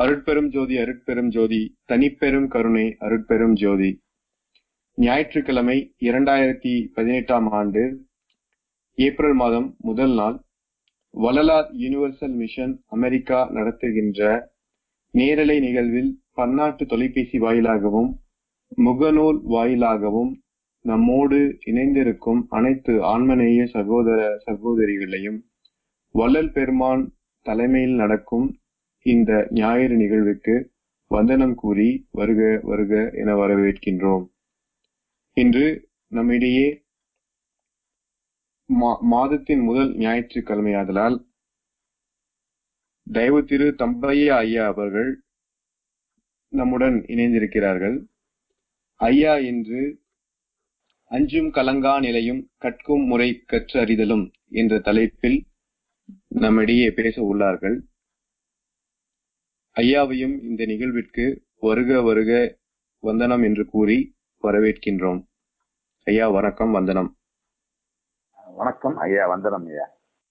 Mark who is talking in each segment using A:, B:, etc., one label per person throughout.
A: அருட்பெரும் ஜோதி அருட்பெரும் ஜோதி தனிப்பெரும் கருணை அருட்பெரும் ஜோதி ஞாயிற்றுக்கிழமை இரண்டாயிரத்தி பதினெட்டாம் ஆண்டு ஏப்ரல் மாதம் முதல் நாள் வள்ளலார் யுனிவர்சல் மிஷன் அமெரிக்கா நடத்துகின்ற நேரலை நிகழ்வில் பன்னாட்டு தொலைபேசி வாயிலாகவும் முகநூல் வாயிலாகவும் நம்மோடு இணைந்திருக்கும் அனைத்து ஆன்மநேய சகோதர சகோதரிகளையும் வள்ளல் பெருமான் தலைமையில் நடக்கும் இந்த ஞாயிறு நிகழ்வுக்கு வந்தனம் கூறி வருக வருக என வரவேற்கின்றோம் இன்று நம்மிடையே மாதத்தின் முதல் ஞாயிற்றுக்கிழமையாதலால் தயவு திரு தம்பையா ஐயா அவர்கள் நம்முடன் இணைந்திருக்கிறார்கள் ஐயா என்று அஞ்சும் கலங்கா நிலையும் கற்கும் முறை கற்று அறிதலும் என்ற தலைப்பில் நம்மிடையே பேச உள்ளார்கள் ஐயாவையும் இந்த நிகழ்விற்கு வருக வருக வந்தனம் என்று கூறி வரவேற்கின்றோம் ஐயா வணக்கம் வந்தனம்
B: வணக்கம் ஐயா வந்தனம் ஐயா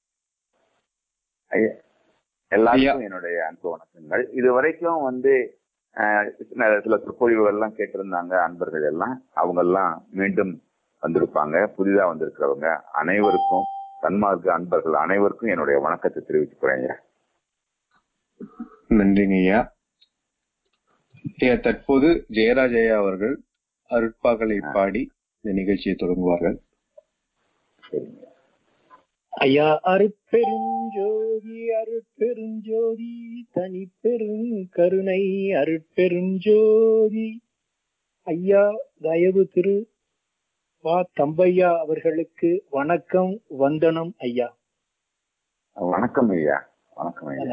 B: ஐயா எல்லாருக்கும் என்னுடைய அன்பு வணக்கங்கள் இது வரைக்கும் வந்து சில சொற்பொழிவுகள் எல்லாம் கேட்டிருந்தாங்க அன்பர்கள் எல்லாம் அவங்க எல்லாம் மீண்டும் வந்திருப்பாங்க புதிதா வந்திருக்கிறவங்க அனைவருக்கும் சன்மார்க்க அன்பர்கள் அனைவருக்கும் என்னுடைய வணக்கத்தை தெரிவிச்சுக்கிறேன் ஐயா
A: நன்றிங்க ஐயா ஐயா தற்போது ஜெயராஜயா அவர்கள் அருட்பாக்களை பாடி இந்த நிகழ்ச்சியை தொடங்குவார்கள்
C: ஐயா அருட்பெருஞ்சோதி அருட்பெருஞ்சோதி தனி பெரும் கருணை அருட்பெருஞ்சோதி ஐயா தயவு திரு வா தம்பையா அவர்களுக்கு வணக்கம் வந்தனம் ஐயா
B: வணக்கம் ஐயா வணக்கம் ஐயா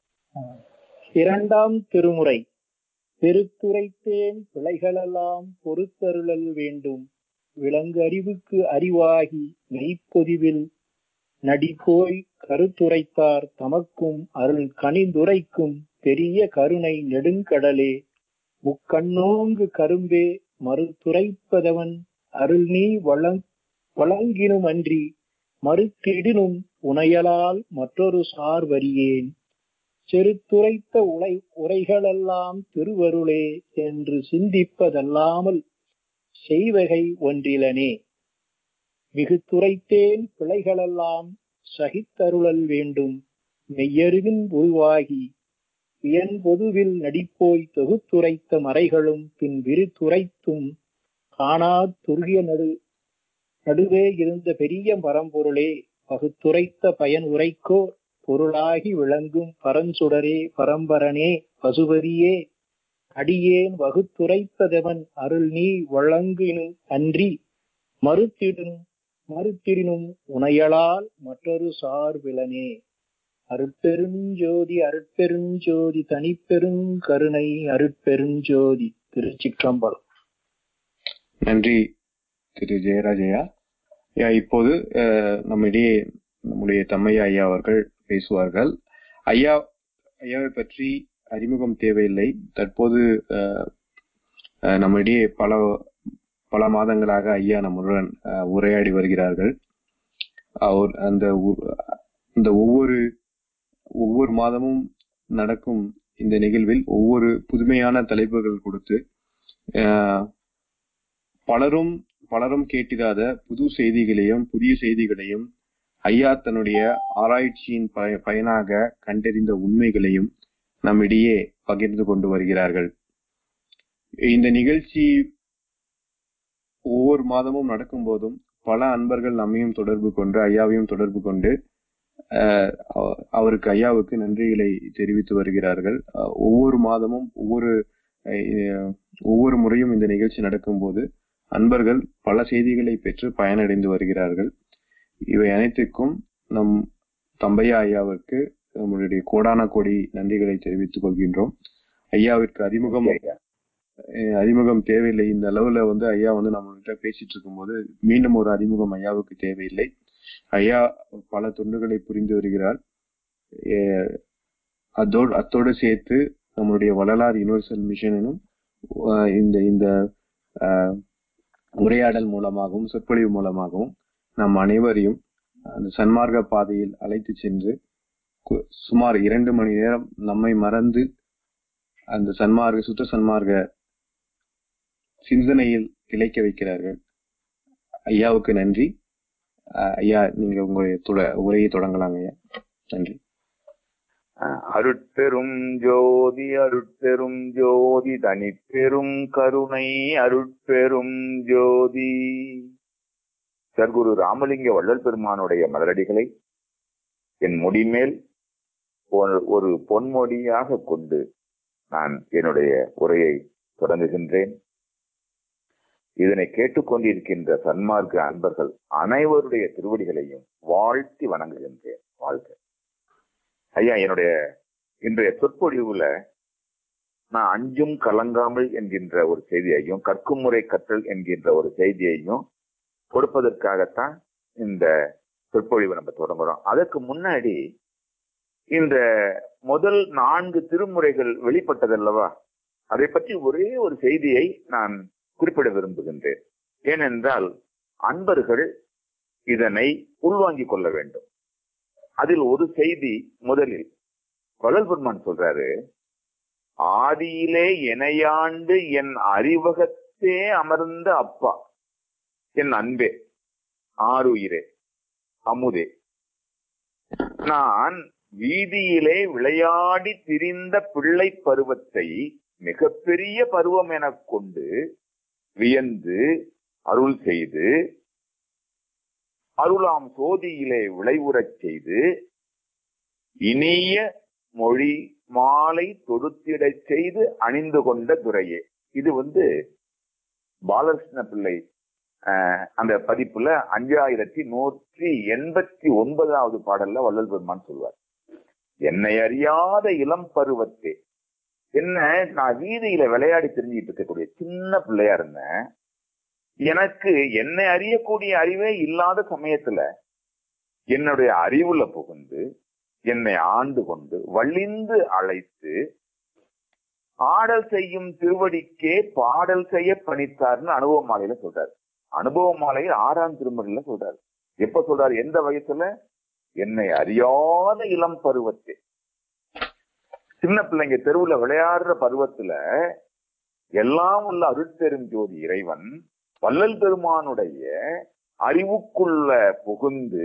C: இரண்டாம் திருமுறை பெருத்துரைத்தேன் பிழைகளெல்லாம் பொறுத்தருளல் வேண்டும் விலங்கு அறிவுக்கு அறிவாகி மெய்ப்பொதிவில் நடிப்போய் கருத்துரைத்தார் தமக்கும் அருள் கனிந்துரைக்கும் பெரிய கருணை நெடுங்கடலே முக்கண்ணோங்கு கரும்பே மறுத்துரைப்பதவன் அருள் நீ வழங் வழங்கினும் அன்றி மறுத்திடினும் உணையலால் மற்றொரு சார் வரியேன் செருத்துரைத்த உலை உரைகளெல்லாம் திருவருளே என்று சிந்திப்பதல்லாமல் செய்வகை ஒன்றிலனே மிகுத்துரைத்தேன் பிழைகளெல்லாம் சகித்தருளல் வேண்டும் மெய்யருவின் உருவாகி வியன் பொதுவில் நடிப்போய் தொகுத்துரைத்த மறைகளும் பின் விருத்துரைத்தும் காணா துருகிய நடு நடுவே இருந்த பெரிய பரம்பொருளே பகுத்துரைத்த பயன் உரைக்கோர் பொருளாகி விளங்கும் பரஞ்சுடரே பரம்பரனே பசுபதியே அடியேன் வகுத்துரைப்பதவன் அருள் நீ வழங்கினும் அன்றி மறுத்திடும் மறுத்திடினும் உணையலால் மற்றொரு சார்பிலனே அருட்பெருஞ்சோதி அருட்பெருஞ்சோதி தனிப்பெரும் கருணை அருட்பெருஞ்சோதி திருச்சிற்றம்பலம்
A: நன்றி திரு ஜெயராஜயா ஐயா இப்போது நம்மிடையே நம்முடைய தம்மையா ஐயா அவர்கள் பேசுவார்கள் ஐயா ஐயாவை பற்றி அறிமுகம் தேவையில்லை தற்போது நம்மிடையே பல பல மாதங்களாக ஐயா நம்முடன் உரையாடி வருகிறார்கள் அவர் அந்த இந்த ஒவ்வொரு ஒவ்வொரு மாதமும் நடக்கும் இந்த நிகழ்வில் ஒவ்வொரு புதுமையான தலைப்புகள் கொடுத்து பலரும் பலரும் கேட்டிராத புது செய்திகளையும் புதிய செய்திகளையும் ஐயா தன்னுடைய ஆராய்ச்சியின் பயனாக கண்டறிந்த உண்மைகளையும் நம்மிடையே பகிர்ந்து கொண்டு வருகிறார்கள் இந்த நிகழ்ச்சி ஒவ்வொரு மாதமும் நடக்கும் போதும் பல அன்பர்கள் நம்மையும் தொடர்பு கொண்டு ஐயாவையும் தொடர்பு கொண்டு அவருக்கு ஐயாவுக்கு நன்றிகளை தெரிவித்து வருகிறார்கள் ஒவ்வொரு மாதமும் ஒவ்வொரு ஒவ்வொரு முறையும் இந்த நிகழ்ச்சி நடக்கும் போது அன்பர்கள் பல செய்திகளை பெற்று பயனடைந்து வருகிறார்கள் இவை அனைத்துக்கும் நம் தம்பையா ஐயாவிற்கு நம்மளுடைய கோடான கோடி நன்றிகளை தெரிவித்துக் கொள்கின்றோம் ஐயாவிற்கு அறிமுகம் அறிமுகம் தேவையில்லை இந்த அளவுல வந்து ஐயா வந்து நம்மகிட்ட பேசிட்டு இருக்கும்போது மீண்டும் ஒரு அறிமுகம் ஐயாவுக்கு தேவையில்லை ஐயா பல தொண்டுகளை புரிந்து வருகிறார் அதோடு அத்தோடு சேர்த்து நம்மளுடைய வள்ளலார் யூனிவர்சல் மிஷனும் இந்த இந்த உரையாடல் மூலமாகவும் சொற்பொழிவு மூலமாகவும் நம் அனைவரையும் அந்த சன்மார்க்க பாதையில் அழைத்து சென்று சுமார் இரண்டு மணி நேரம் நம்மை மறந்து அந்த சன்மார்க்க சுத்த சன்மார்க்க சிந்தனையில் திளைக்க வைக்கிறார்கள் ஐயாவுக்கு நன்றி அஹ் ஐயா நீங்க உங்களுடைய துட- உரையை தொடங்கலாங்க ஐயா நன்றி
B: அஹ் அருட்பெரும் ஜோதி அருட்பெரும் ஜோதி தனிப்பெரும் கருணை அருட்பெரும் ஜோதி சர்க்குரு ராமலிங்க வள்ளல் பெருமானுடைய மலரடிகளை என் முடிமேல் ஒரு- ஒரு பொன்மொழியாக கொண்டு நான் என்னுடைய உரையை தொடங்குகின்றேன் இதனை கேட்டுக்கொண்டிருக்கின்ற சன்மார்க்க அன்பர்கள் அனைவருடைய திருவடிகளையும் வாழ்த்தி வணங்குகின்றேன் வாழ்க ஐயா என்னுடைய இன்றைய சொற்பொழிவுல நான் அஞ்சும் கலங்காமல் என்கின்ற ஒரு செய்தியையும் கற்கும் முறை கற்றல் என்கின்ற ஒரு செய்தியையும் கொடுப்பதற்காகத்தான் இந்த சொற்பொழிவை நம்ம தொடங்குறோம் அதற்கு முன்னாடி இந்த முதல் நான்கு திருமுறைகள் வெளிப்பட்டதல்லவா அதை பற்றி ஒரே ஒரு செய்தியை நான் குறிப்பிட விரும்புகின்றேன் ஏனென்றால் அன்பர்கள் இதனை உள்வாங்கிக் கொள்ள வேண்டும் அதில் ஒரு செய்தி முதலில் வள்ளல் பெருமான் சொல்றாரு ஆதியிலே எனையாண்டு என் அறிவகத்தே அமர்ந்த அப்பா என் அன்பே ஆருயிரே அமுதே நான் வீதியிலே விளையாடி திரிந்த பிள்ளை பருவத்தை மிகப்பெரிய பருவம் எனக் கொண்டு வியந்து அருள் செய்து அருளாம் சோதியிலே விளைவுறச் செய்து இனிய மொழி மாலை தொடுத்திடச் செய்து அணிந்து கொண்ட துறையே இது வந்து பாலகிருஷ்ண பிள்ளை ஆஹ், அந்த பதிப்புல அஞ்சாயிரத்தி நூற்றி எண்பத்தி ஒன்பதாவது பாடல்ல வள்ளல் பெருமான் சொல்வார் என்னை அறியாத இளம் பருவத்தே என்ன நான் வீதியில விளையாடி தெரிஞ்சுக்கிட்டு இருக்கக்கூடிய சின்ன பிள்ளையா இருந்தேன் எனக்கு என்னை அறியக்கூடிய அறிவே இல்லாத சமயத்துல என்னுடைய அறிவுல புகுந்து என்னை ஆண்டு கொண்டு வழிந்து அழைத்து ஆடல் செய்யும் திருவடிக்கே பாடல் செய்ய பணித்தார்னு அனுபவ மாலையில சொல்றாரு அனுபவ மாலையில் ஆறாம் திருமறையில சொல்றாரு எப்ப சொல்றாரு எந்த வயசுல என்னை அறியாத இளம் பருவத்தே சின்ன பிள்ளைங்க தெருவுல விளையாடுற பருவத்துல எல்லாம் உள்ள அருட்பெரும் ஜோதி இறைவன் வள்ளல் பெருமானுடைய அறிவுக்குள்ள புகுந்து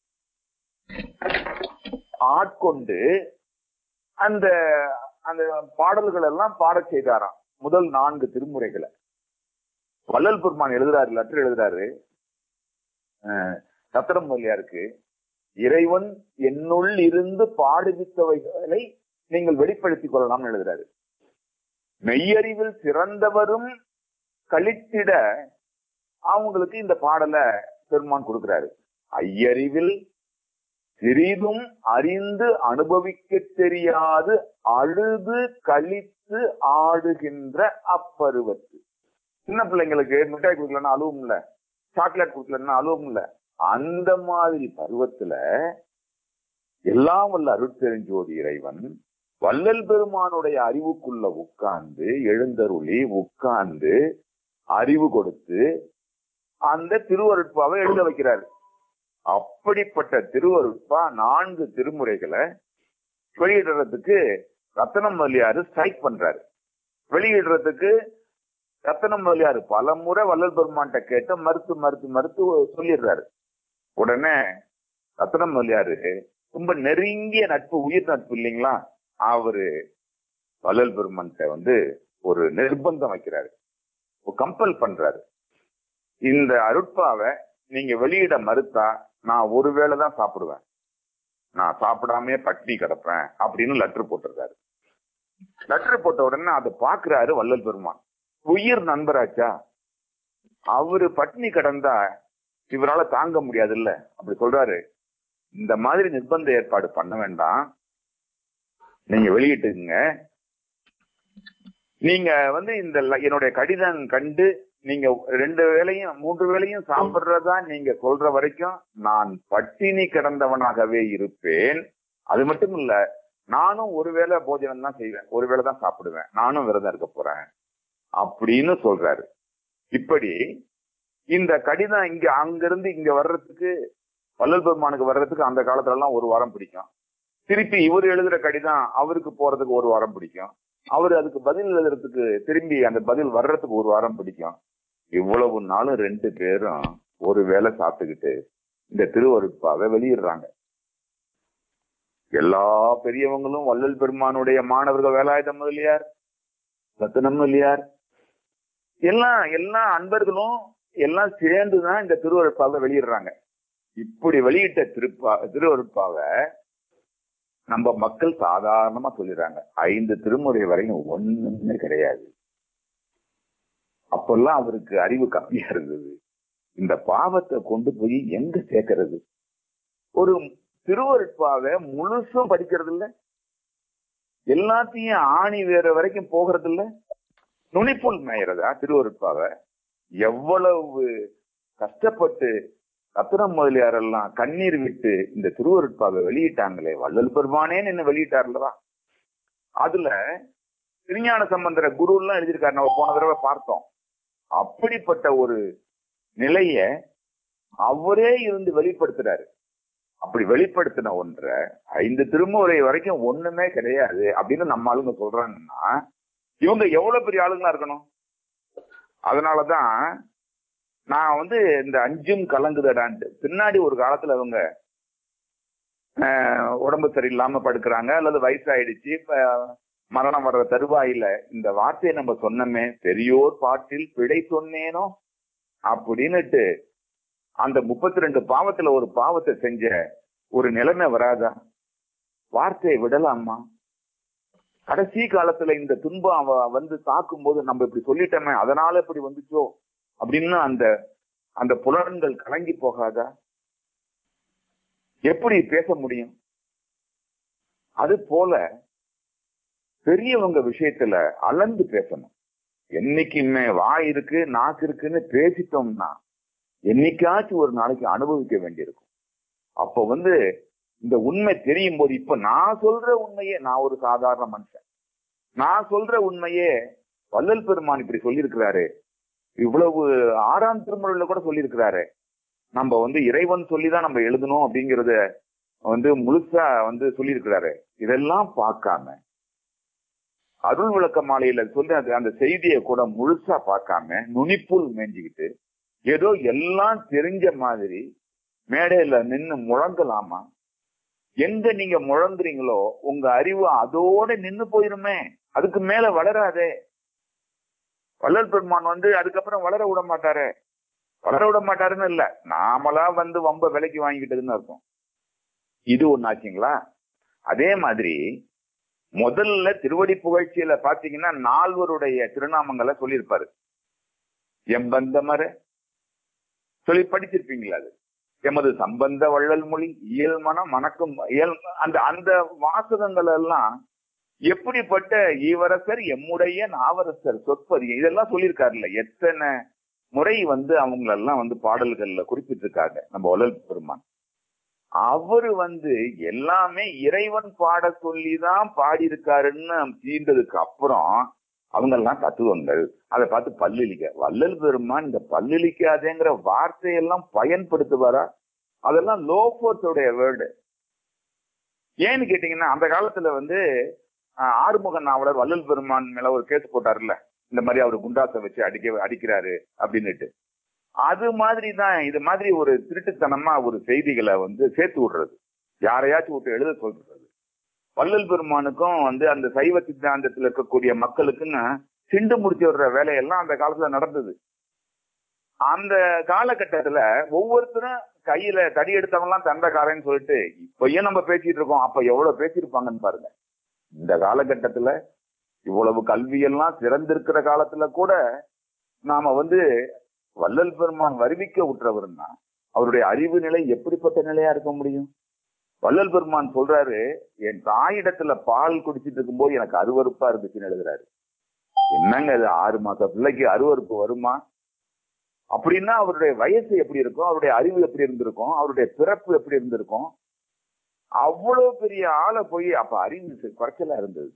B: ஆட்கொண்டு அந்த அந்த பாடல்கள் எல்லாம் பாடச் செய்தாராம் முதல் நான்கு திருமுறைகளை வள்ளல் பெருமான் எழுதுறாரு லெட்டர் எழுதுறாரு அஹ், சத்திரம் மொழியாருக்கு இறைவன் என்னுள் இருந்து பாடுவித்தவைகளை நீங்கள் வெளிப்படுத்திக் கொள்ளலாம்னு எழுதுறாரு மெய்யறிவில் சிறந்தவரும் கழித்திட அவங்களுக்கு இந்த பாடலை பெருமான் கொடுக்கிறாரு ஐயறிவில் சிறிதும் அறிந்து அனுபவிக்க தெரியாது அழுது கழித்து ஆடுகின்ற அப்பருவத்து சின்ன பிள்ளைங்களுக்கு மிட்டாய் கொடுக்கலன்னா அழுவும் இல்ல சாக்லேட் கொடுக்கலன்னா அழுவும் இல்ல அந்த மாதிரி பருவத்துல எல்லாம் வல்ல அருட்பெருஞ்சோதி இறைவன் வள்ளல் பெருமானுடைய அறிவுக்குள்ள உட்கார்ந்து எழுந்தருளி உட்கார்ந்து அறிவு கொடுத்து அந்த திருவருட்பாவை எழுத வைக்கிறாரு அப்படிப்பட்ட திருவருட்பா நான்கு திருமுறைகளை வெளியிடுறதுக்கு ரத்தனம் மல்லியாரு ஸ்ட்ரைக் பண்றாரு வெளியிடுறதுக்கு ரத்தனம் மல்லியாரு பல முறை வள்ளல் பெருமான்கிட்ட கேட்டு மறுத்து மறுத்து மறுத்து சொல்லிடுறாரு உடனே ரத்தனம் மல்லியாரு ரொம்ப நெருங்கிய நட்பு உயிர் நட்பு இல்லைங்களா அவரு வள்ளல் பெருமான்கிட்ட வந்து ஒரு நிர்பந்தம் வைக்கிறாரு கம்பல் பண்றாரு இந்த அருட்பாவை நீங்க வெளியிட மறுத்தா நான் ஒருவேளை தான் சாப்பிடுவேன் நான் சாப்பிடாமே பட்டினி கிடப்பேன் அப்படின்னு லெட்டர் போட்டிருக்காரு லெட்டர் போட்ட உடனே அதை பாக்குறாரு வள்ளல் பெருமான் உயிர் நண்பராச்சா அவரு பட்டினி கிடந்தா இவரால தாங்க முடியாது இல்ல அப்படி சொல்றாரு இந்த மாதிரி நிர்பந்த ஏற்பாடு பண்ண வேண்டாம் நீங்க வெளியிட்டுங்க நீங்க வந்து இந்த ல- என்னுடைய கடிதம் கண்டு நீங்க ரெண்டு வேளையும் மூன்று வேளையும் சாப்பிடுறதா நீங்க சொல்ற வரைக்கும் நான் பட்டினி கிடந்தவனாகவே இருப்பேன் அது மட்டும் இல்ல நானும் ஒருவேளை போஜனம் தான் செய்வேன் ஒருவேளை தான் சாப்பிடுவேன் நானும் விரதம் இருக்க போறேன் அப்படின்னு சொல்றாரு இப்படி இந்த கடிதம் இங்க அங்கிருந்து இங்க வர்றதுக்கு வள்ளல் பெருமானுக்கு வர்றதுக்கு அந்த காலத்துல எல்லாம் ஒரு வாரம் பிடிக்கும் திருப்பி இவர் எழுதுற கடிதம் அவருக்கு போறதுக்கு ஒரு வாரம் பிடிக்கும் அவர் அதுக்கு பதில் எழுதுறதுக்கு திரும்பி அந்த பதில் வர்றதுக்கு ஒரு வாரம் பிடிக்கும் இவ்வளவு நாளும் ரெண்டு பேரும் ஒரு வேளை சாப்பிட்டுக்கிட்டு இந்த திருவருட்பாவை வெளியிடுறாங்க எல்லா பெரியவங்களும் வள்ளல் பெருமானுடைய மாணவர்கள் வேலாயுத முதலியார் ரத்தனம் முதலியார் எல்லாம் எல்லா அன்பர்களும் எல்லாம் சேர்ந்துதான் இந்த திருவருட்பாவை வெளியிடுறாங்க இப்படி வெளியிட்ட திருப்பா திருவருட்பாவை நம்ம மக்கள் சாதாரணமா சொல்லிடுறாங்க ஐந்து திருமுறை வரையும் ஒண்ணுமே கிடையாது அப்பெல்லாம் அவருக்கு அறிவு கம்மியா இருந்தது இந்த பாவத்தை கொண்டு போய் எங்க சேர்க்கறது ஒரு திருவருட்பாவை முழுசும் படிக்கிறது இல்ல எல்லாத்தையும் ஆணி வேற வரைக்கும் போகிறது இல்ல நுனிப்புள் மேயறதா திருவருட்பாவை எவ்வளவு கஷ்டப்பட்டு ரத்னம் முதலியார் எல்லாம் கண்ணீர் விட்டு இந்த திருவருட்பாவை வெளியிட்டாங்களே வள்ளல் பெருமானே நின்று வெளியிட்டார்லவா அதுல திருஞான சம்பந்தர குரு எல்லாம் எழுதியிருக்காரு நம்ம போன தடவை பார்த்தோம் அப்படிப்பட்ட ஒரு நிலைய அவரே இருந்து வெளிப்படுத்துறாரு அப்படி வெளிப்படுத்தின ஒன்றை ஐந்து திருமுறை வரைக்கும் ஒண்ணுமே கிடையாது அப்படின்னு நம்ம ஆளுங்க சொல்றாங்கன்னா இவங்க எவ்வளவு பெரிய ஆளுங்களா இருக்கணும் அதனாலதான் நான் வந்து இந்த அஞ்சும் கலங்குதடான்ட்டு பின்னாடி ஒரு காலத்துல அவங்க ஆஹ், உடம்பு சரியில்லாம படுக்கிறாங்க அல்லது வயசாயிடுச்சு இப்ப மரணம் வர்ற தருவாயில இந்த வார்த்தையை நம்ம சொன்னோமே பெரியோர் பாட்டில் பிழை சொன்னேனோ அப்படின்னுட்டு அந்த முப்பத்தி ரெண்டு பாவத்துல ஒரு பாவத்தை செஞ்ச ஒரு நிலைமை வராதா வார்த்தையை விடலாமா கடைசி காலத்துல இந்த துன்பம் அவ வந்து தாக்கும் போது நம்ம இப்படி சொல்லிட்டோமே அதனால இப்படி வந்துச்சோ அப்படின்னு அந்த அந்த புலன்கள் கலங்கி போகாதா எப்படி பேச முடியும் அது போல பெரியவங்க விஷயத்துல அளந்து பேசணும் என்னைக்குமே வாய் இருக்கு நாக்கு இருக்குன்னு பேசிட்டோம்னா என்னைக்காச்சும் ஒரு நாளைக்கு அனுபவிக்க வேண்டியிருக்கும் அப்ப வந்து இந்த உண்மை தெரியும் போது இப்ப நான் சொல்ற உண்மையே நான் ஒரு சாதாரண மனுஷன் நான் சொல்ற உண்மையே வள்ளல் பெருமான் இப்படி சொல்லியிருக்கிறாரு இவ்வளவு ஆறாம் திருமுறையில கூட சொல்லியிருக்கிறாரு நம்ம வந்து இறைவன் சொல்லிதான் நம்ம எழுதணும் அப்படிங்கறத வந்து முழுசா வந்து சொல்லியிருக்கிறாரு இதெல்லாம் பார்க்காம அருள் விளக்க மாலையில சொல்லி அந்த அந்த செய்தியை கூட முழுசா பார்க்காம நுனிப்புல் மேஞ்சிக்கிட்டு ஏதோ எல்லாம் தெரிஞ்ச மாதிரி மேடையில நின்னு முழங்கலாமா எங்க நீங்க முழங்குறீங்களோ உங்க அறிவு அதோட நின்னு போயிருமே அதுக்கு மேல வளராதே வள்ளல் பெருமான் வந்து அதுக்கப்புறம் வளர விட மாட்டாரு வளர விட மாட்டாருன்னு இல்ல நாமளா வந்து வம்ப விலைக்கு வாங்கிக்கிட்டதுன்னு அர்த்தம் இது ஒண்ணு ஆச்சுங்களா அதே மாதிரி முதல்ல திருவடி புகழ்ச்சியில பாத்தீங்கன்னா நால்வருடைய திருநாமங்களை சொல்லியிருப்பாரு எம்பந்தமர சொல்லி படிச்சிருப்பீங்களா அது எமது சம்பந்த வள்ளல் மொழி இயல் மனம் மணக்கும் இயல் அந்த அந்த வாசகங்கள் எல்லாம் எப்படிப்பட்ட ஈவரசர் எம்முடைய நாவரசர் சொற்பதி இதெல்லாம் சொல்லியிருக்காருல்ல எத்தனை முறை வந்து அவங்களெல்லாம் வந்து பாடல்கள்ல குறிப்பிட்டிருக்காங்க நம்ம வள்ளல் பெருமான் அவரு வந்து எல்லாமே இறைவன் பாட சொல்லிதான் பாடியிருக்காருன்னு தீர்ந்ததுக்கு அப்புறம் அவங்க எல்லாம் தத்துவங்கள் அதை பார்த்து பல்லிழிக்க வள்ளல் பெருமான் இந்த பல்லிழிக்காதேங்கிற வார்த்தையெல்லாம் பயன்படுத்துவாரா அதெல்லாம் லோபோர்ஸோடைய வேர்டு ஏன்னு கேட்டீங்கன்னா அந்த காலத்துல வந்து ஆஹ், ஆறுமுக நாவலர் வள்ளல் பெருமான் மேல ஒரு கேஸ் போட்டாருல்ல இந்த மாதிரி அவர் குண்டாசை வச்சு அடிக்க அடிக்கிறாரு அப்படின்னுட்டு அது மாதிரி தான் இது மாதிரி ஒரு திருட்டுத்தனமா ஒரு செய்திகளை வந்து சேர்த்து விடுறது யாரையாச்சும் விட்டு எழுத சொல்றது வள்ளல் பெருமானுக்கும் வந்து அந்த சைவ சித்தாந்தத்தில் இருக்கக்கூடிய மக்களுக்குன்னு சிண்டு முடிச்சு விடுற வேலையெல்லாம் அந்த காலத்துல நடந்தது அந்த காலகட்டத்துல ஒவ்வொருத்தரும் கையில தடி எடுத்தவங்கலாம் தண்டக்காரன்னு சொல்லிட்டு இப்பயும் நம்ம பேசிட்டு இருக்கோம் அப்ப எவ்வளவு பேசியிருப்பாங்கன்னு பாருங்க இந்த காலகட்டத்துல இவ்வளவு கல்வியெல்லாம் சிறந்திருக்கிற காலத்துல கூட நாம வந்து வள்ளல் பெருமான் வருவிக்க விட்டுறவர்னா அவருடைய அறிவு நிலை எப்படிப்பட்ட நிலையா இருக்க முடியும் வள்ளல் பெருமான் சொல்றாரு என் தாயிடத்துல பால் குடிச்சிட்டு இருக்கும்போது எனக்கு அருவருப்பா இருந்துச்சுன்னு எழுதுறாரு என்னங்க இது ஆறு மாச பிள்ளைக்கு அருவருப்பு வருமா அப்படின்னா அவருடைய வயசு எப்படி இருக்கும் அவருடைய அறிவு எப்படி இருந்திருக்கும் அவருடைய பிறப்பு எப்படி இருந்திருக்கும் அவ்வளவு பெரிய ஆளை போய் அப்ப அறிவு குறைச்சலா இருந்தது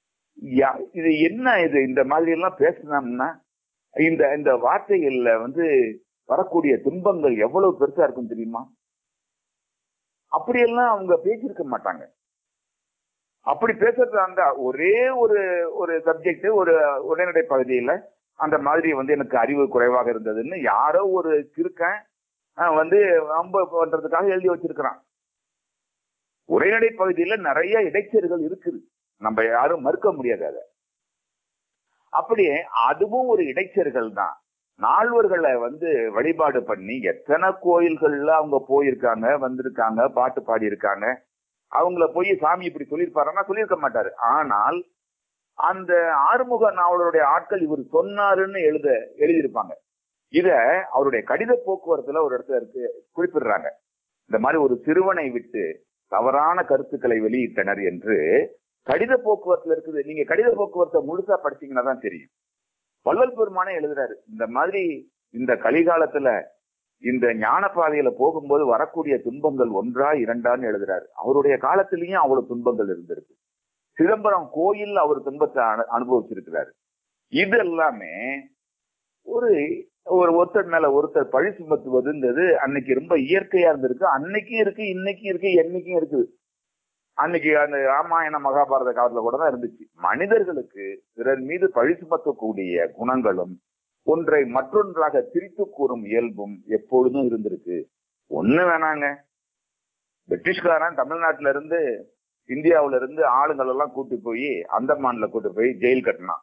B: யா- இது என்ன இது இந்த மாதிரி எல்லாம் பேசினோம்னா இந்த இந்த வார்த்தைகள்ல வந்து வரக்கூடிய துன்பங்கள் எவ்வளவு பெருசா இருக்கும் தெரியுமா அப்படியெல்லாம் அவங்க பேசியிருக்க மாட்டாங்க அப்படி பேசுறதா இருந்தா ஒரே ஒரு ஒரு சப்ஜெக்ட் ஒரு உரைநடை பகுதியில அந்த மாதிரி வந்து எனக்கு அறிவு குறைவாக இருந்ததுன்னு யாரோ ஒரு கிறுக்கன் அஹ், வந்து ரொம்ப பண்றதுக்காக எழுதி வச்சிருக்கிறான் உரைநடை பகுதியில நிறைய இடைச்செருகள் இருக்குது நம்ம யாரும் மறுக்க முடியாது அதை அப்படியே அதுவும் ஒரு இடைச்செருகள் தான் நால்வர்களை வந்து வழிபாடு பண்ணி எத்தனை கோயில்கள்ல அவங்க போயிருக்காங்க வந்திருக்காங்க பாட்டு பாடி இருக்காங்க அவங்கள போய் சாமி இப்படி சொல்லியிருப்பாருன்னா சொல்லியிருக்க மாட்டாரு ஆனால் அந்த ஆறுமுக நாவலருடைய ஆட்கள் இவர் சொன்னாருன்னு எழுத எழுதியிருப்பாங்க இத அவருடைய கடித போக்குவரத்துல ஒரு இடத்துல இருக்கு குறிப்பிடுறாங்க இந்த மாதிரி ஒரு சிறுவனை விட்டு தவறான கருத்துக்களை வெளியிட்டனர் என்று கடித போக்குவரத்துல இருக்குது நீங்க கடித போக்குவரத்தை முழுசா படிச்சீங்கன்னா தான் தெரியும் வள்ளல் பெருமானே எழுதுறாரு இந்த மாதிரி இந்த கலிகாலத்துல இந்த ஞான பாதையில போகும்போது வரக்கூடிய துன்பங்கள் ஒன்றா இரண்டான்னு எழுதுறாரு அவருடைய காலத்திலயும் அவ்வளவு துன்பங்கள் இருந்திருக்கு சிதம்பரம் கோயில் அவர் துன்பத்தை அனு- அனுபவிச்சிருக்கிறாரு இது எல்லாமே ஒரு ஒரு ஒருத்தர் மேல ஒருத்தர் பழி சுமத்துவதுங்கிறது அன்னைக்கு ரொம்ப இயற்கையா இருந்திருக்கு அன்னைக்கும் இருக்கு இன்னைக்கும் இருக்கு என்னைக்கும் இருக்குது அன்னைக்கு அந்த ராமாயண மகாபாரத காலத்துல கூட தான் இருந்துச்சு மனிதர்களுக்கு பிறர் மீது பழி சுமத்தக்கூடிய குணங்களும் ஒன்றை மற்றொன்றாக திரித்து கூறும் இயல்பும் எப்பொழுதும் இருந்திருக்கு ஒண்ணு வேணாங்க பிரிட்டிஷ்காரன் தமிழ்நாட்டுல இருந்து இந்தியாவுல இருந்து ஆளுங்கள் எல்லாம் கூட்டி போய் அந்தமான்ல கூட்டி போய் ஜெயில் கட்டினான்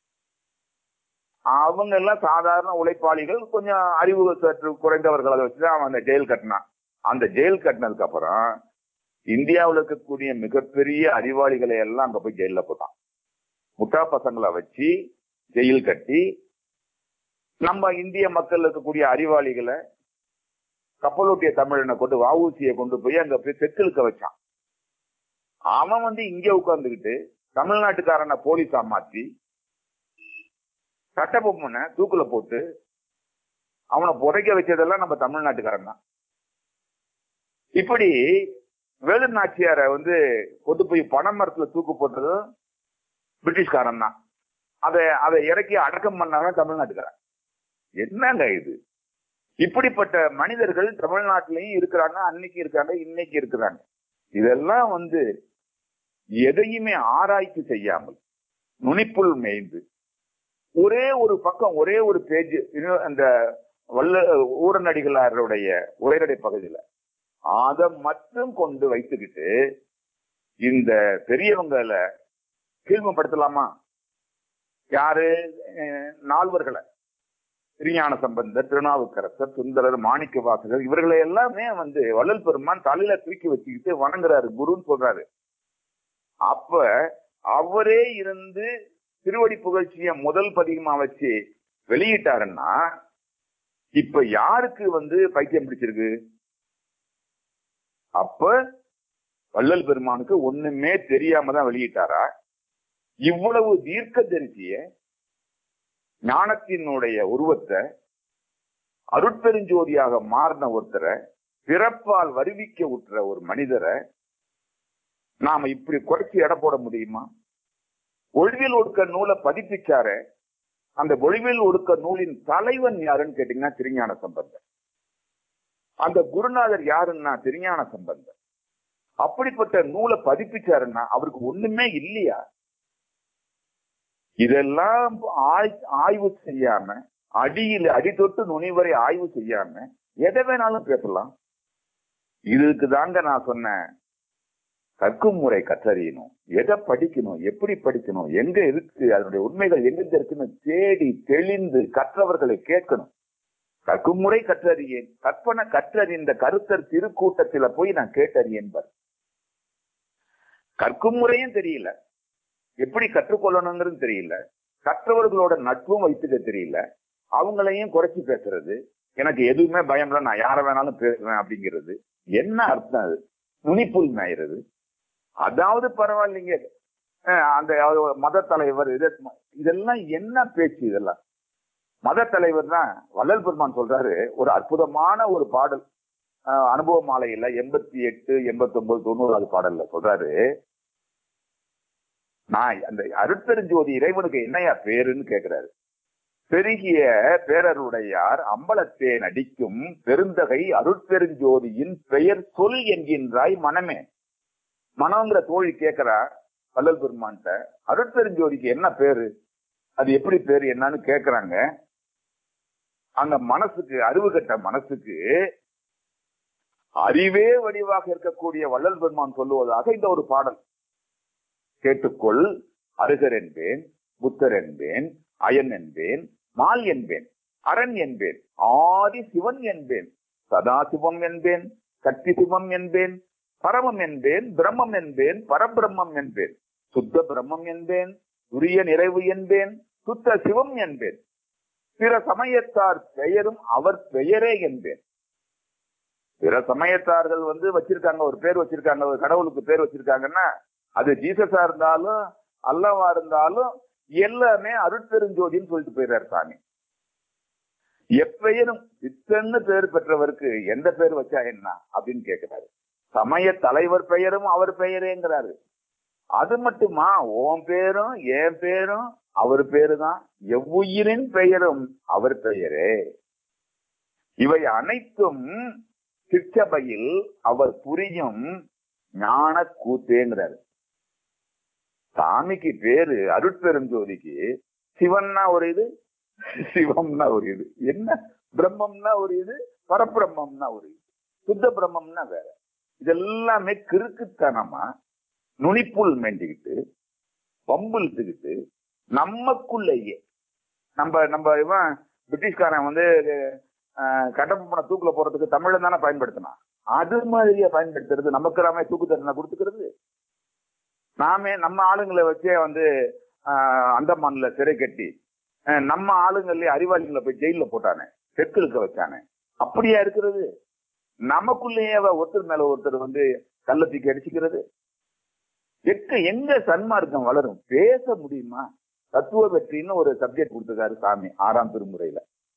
B: அவங்க எல்லாம் சாதாரண உழைப்பாளிகள் கொஞ்சம் அறிவு சற்று குறைந்தவர்களை வச்சுதான் அவன் அந்த ஜெயில் கட்டினான் அந்த ஜெயில் கட்டினதுக்கு அப்புறம் இந்தியாவுல இருக்கக்கூடிய மிகப்பெரிய அறிவாளிகளை எல்லாம் அங்க போய் ஜெயில போட்டான் முட்டா பசங்களை வச்சு ஜெயில் கட்டி நம்ம இந்திய மக்கள் இருக்கக்கூடிய அறிவாளிகளை கப்பலோட்டிய தமிழனை கொண்டு வவுசியை கொண்டு போய் அங்க போய் செக்கிழுக்க வச்சான் அவன் வந்து இங்க உட்கார்ந்துகிட்டு தமிழ்நாட்டுக்காரனை போலீஸா மாத்தி சட்டபொம்மனை தூக்குல போட்டு அவனை புதைக்க வச்சதெல்லாம் நம்ம தமிழ்நாட்டுக்காரன் தான் இப்படி வேலு நாச்சியாரை வந்து கொண்டு போய் பனை மரத்துல தூக்கு போட்டதும் பிரிட்டிஷ்காரன் தான் அதை அதை இறக்கி அடக்கம் பண்ணாதான் தமிழ்நாட்டுக்காரன் என்னங்க இது இப்படிப்பட்ட மனிதர்கள் தமிழ்நாட்டிலையும் இருக்கிறாங்க அன்னைக்கு இருக்காங்க இன்னைக்கு இருக்கிறாங்க இதெல்லாம் வந்து எதையுமே ஆராய்ச்சி செய்யாமல் நுனிப்புள் மேய்ந்து ஒரே ஒரு பக்கம் ஒரே ஒரு பேஜ் அந்த வல்ல ஊரநடிகளாருடைய உரைநடை பகுதியில அதை மட்டும் கொண்டு வைத்துக்கிட்டு இந்த பெரியவங்களை கீழ்மைப்படுத்தலாமா யாரு அஹ் நால்வர்களை திருஞான சம்பந்தர் திருநாவுக்கரசர் சுந்தரர் மாணிக்க வாசகர் இவர்களை எல்லாமே வந்து வள்ளல் பெருமான் தலையில தூக்கி வச்சுக்கிட்டு வணங்குறாரு குருன்னு சொல்றாரு அப்ப அவரே இருந்து திருவடி புகழ்ச்சிய முதல் பதிகமா வச்சு வெளியிட்டாருன்னா இப்ப யாருக்கு வந்து பைத்தியம் பிடிச்சிருக்கு அப்ப வள்ளல் பெருமானுக்கு ஒண்ணுமே தெரியாம தான் வெளியிட்டாரா இவ்வளவு தீர்க்க தரிசிய ஞானத்தினுடைய உருவத்தை அருட்பெருஞ்சோதியாக மாறின ஒருத்தரை பிறப்பால் வருவிக்க உற்ற ஒரு மனிதரை நாம இப்படி குறைச்சி எடை போட முடியுமா ஒழிவில் ஒடுக்க நூலை பதிப்பிச்சாரு அந்த ஒழிவில் ஒடுக்க நூலின் தலைவன் யாருன்னு கேட்டீங்கன்னா திருஞான சம்பந்தர் அந்த குருநாதர் யாருன்னா திருஞான சம்பந்தர் அப்படிப்பட்ட நூலை பதிப்பிச்சாருன்னா அவருக்கு ஒண்ணுமே இல்லையா இதெல்லாம் ஆய்- ஆய்வு செய்யாம அடியில் அடி தொட்டு நுனி வரை ஆய்வு செய்யாம எதை வேணாலும் பேசலாம் இதுக்கு தாங்க நான் சொன்னேன் கற்கும் முறை கற்றறியணும் எதை படிக்கணும் எப்படி படிக்கணும் எங்க இருக்கு அதனுடைய உண்மைகள் எங்க இருக்குன்னு தேடி தெளிந்து கற்றவர்களை கேட்கணும் கற்கும் முறை கற்றறியேன் கற்பனை கற்றறிந்த கருத்தர் திருக்கூட்டத்தில போய் நான் கேட்டறியேன் பார் கற்கும் முறையும் தெரியல எப்படி கற்றுக்கொள்ளணுங்கிறது தெரியல கற்றவர்களோட நட்பும் வைத்துக்க தெரியல அவங்களையும் குறைச்சு பேசுறது எனக்கு எதுவுமே பயம்ல நான் யார வேணாலும் பேசுவேன் அப்படிங்கிறது என்ன அர்த்தம் அது நுனிப்புல் மேயிறது அதாவது பரவாயில்லைங்க அஹ் அந்த மத தலைவர் இது இதெல்லாம் என்ன பேச்சு இதெல்லாம் மத தலைவர் தான் வள்ளல் பெருமான் சொல்றாரு ஒரு அற்புதமான ஒரு பாடல் அஹ் அனுபவ மாலையில எண்பத்தி எட்டு எண்பத்தி ஒன்பது தொண்ணூறாவது பாடல்ல சொல்றாரு நான் அந்த அருட்பெருஞ்சோதி இறைவனுக்கு என்னையா பேருன்னு கேக்குறாரு பெருகிய பேரருடையார் அம்பலத்தே நடிக்கும் பெருந்தகை அருட்பெருஞ்சோதியின் பெயர் சொல் என்கின்றாய் மனமே மனோங்கிற தோழி கேட்கிறா வள்ளல் பெருமான்ட்ட அருட்பெருஞ்சோதிக்கு என்ன பேரு அது எப்படி பேரு என்னன்னு கேக்குறாங்க அந்த மனசுக்கு அறிவு கட்ட மனசுக்கு அறிவே வடிவாக இருக்கக்கூடிய வள்ளல் பெருமான் சொல்லுவதாக இந்த ஒரு பாடல் கேட்டுக்கொள் அருகர் என்பேன் புத்தர் என்பேன் அயன் என்பேன் மால் என்பேன் அரண் என்பேன் ஆதி சிவன் என்பேன் சதாசிவம் என்பேன் சக்தி சிவம் என்பேன் பரமம் என்பேன் பிரம்மம் என்பேன் பரபிரம்மம் என்பேன் சுத்த பிரம்மம் என்பேன் உரிய நிறைவு என்பேன் சுத்த சிவம் என்பேன் பிற சமயத்தார் பெயரும் அவர் பெயரே என்பேன் பிற சமயத்தார்கள் வந்து வச்சிருக்காங்க ஒரு பேர் வச்சிருக்காங்க ஒரு கடவுளுக்கு பேர் வச்சிருக்காங்கன்னா அது ஜீசஸா இருந்தாலும் அல்லவா இருந்தாலும் எல்லாமே அருட்பெருஞ்சோதின்னு சொல்லிட்டு போயிடுறாரு சாமி எப்பெயரும் இத்தன்னு பேர் பெற்றவருக்கு எந்த பேர் வச்சா என்ன அப்படின்னு கேட்கிறாரு சமய தலைவர் பெயரும் அவர் பெயரேங்கிறாரு அது மட்டுமா உன் பேரும் என் பேரும் அவர் பேரு தான் எவ்வுயிரின் பெயரும் அவர் பெயரே இவை அனைத்தும் சிற்றபையில் அவர் புரியும் ஞான கூத்தேங்கிறாரு சாமிக்கு பேரு அருட்பெருஞ்சோதிக்கு சிவன்னா ஒரு இது சிவம்னா ஒரு இது என்ன பிரம்மம்னா ஒரு இது பரபிரம்மம்னா ஒரு இது சுத்த பிரம்மம்னா வேற இதெல்லாமே கிறுக்குத்தனமா நுனிப்புல் மேண்டிக்கிட்டு பம்புழுத்துக்கிட்டு நமக்குள்ளேயே நம்ம நம்ம இவன் பிரிட்டிஷ்காரன் வந்து கட்டப்பன தூக்குல போறதுக்கு தமிழ தானே பயன்படுத்தினான் அது மாதிரியே பயன்படுத்துறது நமக்கு நாமே தூக்கு தண்டனை கொடுத்துக்கிறது நாமே நம்ம ஆளுங்களை வச்சே வந்து அந்தமான்ல சிறை கட்டி நம்ம ஆளுங்களே அறிவாளிகளை போய் ஜெயில போட்டானே செத்துழுக்க வச்சானே அப்படியா இருக்கிறது நமக்குள்ளேயே ஒருத்தர் மேல ஒருத்தர் வந்து கள்ள தூக்கி அடிச்சுக்கிறது எங்க எங்க சன்மார்க்கம் வளரும் பேச முடியுமா தத்துவ வெற்றின்னு ஒரு சப்ஜெக்ட் கொடுத்துருக்காரு சாமி ஆறாம் திருமுறையில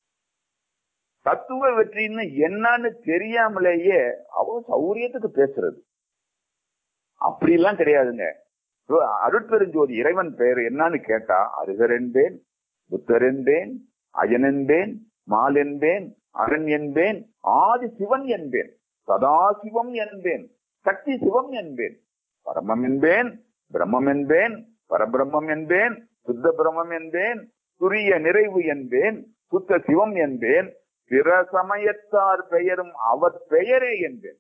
B: தத்துவ வெற்றின்னு என்னன்னு தெரியாமலேயே அவ்வளவு சௌரியத்துக்கு பேசுறது அப்படிலாம் கிடையாதுங்க அருட்பெருஞ்சோதி இறைவன் பெயர் என்னன்னு கேட்டா அருகர் என்பேன் புத்தர் என்பேன் அயன் என்பேன் மால் என்பேன் அரண் என்பேன் ஆதி சிவன் என்பேன் சதாசிவம் என்பேன் சக்தி சிவம் என்பேன் பரமம் என்பேன் பிரம்மம் என்பேன் பரபிரம்மம் என்பேன் சுத்த பிரம்மம் என்பேன் துரிய நிறைவு என்பேன் சுத்த சிவம் என்பேன் பிற சமயத்தார் பெயரும் அவர் பெயரே என்பேன்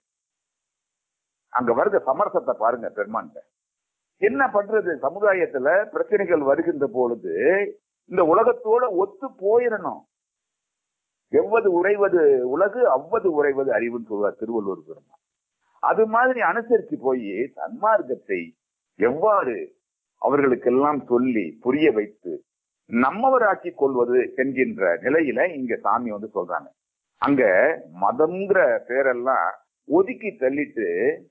B: அங்க வருக சமரசத்தை பாருங்க பெருமான் என்ன பண்றது சமுதாயத்துல பிரச்சனைகள் வருகின்ற பொழுது இந்த உலகத்தோட ஒத்து போயிடணும் எவ்வது உறைவது உலகு அவ்வது உறைவது அறிவுன்னு சொல்வார் திருவள்ளுவர் பெருமான் அது மாதிரி அனுசரிச்சு போய் சன்மார்க்கத்தை எவ்வாறு அவர்களுக்கெல்லாம் சொல்லி புரிய வைத்து நம்மவராக்கி கொள்வது என்கின்ற நிலையில இங்க சாமி வந்து சொல்றாங்க அங்க மதம்ங்கிற பேரெல்லாம் ஒதுக்கி தள்ளிட்டு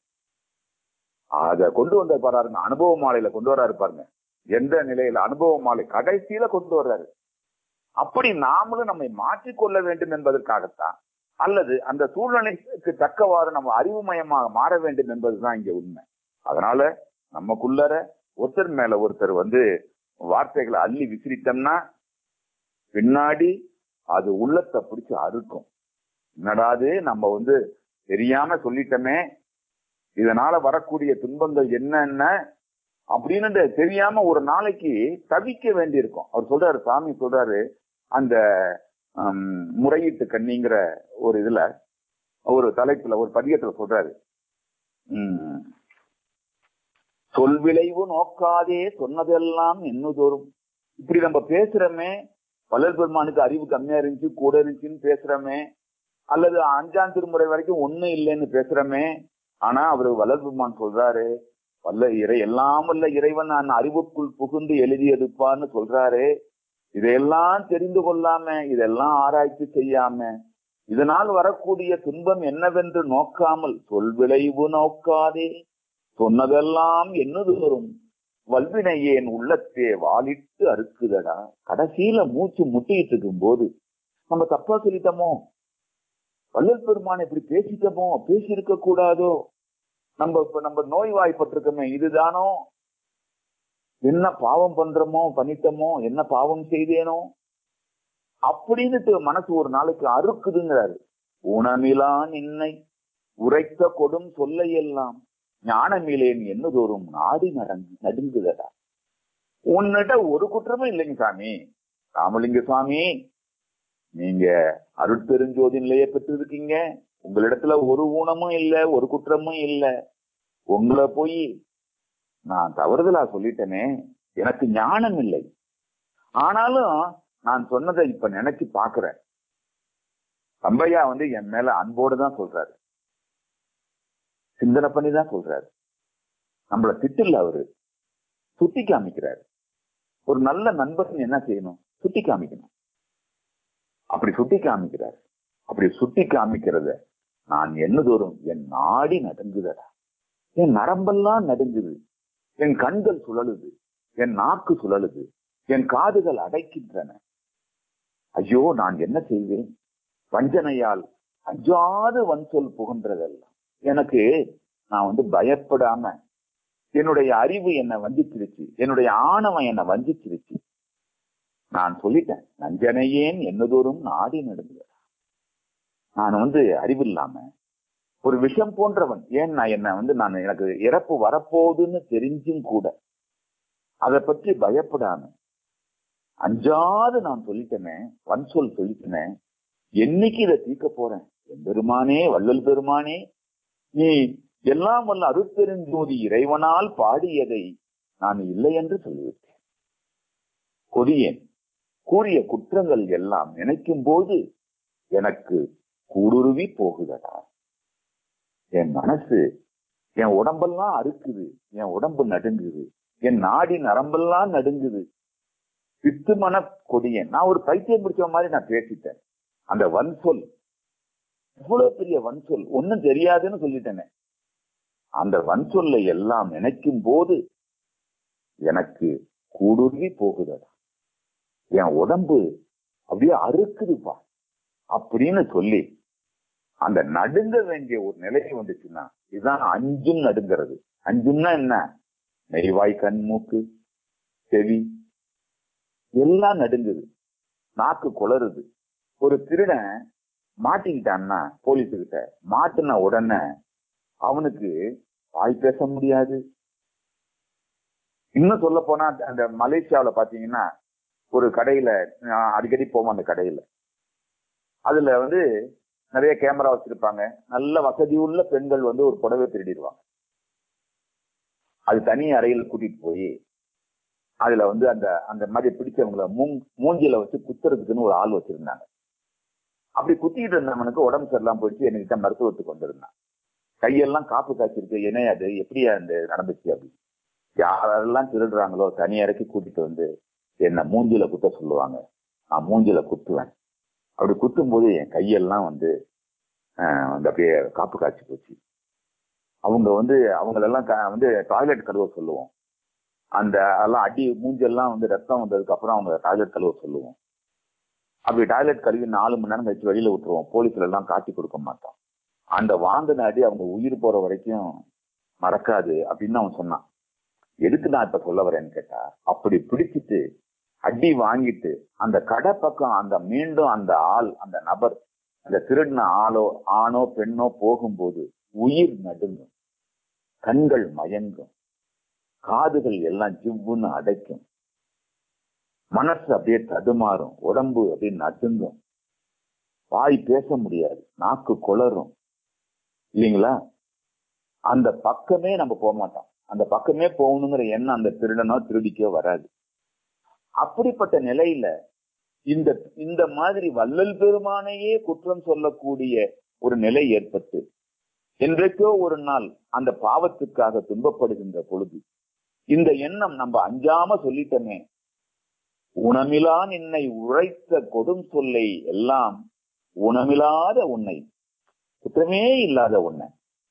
B: அத கொண்டு வந்த பாருங்க அனுபவ மாலையில கொண்டு வராரு பாருங்க எந்த நிலையில அனுபவ மாலை கடைசியில கொண்டு வர்றாரு அப்படி நாமளும் நம்மை மாற்றிக்கொள்ள வேண்டும் என்பதற்காகத்தான் அல்லது அந்த சூழ்நிலைக்கு தக்கவாறு நம்ம அறிவுமயமாக மாற வேண்டும் என்பதுதான் இங்க உண்மை அதனால நமக்குள்ளர ஒருத்தர் மேல ஒருத்தர் வந்து வார்த்தைகளை அள்ளி விசிரித்தோம்னா பின்னாடி அது உள்ளத்தை பிடிச்சு அறுக்கும் என்னடாது நம்ம வந்து தெரியாம சொல்லிட்டோமே இதனால வரக்கூடிய துன்பங்கள் என்னென்ன அப்படின்னு தெரியாம ஒரு நாளைக்கு தவிக்க வேண்டியிருக்கும் அவர் சொல்றாரு சாமி சொல்றாரு அந்த முறையீட்டு கண்ணிங்கிற ஒரு இதுல ஒரு தலைப்புல ஒரு பதியத்துல சொல்றாரு உம் சொல் விளைவு நோக்காதே சொன்னதெல்லாம் என்னதோறும் இப்படி நம்ம பேசுறோமே வள்ளல் பெருமானுக்கு அறிவு கம்மியா இருந்துச்சு கூட இருந்துச்சுன்னு பேசுறோமே அல்லது அஞ்சாம் திருமுறை வரைக்கும் ஒண்ணும் இல்லைன்னு பேசுறோமே ஆனா அவரு வள்ளல் பெருமான் சொல்றாரு வல்ல இறை எல்லாம் வல்ல இறைவன் நான் அறிவுக்குள் புகுந்து எழுதியதுப்பான்னு சொல்றாரு இதையெல்லாம் தெரிந்து கொள்ளாம இதெல்லாம் ஆராய்ச்சி செய்யாம இதனால் வரக்கூடிய துன்பம் என்னவென்று நோக்காமல் சொல் விளைவு நோக்காதே சொன்னதெல்லாம் என்னது வரும் வல்வினையேன் உள்ளத்தே வாலிட்டு அறுக்குதடா கடைசியில மூச்சு முட்டிட்டு இருக்கும் போது நம்ம தப்பா சொல்லிட்டோமோ வள்ளல் பெருமான் இப்படி பேசிட்டோமோ பேசி இருக்க கூடாதோ நம்ம இப்ப நம்ம நோய்வாய்ப்பட்டிருக்கோமே இதுதானோ என்ன பாவம் பண்றோமோ பண்ணிட்டோமோ என்ன பாவம் செய்தேனோ அப்படின்னுட்டு மனசு ஒரு நாளைக்கு அறுக்குதுங்கிறாரு உணமிலா நின்னை உரைத்த கொடும் சொல்லை எல்லாம் ஞானமிலேன் என்னதோறும் நாடி நடங்கு நடுங்குதடா உன்னிட்ட ஒரு குற்றமும் இல்லைங்க சாமி ராமலிங்க சுவாமி நீங்க அருட்பெருஞ்சோதி நிலையை பெற்றிருக்கீங்க உங்களிடத்துல ஒரு ஊனமும் இல்ல ஒரு குற்றமும் இல்ல உங்களை போய் நான் தவறுதலா சொல்லிட்டேனே எனக்கு ஞானம் இல்லை ஆனாலும் நான் சொன்னதை இப்ப நினைச்சு பாக்குறேன் தம்பையா வந்து என் மேல அன்போடு தான் சொல்றாரு சிந்தனை பண்ணி தான் சொல்றாரு நம்மள திட்டில்ல அவரு சுட்டி காமிக்கிறாரு ஒரு நல்ல நண்பன் என்ன செய்யணும் சுட்டி காமிக்கணும் அப்படி சுட்டி காமிக்கிறார் அப்படி சுட்டி காமிக்கிறத நான் என்னதோறும் என் நாடி நடுங்குதடா என் நரம்பெல்லாம் நடுங்குது என் கண்கள் சுழலுது என் நாக்கு சுழலுது என் காதுகள் அடைக்கின்றன ஐயோ நான் என்ன செய்வேன் வஞ்சனையால் அஞ்சாது வன் சொல் புகின்றதெல்லாம் எனக்கு நான் வந்து பயப்படாம என்னுடைய அறிவு என்னை வஞ்சிச்சிருச்சு என்னுடைய ஆணவம் என்னை வஞ்சிச்சிருச்சு நான் சொல்லிட்டேன் நஞ்சனையேன் என்னதோறும் நாடி நடுங்குகிறேன் நான் வந்து அறிவில்லாம ஒரு விஷம் போன்றவன் ஏன் நான் என்ன வந்து நான் எனக்கு இறப்பு வரப்போகுதுன்னு தெரிஞ்சும் கூட அதை பற்றி பயப்படாம அஞ்சாது நான் சொல்லிட்டேனே வன் சொல் சொல்லிட்டேனே என்னைக்கு இதை தீர்க்க போறேன் என் பெருமானே வள்ளல் பெருமானே நீ எல்லாம் வல்ல அருட்பெருஞ்சோதி இறைவனால் பாடியதை நான் இல்லை என்று சொல்லிவிட்டேன் கொடியேன் கூறிய குற்றங்கள் எல்லாம் நினைக்கும் போது எனக்கு கூடுருவி போகுதடா என் மனசு என் உடம்பெல்லாம் அறுக்குது என் உடம்பு நடுங்குது என் நாடி நரம்பெல்லாம் நடுங்குது பித்து மன கொடியேன் நான் ஒரு பைத்தியம் பிடிச்ச மாதிரி நான் பேசிட்டேன் அந்த வன் சொல் இவ்வளவு பெரிய வன் சொல் ஒன்னும் தெரியாதுன்னு சொல்லிட்டேனே அந்த வன் சொல்லை எல்லாம் நினைக்கும் போது எனக்கு கூடுருவி போகுதடா என் உடம்பு அப்படியே அறுக்குதுப்பா அப்படின்னு சொல்லி அந்த நடுங்க வேண்டிய ஒரு நிலை வந்துச்சுன்னா இதுதான் அஞ்சும் நடுங்கிறது அஞ்சும்னா என்ன நெய்வாய் கண் மூக்கு செவி எல்லாம் நடுங்குது நாக்கு குளறுது ஒரு திருடன் மாட்டிக்கிட்டான்னா போலீஸுகிட்ட மாட்டின உடனே அவனுக்கு வாய் பேச முடியாது இன்னும் சொல்ல போனா அந்த மலேசியாவில பாத்தீங்கன்னா ஒரு கடையில நான் அடிக்கடி போவோம் அந்த கடையில அதுல வந்து நிறைய கேமரா வச்சிருப்பாங்க நல்ல வசதி உள்ள பெண்கள் வந்து ஒரு புடவை திருடிடுவாங்க அது தனி அறையில் கூட்டிட்டு போய் அதுல வந்து அந்த அந்த மாதிரி பிடிச்சவங்கள மூங் மூஞ்சில வச்சு குத்துறதுக்குன்னு ஒரு ஆள் வச்சிருந்தாங்க அப்படி குத்திட்டு இருந்தவனுக்கு உடம்பு சரியில்லாம போயிடுச்சு என்கிட்ட மருத்துவத்துக்கு வந்திருந்தான் கையெல்லாம் காப்பு காய்ச்சிருக்கு என்ன அது எப்படியா அந்த நடந்துச்சு அப்படின்னு யாரெல்லாம் திருடுறாங்களோ தனி அறைக்கு கூட்டிட்டு வந்து என்ன மூஞ்சில குத்த சொல்லுவாங்க நான் மூஞ்சில குத்துவேன் அப்படி குத்தும் போது என் கையெல்லாம் வந்து வந்து அப்படியே காப்பு காய்ச்சி போச்சு அவங்க வந்து அவங்களெல்லாம் வந்து டாய்லெட் கழுவ சொல்லுவோம் அந்த எல்லாம் அடி மூஞ்செல்லாம் வந்து ரத்தம் வந்ததுக்கு அப்புறம் அவங்க டாய்லெட் கழுவ சொல்லுவோம் அப்படி டாய்லெட் கழுவி நாலு மணி நேரம் கழிச்சு வெளியில விட்டுருவோம் போலீஸ்ல எல்லாம் காட்டி கொடுக்க மாட்டோம் அந்த வாங்கின அடி அவங்க உயிர் போற வரைக்கும் மறக்காது அப்படின்னு அவன் சொன்னான் எதுக்கு நான் இப்ப சொல்ல வரேன்னு கேட்டா அப்படி பிடிச்சிட்டு அடி வாங்கிட்டு அந்த கடை பக்கம் அந்த மீண்டும் அந்த ஆள் அந்த நபர் அந்த திருடின ஆளோ ஆணோ பெண்ணோ போகும்போது உயிர் நடுங்கும் கண்கள் மயங்கும் காதுகள் எல்லாம் ஜிவ்வுன்னு அடைக்கும் மனசு அப்படியே தடுமாறும் உடம்பு அப்படியே நடுங்கும் வாய் பேச முடியாது நாக்கு குளரும் இல்லைங்களா அந்த பக்கமே நம்ம போக மாட்டோம் அந்த பக்கமே போகணுங்கிற எண்ணம் அந்த திருடனோ திருடிக்கோ வராது அப்படிப்பட்ட நிலையில இந்த இந்த மாதிரி வள்ளல் பெருமானையே குற்றம் சொல்லக்கூடிய ஒரு நிலை ஏற்பட்டு என்றைக்கோ ஒரு நாள் அந்த பாவத்துக்காக துன்பப்படுகின்ற பொழுது இந்த எண்ணம் நம்ம அஞ்சாம சொல்லிட்டோமே உணமிலா நின்னை உழைத்த கொடும் சொல்லை எல்லாம் உணமில்லாத உன்னை குற்றமே இல்லாத உன்னை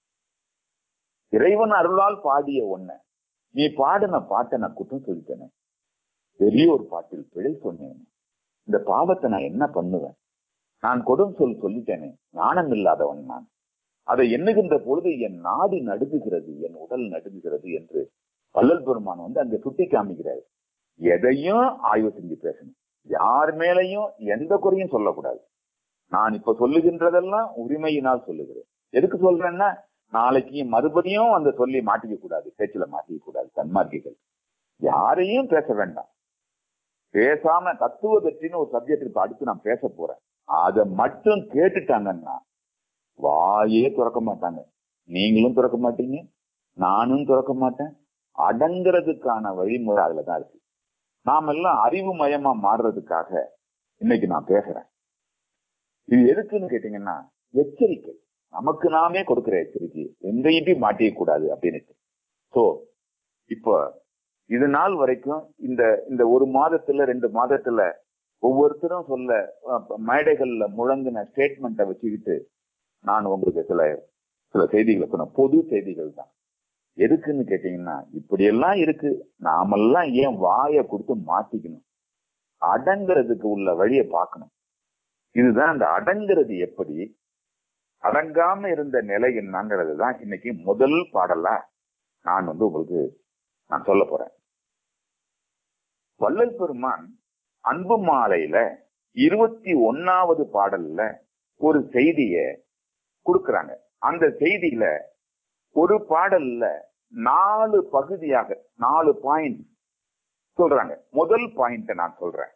B: இறைவன் அருளால் பாடிய உன்னை நீ பாடின பாட்டை நான் குற்றம் சொல்லிட்டேனே பெரிய ஒரு பாட்டில் பிழை சொன்னேன் இந்த பாவத்தை நான் என்ன பண்ணுவேன் நான் கொடும் சொல் சொல்லிட்டேனே ஞானம் இல்லாதவன் நான் அதை எண்ணுகின்ற பொழுது என் நாடி நடுங்குகிறது என் உடல் நடுங்குகிறது என்று வள்ளல் பெருமான் வந்து அங்க சுட்டி காமிக்கிறாரு எதையும் ஆய்வு செஞ்சு பேசணும் யார் மேலையும் எந்த குறையும் சொல்லக்கூடாது நான் இப்ப சொல்லுகின்றதெல்லாம் உரிமையினால் சொல்லுகிறேன் எதுக்கு சொல்றேன்னா நாளைக்கு மறுபடியும் அந்த சொல்லி மாட்டிக்க கூடாது பேச்சுல மாட்டிக்க கூடாது சன்மார்க்கிகள் யாரையும் பேச வேண்டாம் பேசாம தத்துவ வெற்றின்னு ஒரு சப்ஜெக்ட் இப்ப அடுத்து நான் பேச போறேன் அதை மட்டும் கேட்டுட்டாங்கன்னா வாயே திறக்க மாட்டாங்க நீங்களும் திறக்க மாட்டீங்க நானும் திறக்க மாட்டேன் அடங்குறதுக்கான வழிமுறை அதுலதான் இருக்கு நாம எல்லாம் அறிவு மயமா மாறுறதுக்காக இன்னைக்கு நான் பேசுறேன் இது எதுக்குன்னு கேட்டீங்கன்னா எச்சரிக்கை நமக்கு நாமே கொடுக்கிற எச்சரிக்கை எங்கேயும் மாட்டிக்க கூடாது அப்படின்னு சோ இப்போ இது நாள் வரைக்கும் இந்த இந்த ஒரு மாதத்துல ரெண்டு மாதத்துல ஒவ்வொருத்தரும் சொல்ல அஹ், மேடைகள்ல முழங்கின ஸ்டேட்மெண்ட்டை வச்சுக்கிட்டு நான் உங்களுக்கு சில சில செய்திகளை சொன்னேன் பொது செய்திகள் தான் எதுக்குன்னு கேட்டீங்கன்னா இப்படி எல்லாம் இருக்கு நாமெல்லாம் ஏன் வாயை கொடுத்து மாத்திக்கணும் அடங்குறதுக்கு உள்ள வழியை பார்க்கணும் இதுதான் அந்த அடங்குறது எப்படி அடங்காம இருந்த நிலை என்னங்கிறது தான் இன்னைக்கு முதல் பாடலா நான் வந்து உங்களுக்கு நான் சொல்ல போறேன் வள்ளல் பெருமான் அன்பு மாலையில இருபத்தி ஒன்னாவது பாடல்ல ஒரு செய்திய கொடுக்கறாங்க அந்த செய்தியில ஒரு பாடல்ல நாலு பகுதியாக நாலு பாயிண்ட் சொல்றாங்க முதல் பாயிண்ட் நான் சொல்றேன்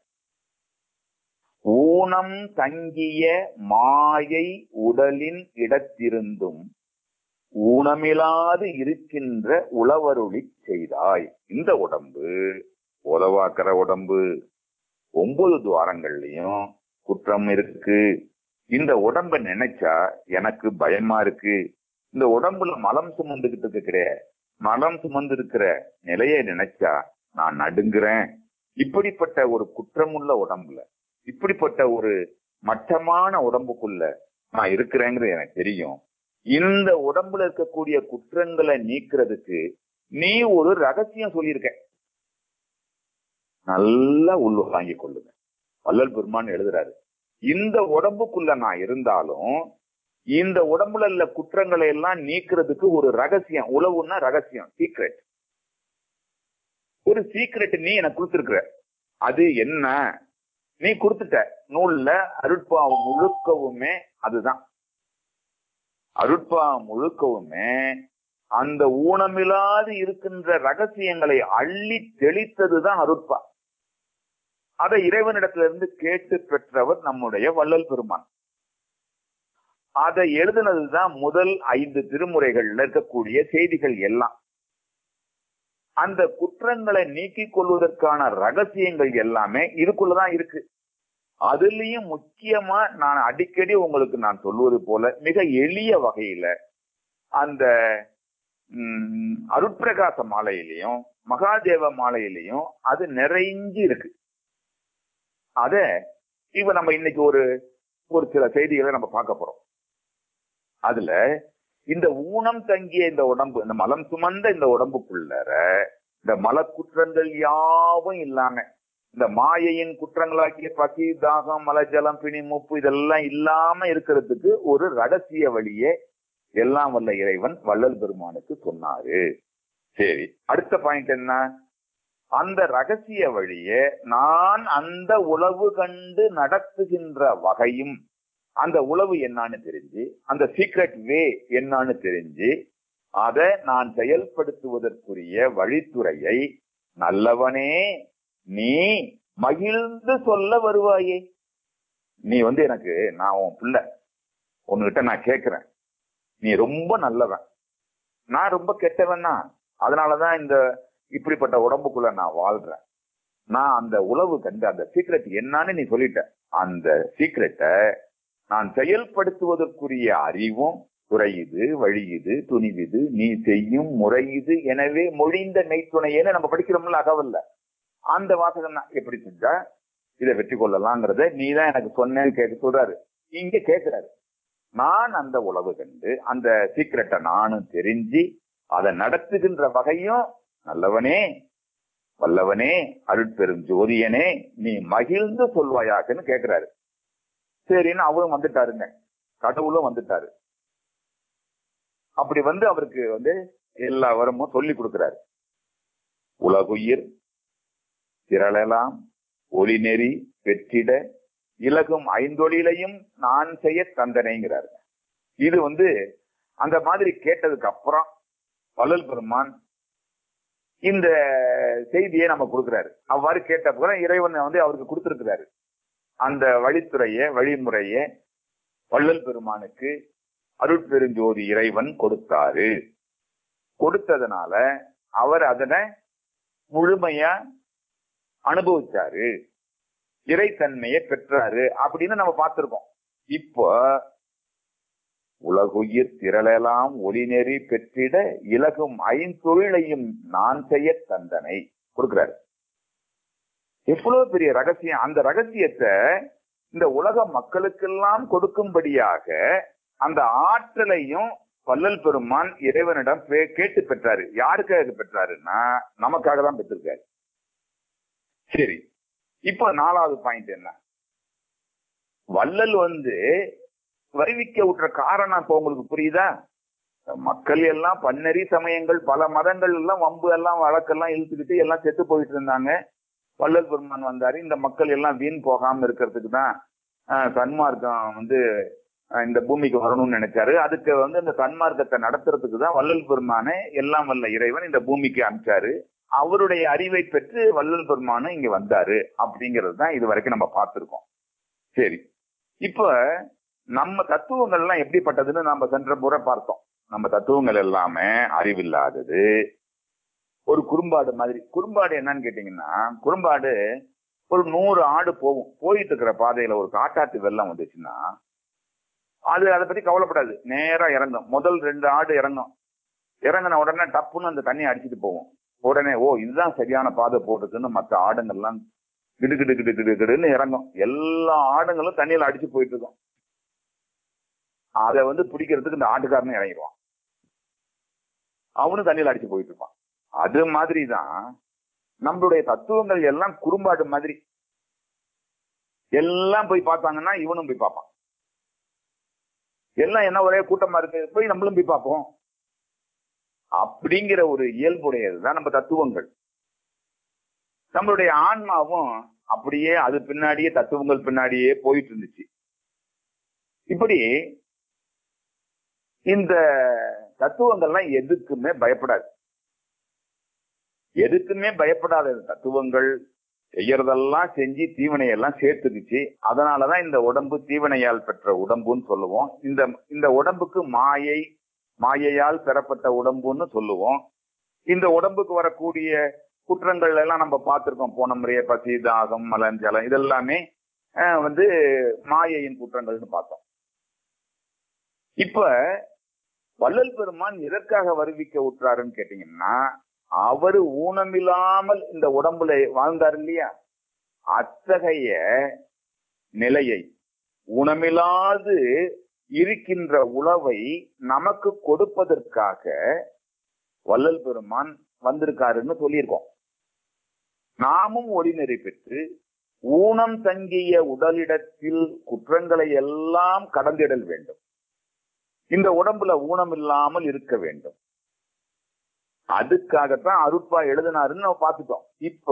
B: ஊனம் தங்கிய மாயை உடலின் இடத்திருந்தும் ஊனமில்லாது இருக்கின்ற உளவருளி செய்தாய் இந்த உடம்பு உதவாக்கிற உடம்பு ஒன்பது துவாரங்கள்லயும் குற்றம் இருக்கு இந்த உடம்ப நினைச்சா எனக்கு பயமா இருக்கு இந்த உடம்புல மலம் சுமந்துகிட்டு இருக்க கிடையாது மலம் சுமந்து இருக்கிற நிலையை நினைச்சா நான் நடுங்குறேன் இப்படிப்பட்ட ஒரு குற்றமுள்ள உடம்புல இப்படிப்பட்ட ஒரு மட்டமான உடம்புக்குள்ள நான் இருக்கிறேங்கிறது எனக்கு தெரியும் இந்த உடம்புல இருக்கக்கூடிய குற்றங்களை நீக்கிறதுக்கு நீ ஒரு ரகசியம் சொல்லியிருக்க நல்லா உள்ள வாங்கிக் கொள்ளுங்க வள்ளல் பெருமான் எழுதுறாரு இந்த உடம்புக்குள்ள நான் இருந்தாலும் இந்த உடம்புல உள்ள குற்றங்களை எல்லாம் நீக்கிறதுக்கு ஒரு ரகசியம் உளவுன்னா ரகசியம் சீக்ரெட் ஒரு சீக்ரெட் நீ எனக்கு கொடுத்திருக்கிற அது என்ன நீ கொடுத்துட்ட நூல்ல அருட்பாவம் முழுக்கவுமே அதுதான் அருட்பாவம் முழுக்கவுமே அந்த ஊனமில்லாது இருக்கின்ற ரகசியங்களை அள்ளி தெளித்ததுதான் அருட்பா அதை இறைவனிடத்திலிருந்து கேட்டு பெற்றவர் நம்முடைய வள்ளல் பெருமான் அதை எழுதுனதுதான் முதல் ஐந்து திருமுறைகள்ல இருக்கக்கூடிய செய்திகள் எல்லாம் அந்த குற்றங்களை நீக்கிக் கொள்வதற்கான ரகசியங்கள் எல்லாமே இதுக்குள்ளதான் இருக்கு அதுலயும் முக்கியமா நான் அடிக்கடி உங்களுக்கு நான் சொல்வது போல மிக எளிய வகையில அந்த ம், அருட்பிரகாச மாலையிலையும் மகாதேவ மாலையிலையும் அது நிறைஞ்சு இருக்கு அத இப்ப நம்ம இன்னைக்கு ஒரு ஒரு சில செய்திகளை நம்ம பார்க்க போறோம் அதுல இந்த ஊனம் தங்கிய இந்த உடம்பு இந்த மலம் சுமந்த இந்த உடம்புக்குள்ளற இந்த மலக்குற்றங்கள் யாவும் இல்லாம இந்த மாயையின் குற்றங்களாக்கிய பசி தாகம் மலஜலம் பிணி மூப்பு இதெல்லாம் இல்லாம இருக்கிறதுக்கு ஒரு ரகசிய வழியே எல்லாம் வல்ல இறைவன் வள்ளல் பெருமானுக்கு சொன்னாரு சரி அடுத்த பாயிண்ட் என்ன அந்த ரகசிய வழியே நான் அந்த உளவு கண்டு நடத்துகின்ற வகையும் அந்த உளவு என்னான்னு தெரிஞ்சு அந்த சீக்ரெட் வே என்னான்னு தெரிஞ்சு அதை நான் செயல்படுத்துவதற்குரிய வழித்துறையை நல்லவனே நீ மகிழ்ந்து சொல்ல வருவாயே நீ வந்து எனக்கு நான் உன் பிள்ளை உன்கிட்ட நான் கேட்கிறேன் நீ ரொம்ப நல்லவன் நான் ரொம்ப கெட்டவன் தான் அதனாலதான் இந்த இப்படிப்பட்ட உடம்புக்குள்ள நான் வாழ்றேன் நான் அந்த உளவு கண்டு அந்த சீக்ரெட் என்னன்னு நீ சொல்லிட்ட அந்த சீக்ரெட்டை நான் செயல்படுத்துவதற்குரிய அறிவும் குறையுது வழியுது துணிவுது நீ செய்யும் முறையுது எனவே மொழிந்த மெய்த்துணையேன்னு நம்ம படிக்கிறோம்ல அகவல்ல அந்த வாசகம் தான் எப்படி செஞ்சா இதை வெற்றி கொள்ளலாங்கிறத நீ தான் எனக்கு சொன்னேன்னு கேட்க சொல்றாரு இங்க கேட்கிறாரு நான் அந்த உளவு கண்டு அந்த சீக்கிரட்டை நானும் தெரிஞ்சு அதை நடத்துகின்ற வகையும் நல்லவனே வல்லவனே அருட்பெரும் ஜோதியனே நீ மகிழ்ந்து சொல்வாயாக்குன்னு கேட்கிறாரு சரின்னு அவரும் வந்துட்டாருங்க கடவுளும் வந்துட்டாரு அப்படி வந்து அவருக்கு வந்து எல்லா வரமும் சொல்லி கொடுக்கிறாரு உலகுயிர் திரளலாம் ஒளி நெறி பெற்றிட இலகும் ஐந்தொழிலையும் நான் செய்ய தந்தனைங்கிறாரு இது வந்து அந்த மாதிரி கேட்டதுக்கு அப்புறம் வள்ளல் பெருமான் இந்த செய்தியை நம்ம கொடுக்கிறாரு அவ்வாறு கேட்ட அப்புறம் இறைவன் வந்து அவருக்கு கொடுத்திருக்கிறாரு அந்த வழித்துறைய வழிமுறைய வள்ளல் பெருமானுக்கு அருட்பெருஞ்சோதி இறைவன் கொடுத்தாரு கொடுத்ததுனால அவர் அதனை முழுமையா அனுபவிச்சாரு இறைத்தன்மையை பெற்றாரு அப்படின்னு நம்ம பார்த்திருக்கோம் இப்போ உலகுயிர் திரளெல்லாம் ஒளிநெறி பெற்றிட இலகும் ஐந்தொழிலையும் நான் செய்ய தந்தனை கொடுக்கிறாரு எவ்வளவு பெரிய ரகசியம் அந்த ரகசியத்தை இந்த உலக மக்களுக்கெல்லாம் கொடுக்கும்படியாக அந்த ஆற்றலையும் வள்ளல் பெருமான் இறைவனிடம் பே- கேட்டு பெற்றாரு யாருக்காக பெற்றாருன்னா நமக்காக தான் பெற்றிருக்காரு சரி இப்போ நாலாவது பாயிண்ட் என்ன வள்ளல் வந்து வருவிக்க விட்டுற காரணம் இப்ப உங்களுக்கு புரியுதா மக்கள் எல்லாம் பன்னெறி சமயங்கள் பல மதங்கள் எல்லாம் வம்பு எல்லாம் வழக்கெல்லாம் இழுத்துக்கிட்டு எல்லாம் செத்து போயிட்டு இருந்தாங்க வள்ளல் பெருமான் வந்தாரு இந்த மக்கள் எல்லாம் வீண் போகாம இருக்கிறதுக்கு தான் ஆஹ், சன்மார்க்கம் வந்து ஆஹ், இந்த பூமிக்கு வரணும்னு நினைச்சாரு அதுக்கு வந்து இந்த சன்மார்க்கத்தை நடத்துறதுக்கு தான் வள்ளல் பெருமானை எல்லாம் வல்ல இறைவன் இந்த பூமிக்கு அனுப்பிச்சாரு அவருடைய அறிவை பெற்று வள்ளல் பெருமானும் இங்க வந்தாரு அப்படிங்கிறது தான் இது வரைக்கும் நம்ம பார்த்திருக்கோம் சரி இப்ப நம்ம தத்துவங்கள் எல்லாம் எப்படிப்பட்டதுன்னு நம்ம சென்ற முறை பார்த்தோம் நம்ம தத்துவங்கள் எல்லாமே அறிவில்லாதது ஒரு குறும்பாடு மாதிரி குறும்பாடு என்னன்னு கேட்டீங்கன்னா குறும்பாடு ஒரு நூறு ஆடு போகும் போயிட்டு இருக்கிற பாதையில ஒரு காட்டாத்து வெள்ளம் வந்துச்சுன்னா அது அதை பத்தி கவலைப்படாது நேரா இறங்கும் முதல் ரெண்டு ஆடு இறங்கும் இறங்கின உடனே டப்புன்னு அந்த தண்ணி அடிச்சிட்டு போகும் உடனே ஓ இதுதான் சரியான பாதை போட்டுருக்குன்னு மற்ற ஆடுங்கள்லாம் கிடு கிடு கிடு கிடு கிடுன்னு இறங்கும் எல்லா ஆடுங்களும் தண்ணியில அடிச்சு போயிட்டு இருக்கும் அதை வந்து பிடிக்கிறதுக்கு இந்த ஆட்டுக்காரனும் இறங்கிடுவான் அவனும் தண்ணியில அடிச்சு போயிட்டு இருப்பான் அது மாதிரிதான் நம்மளுடைய தத்துவங்கள் எல்லாம் குறும்பாடு மாதிரி எல்லாம் போய் பார்த்தாங்கன்னா இவனும் போய் பார்ப்பான் எல்லாம் என்ன ஒரே கூட்டமா இருக்கு போய் நம்மளும் போய் பார்ப்போம் அப்படிங்கிற ஒரு இயல்புடையதுதான் நம்ம தத்துவங்கள் நம்மளுடைய ஆன்மாவும் அப்படியே அது பின்னாடியே தத்துவங்கள் பின்னாடியே போயிட்டு இருந்துச்சு இப்படி இந்த தத்துவங்கள்லாம் எதுக்குமே பயப்படாது எதுக்குமே பயப்படாத இந்த தத்துவங்கள் செய்யறதெல்லாம் செஞ்சு தீவனையெல்லாம் சேர்த்துக்குச்சு அதனாலதான் இந்த உடம்பு தீவனையால் பெற்ற உடம்புன்னு சொல்லுவோம் இந்த இந்த உடம்புக்கு மாயை மாயையால் பெறப்பட்ட உடம்புன்னு சொல்லுவோம் இந்த உடம்புக்கு வரக்கூடிய குற்றங்கள் எல்லாம் நம்ம பார்த்திருக்கோம் போன முறையே பசி தாகம் மலஞ்சலம் இதெல்லாமே அஹ், வந்து மாயையின் குற்றங்கள்னு பார்த்தோம் இப்ப வள்ளல் பெருமான் எதற்காக வருவிக்க உற்றாருன்னு கேட்டீங்கன்னா அவரு ஊனமில்லாமல் இந்த உடம்புல வாழ்ந்தார் இல்லையா அத்தகைய நிலையை ஊனமில்லாது இருக்கின்ற உழவை நமக்கு கொடுப்பதற்காக வள்ளல் பெருமான் வந்திருக்காருன்னு சொல்லியிருக்கோம் நாமும் ஒளிநெறி பெற்று ஊனம் தங்கிய உடலிடத்தில் குற்றங்களை எல்லாம் கடந்திடல் வேண்டும் இந்த உடம்புல ஊனம் இல்லாமல் இருக்க வேண்டும் அதுக்காகத்தான் அருட்பா எழுதினாருன்னு நம்ம பார்த்துட்டோம் இப்ப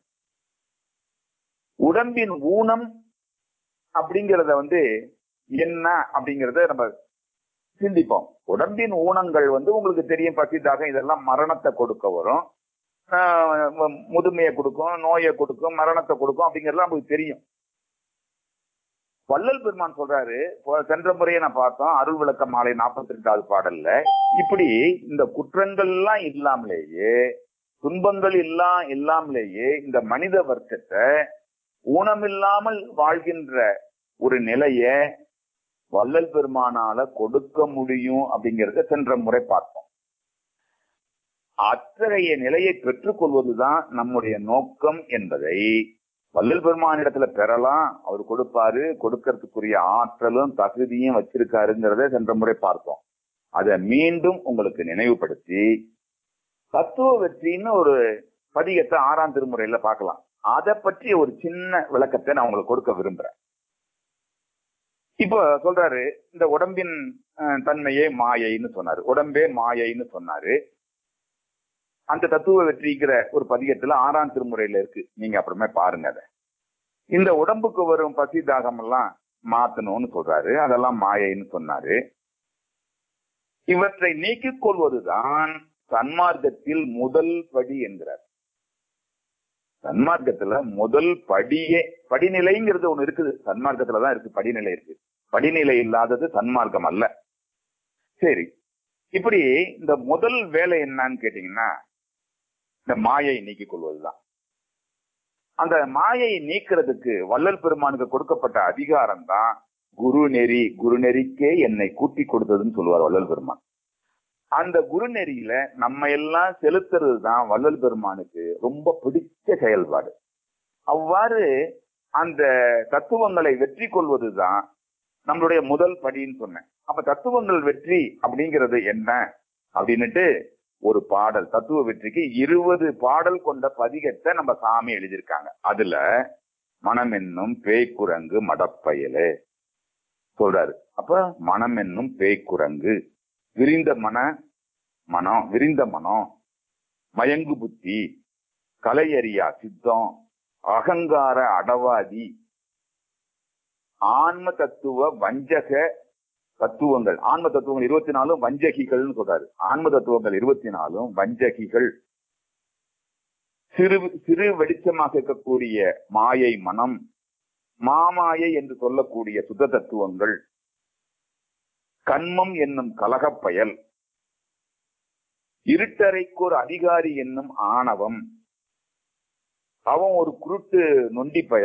B: உடம்பின் ஊனம் அப்படிங்கிறத வந்து என்ன அப்படிங்கறத நம்ம சிந்திப்போம் உடம்பின் ஊனங்கள் வந்து உங்களுக்கு தெரியும் பசிதாக இதெல்லாம் மரணத்தை கொடுக்க வரும் ஆஹ் மு- முதுமையை கொடுக்கும் நோயை கொடுக்கும் மரணத்தை கொடுக்கும் அப்படிங்கறதுலாம் நமக்கு தெரியும் வள்ளல் பெருமான் சொல்றாரு போ- சென்ற முறையை நான் பார்த்தோம் அருள் விளக்க மாலை நாற்பத்தி ரெண்டாவது பாடல்ல இப்படி இந்த குற்றங்கள் எல்லாம் இல்லாமலேயே துன்பங்கள் இல்லா இல்லாமலேயே இந்த மனித வர்க்கத்தை ஊனமில்லாமல் வாழ்கின்ற ஒரு நிலைய வள்ளல் பெருமானால கொடுக்க முடியும் அப்படிங்கறத சென்ற முறை பார்த்தோம் அத்தகைய நிலையை பெற்றுக்கொள்வதுதான் நம்முடைய நோக்கம் என்பதை வள்ளல் பெருமானிடத்துல பெறலாம் அவர் கொடுப்பாரு கொடுக்கறதுக்குரிய ஆற்றலும் தகுதியும் வச்சிருக்காருங்கிறத சென்ற முறை பார்த்தோம் அதை மீண்டும் உங்களுக்கு நினைவுபடுத்தி தத்துவ வெற்றின்னு ஒரு பதிகத்தை ஆறாம் திருமுறையில பார்க்கலாம் அதை பற்றி ஒரு சின்ன விளக்கத்தை நான் உங்களுக்கு கொடுக்க விரும்புறேன் இப்போ சொல்றாரு இந்த உடம்பின் அஹ், தன்மையே மாயைன்னு சொன்னாரு உடம்பே மாயைன்னு சொன்னாரு அந்த தத்துவ வெற்றிங்கிற ஒரு பதிகத்துல ஆறாம் திருமுறையில இருக்கு நீங்க அப்புறமே பாருங்க அதை இந்த உடம்புக்கு வரும் பசி தாகம் எல்லாம் மாத்தணும்னு சொல்றாரு அதெல்லாம் மாயைன்னு சொன்னாரு இவற்றை நீக்கிக் கொள்வதுதான் சன்மார்க்கத்தில் முதல் படி என்கிறார் சன்மார்க்கத்துல முதல் படியே படிநிலைங்கிறது ஒண்ணு இருக்குது சன்மார்க்கத்துலதான் இருக்கு படிநிலை இருக்கு படிநிலை இல்லாதது சன்மார்க்கம் அல்ல சரி இப்படி இந்த முதல் வேலை என்னன்னு கேட்டீங்கன்னா இந்த மாயை நீக்கிக் கொள்வதுதான் அந்த மாயை நீக்கிறதுக்கு வள்ளல் பெருமானுக்கு கொடுக்கப்பட்ட அதிகாரம் தான் குரு நெறி குரு நெறிக்கே என்னை கூட்டி கொடுத்ததுன்னு சொல்லுவார் வள்ளல் பெருமான் அந்த குரு நெறியில நம்ம எல்லாம் செலுத்துறது தான் வள்ளல் பெருமானுக்கு ரொம்ப பிடிச்ச செயல்பாடு அவ்வாறு அந்த தத்துவங்களை வெற்றி கொள்வதுதான் நம்மளுடைய முதல் படின்னு சொன்னேன் அப்ப தத்துவங்கள் வெற்றி அப்படிங்கிறது என்ன அப்படின்னுட்டு ஒரு பாடல் தத்துவ வெற்றிக்கு இருபது பாடல் கொண்ட பதிகத்தை நம்ம சாமி எழுதியிருக்காங்க அதுல மனம் என்னும் பேய்க்குரங்கு மடப்பயலு சொல்றாரு அப்ப மனம் என்னும் பேய்க்குரங்கு விரிந்த மன மனம் விரிந்த மனம் மயங்கு புத்தி கலையறியா சித்தம் அகங்கார அடவாதி ஆன்ம தத்துவ வஞ்சக தத்துவங்கள் ஆன்ம தத்துவங்கள் இருபத்தி நாலும் வஞ்சகிகள்னு சொல்றாரு ஆன்ம தத்துவங்கள் இருபத்தி நாலும் வஞ்சகிகள் சிறு சிறு வெளிச்சமாக இருக்கக்கூடிய மாயை மனம் மாமாயை என்று சொல்லக்கூடிய சுத்த தத்துவங்கள் கண்மம் என்னும் கலகப்பயல் இருட்டறைக்கு ஒரு அதிகாரி என்னும் ஆணவம் அவன் ஒரு குருட்டு நொண்டிப்பய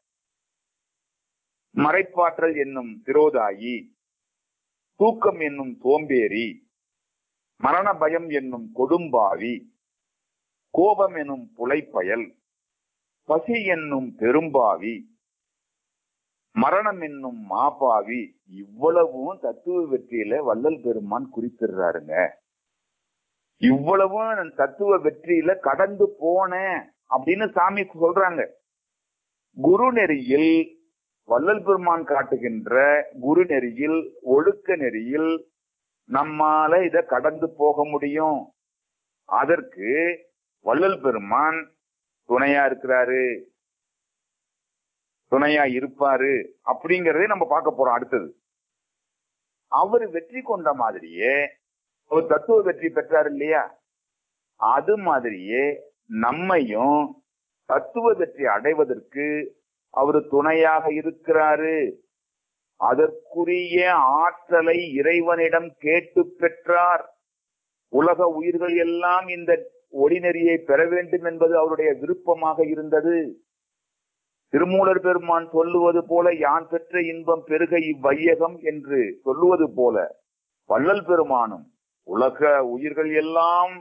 B: மறைப்பாற்றல் என்னும் திரோதாயி தூக்கம் என்னும் சோம்பேறி மரண பயம் என்னும் கொடும்பாவி கோபம் என்னும் புலைப்பயல் பசி என்னும் பெரும்பாவி மரணம் என்னும் மாபாவி இவ்வளவும் தத்துவ வெற்றியில வள்ளல் பெருமான் குறிப்பிடுறாருங்க இவ்வளவும் நான் தத்துவ வெற்றியில கடந்து போனேன் அப்படின்னு சாமி சொல்றாங்க குரு நெறியில் வள்ளல் பெருமான் காட்டுகின்ற குரு நெறியில் ஒழுக்க நெறியில் நம்மால இத கடந்து போக முடியும் அதற்கு வள்ளல் பெருமான் துணையா இருக்கிறாரு துணையா இருப்பாரு அப்படிங்கறதை நம்ம பார்க்க போறோம் அடுத்தது அவர் வெற்றி கொண்ட மாதிரியே ஒரு தத்துவ வெற்றி பெற்றார் இல்லையா அது மாதிரியே நம்மையும் தத்துவ வெற்றி அடைவதற்கு அவர் துணையாக இருக்கிறாரு அதற்குரிய ஆற்றலை இறைவனிடம் கேட்டு பெற்றார் உலக உயிர்கள் எல்லாம் இந்த ஒளிநெறியை பெற வேண்டும் என்பது அவருடைய விருப்பமாக இருந்தது திருமூலர் பெருமான் சொல்லுவது போல யான் பெற்ற இன்பம் பெருக இவ்வையகம் என்று சொல்லுவது போல வள்ளல் பெருமானும் உலக உயிர்கள் எல்லாம்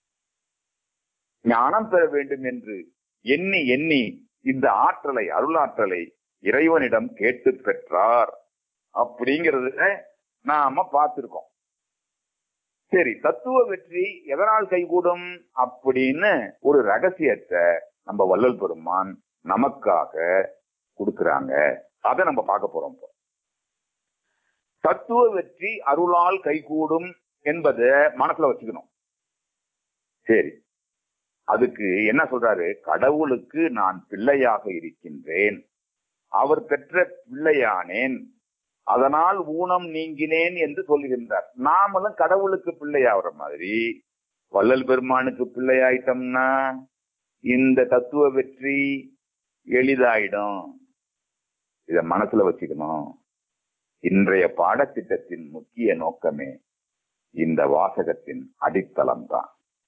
B: ஞானம் பெற வேண்டும் என்று எண்ணி எண்ணி இந்த ஆற்றலை அருளாற்றலை இறைவனிடம் கேட்டு பெற்றார் அப்படிங்கறத நாம பார்த்திருக்கோம் சரி தத்துவ வெற்றி எதனால் கைகூடும் அப்படின்னு ஒரு ரகசியத்தை நம்ம வள்ளல் பெருமான் நமக்காக கொடுக்கிறாங்க அதை நம்ம பார்க்க போறோம் இப்போ தத்துவ வெற்றி அருளால் கைகூடும் என்பதை மனசுல வச்சுக்கணும் சரி அதுக்கு என்ன சொல்றாரு கடவுளுக்கு நான் பிள்ளையாக இருக்கின்றேன் அவர் பெற்ற பிள்ளையானேன் அதனால் ஊனம் நீங்கினேன் என்று சொல்லுகின்றார் நாமளும் கடவுளுக்கு பிள்ளையாகிற மாதிரி வள்ளல் பெருமானுக்கு பிள்ளையாயிட்டோம்னா இந்த தத்துவ வெற்றி எளிதாயிடும் இத மனசுல வச்சுக்கணும் இன்றைய பாடத்திட்டத்தின் முக்கிய நோக்கமே இந்த வாசகத்தின் அடித்தளம் தான்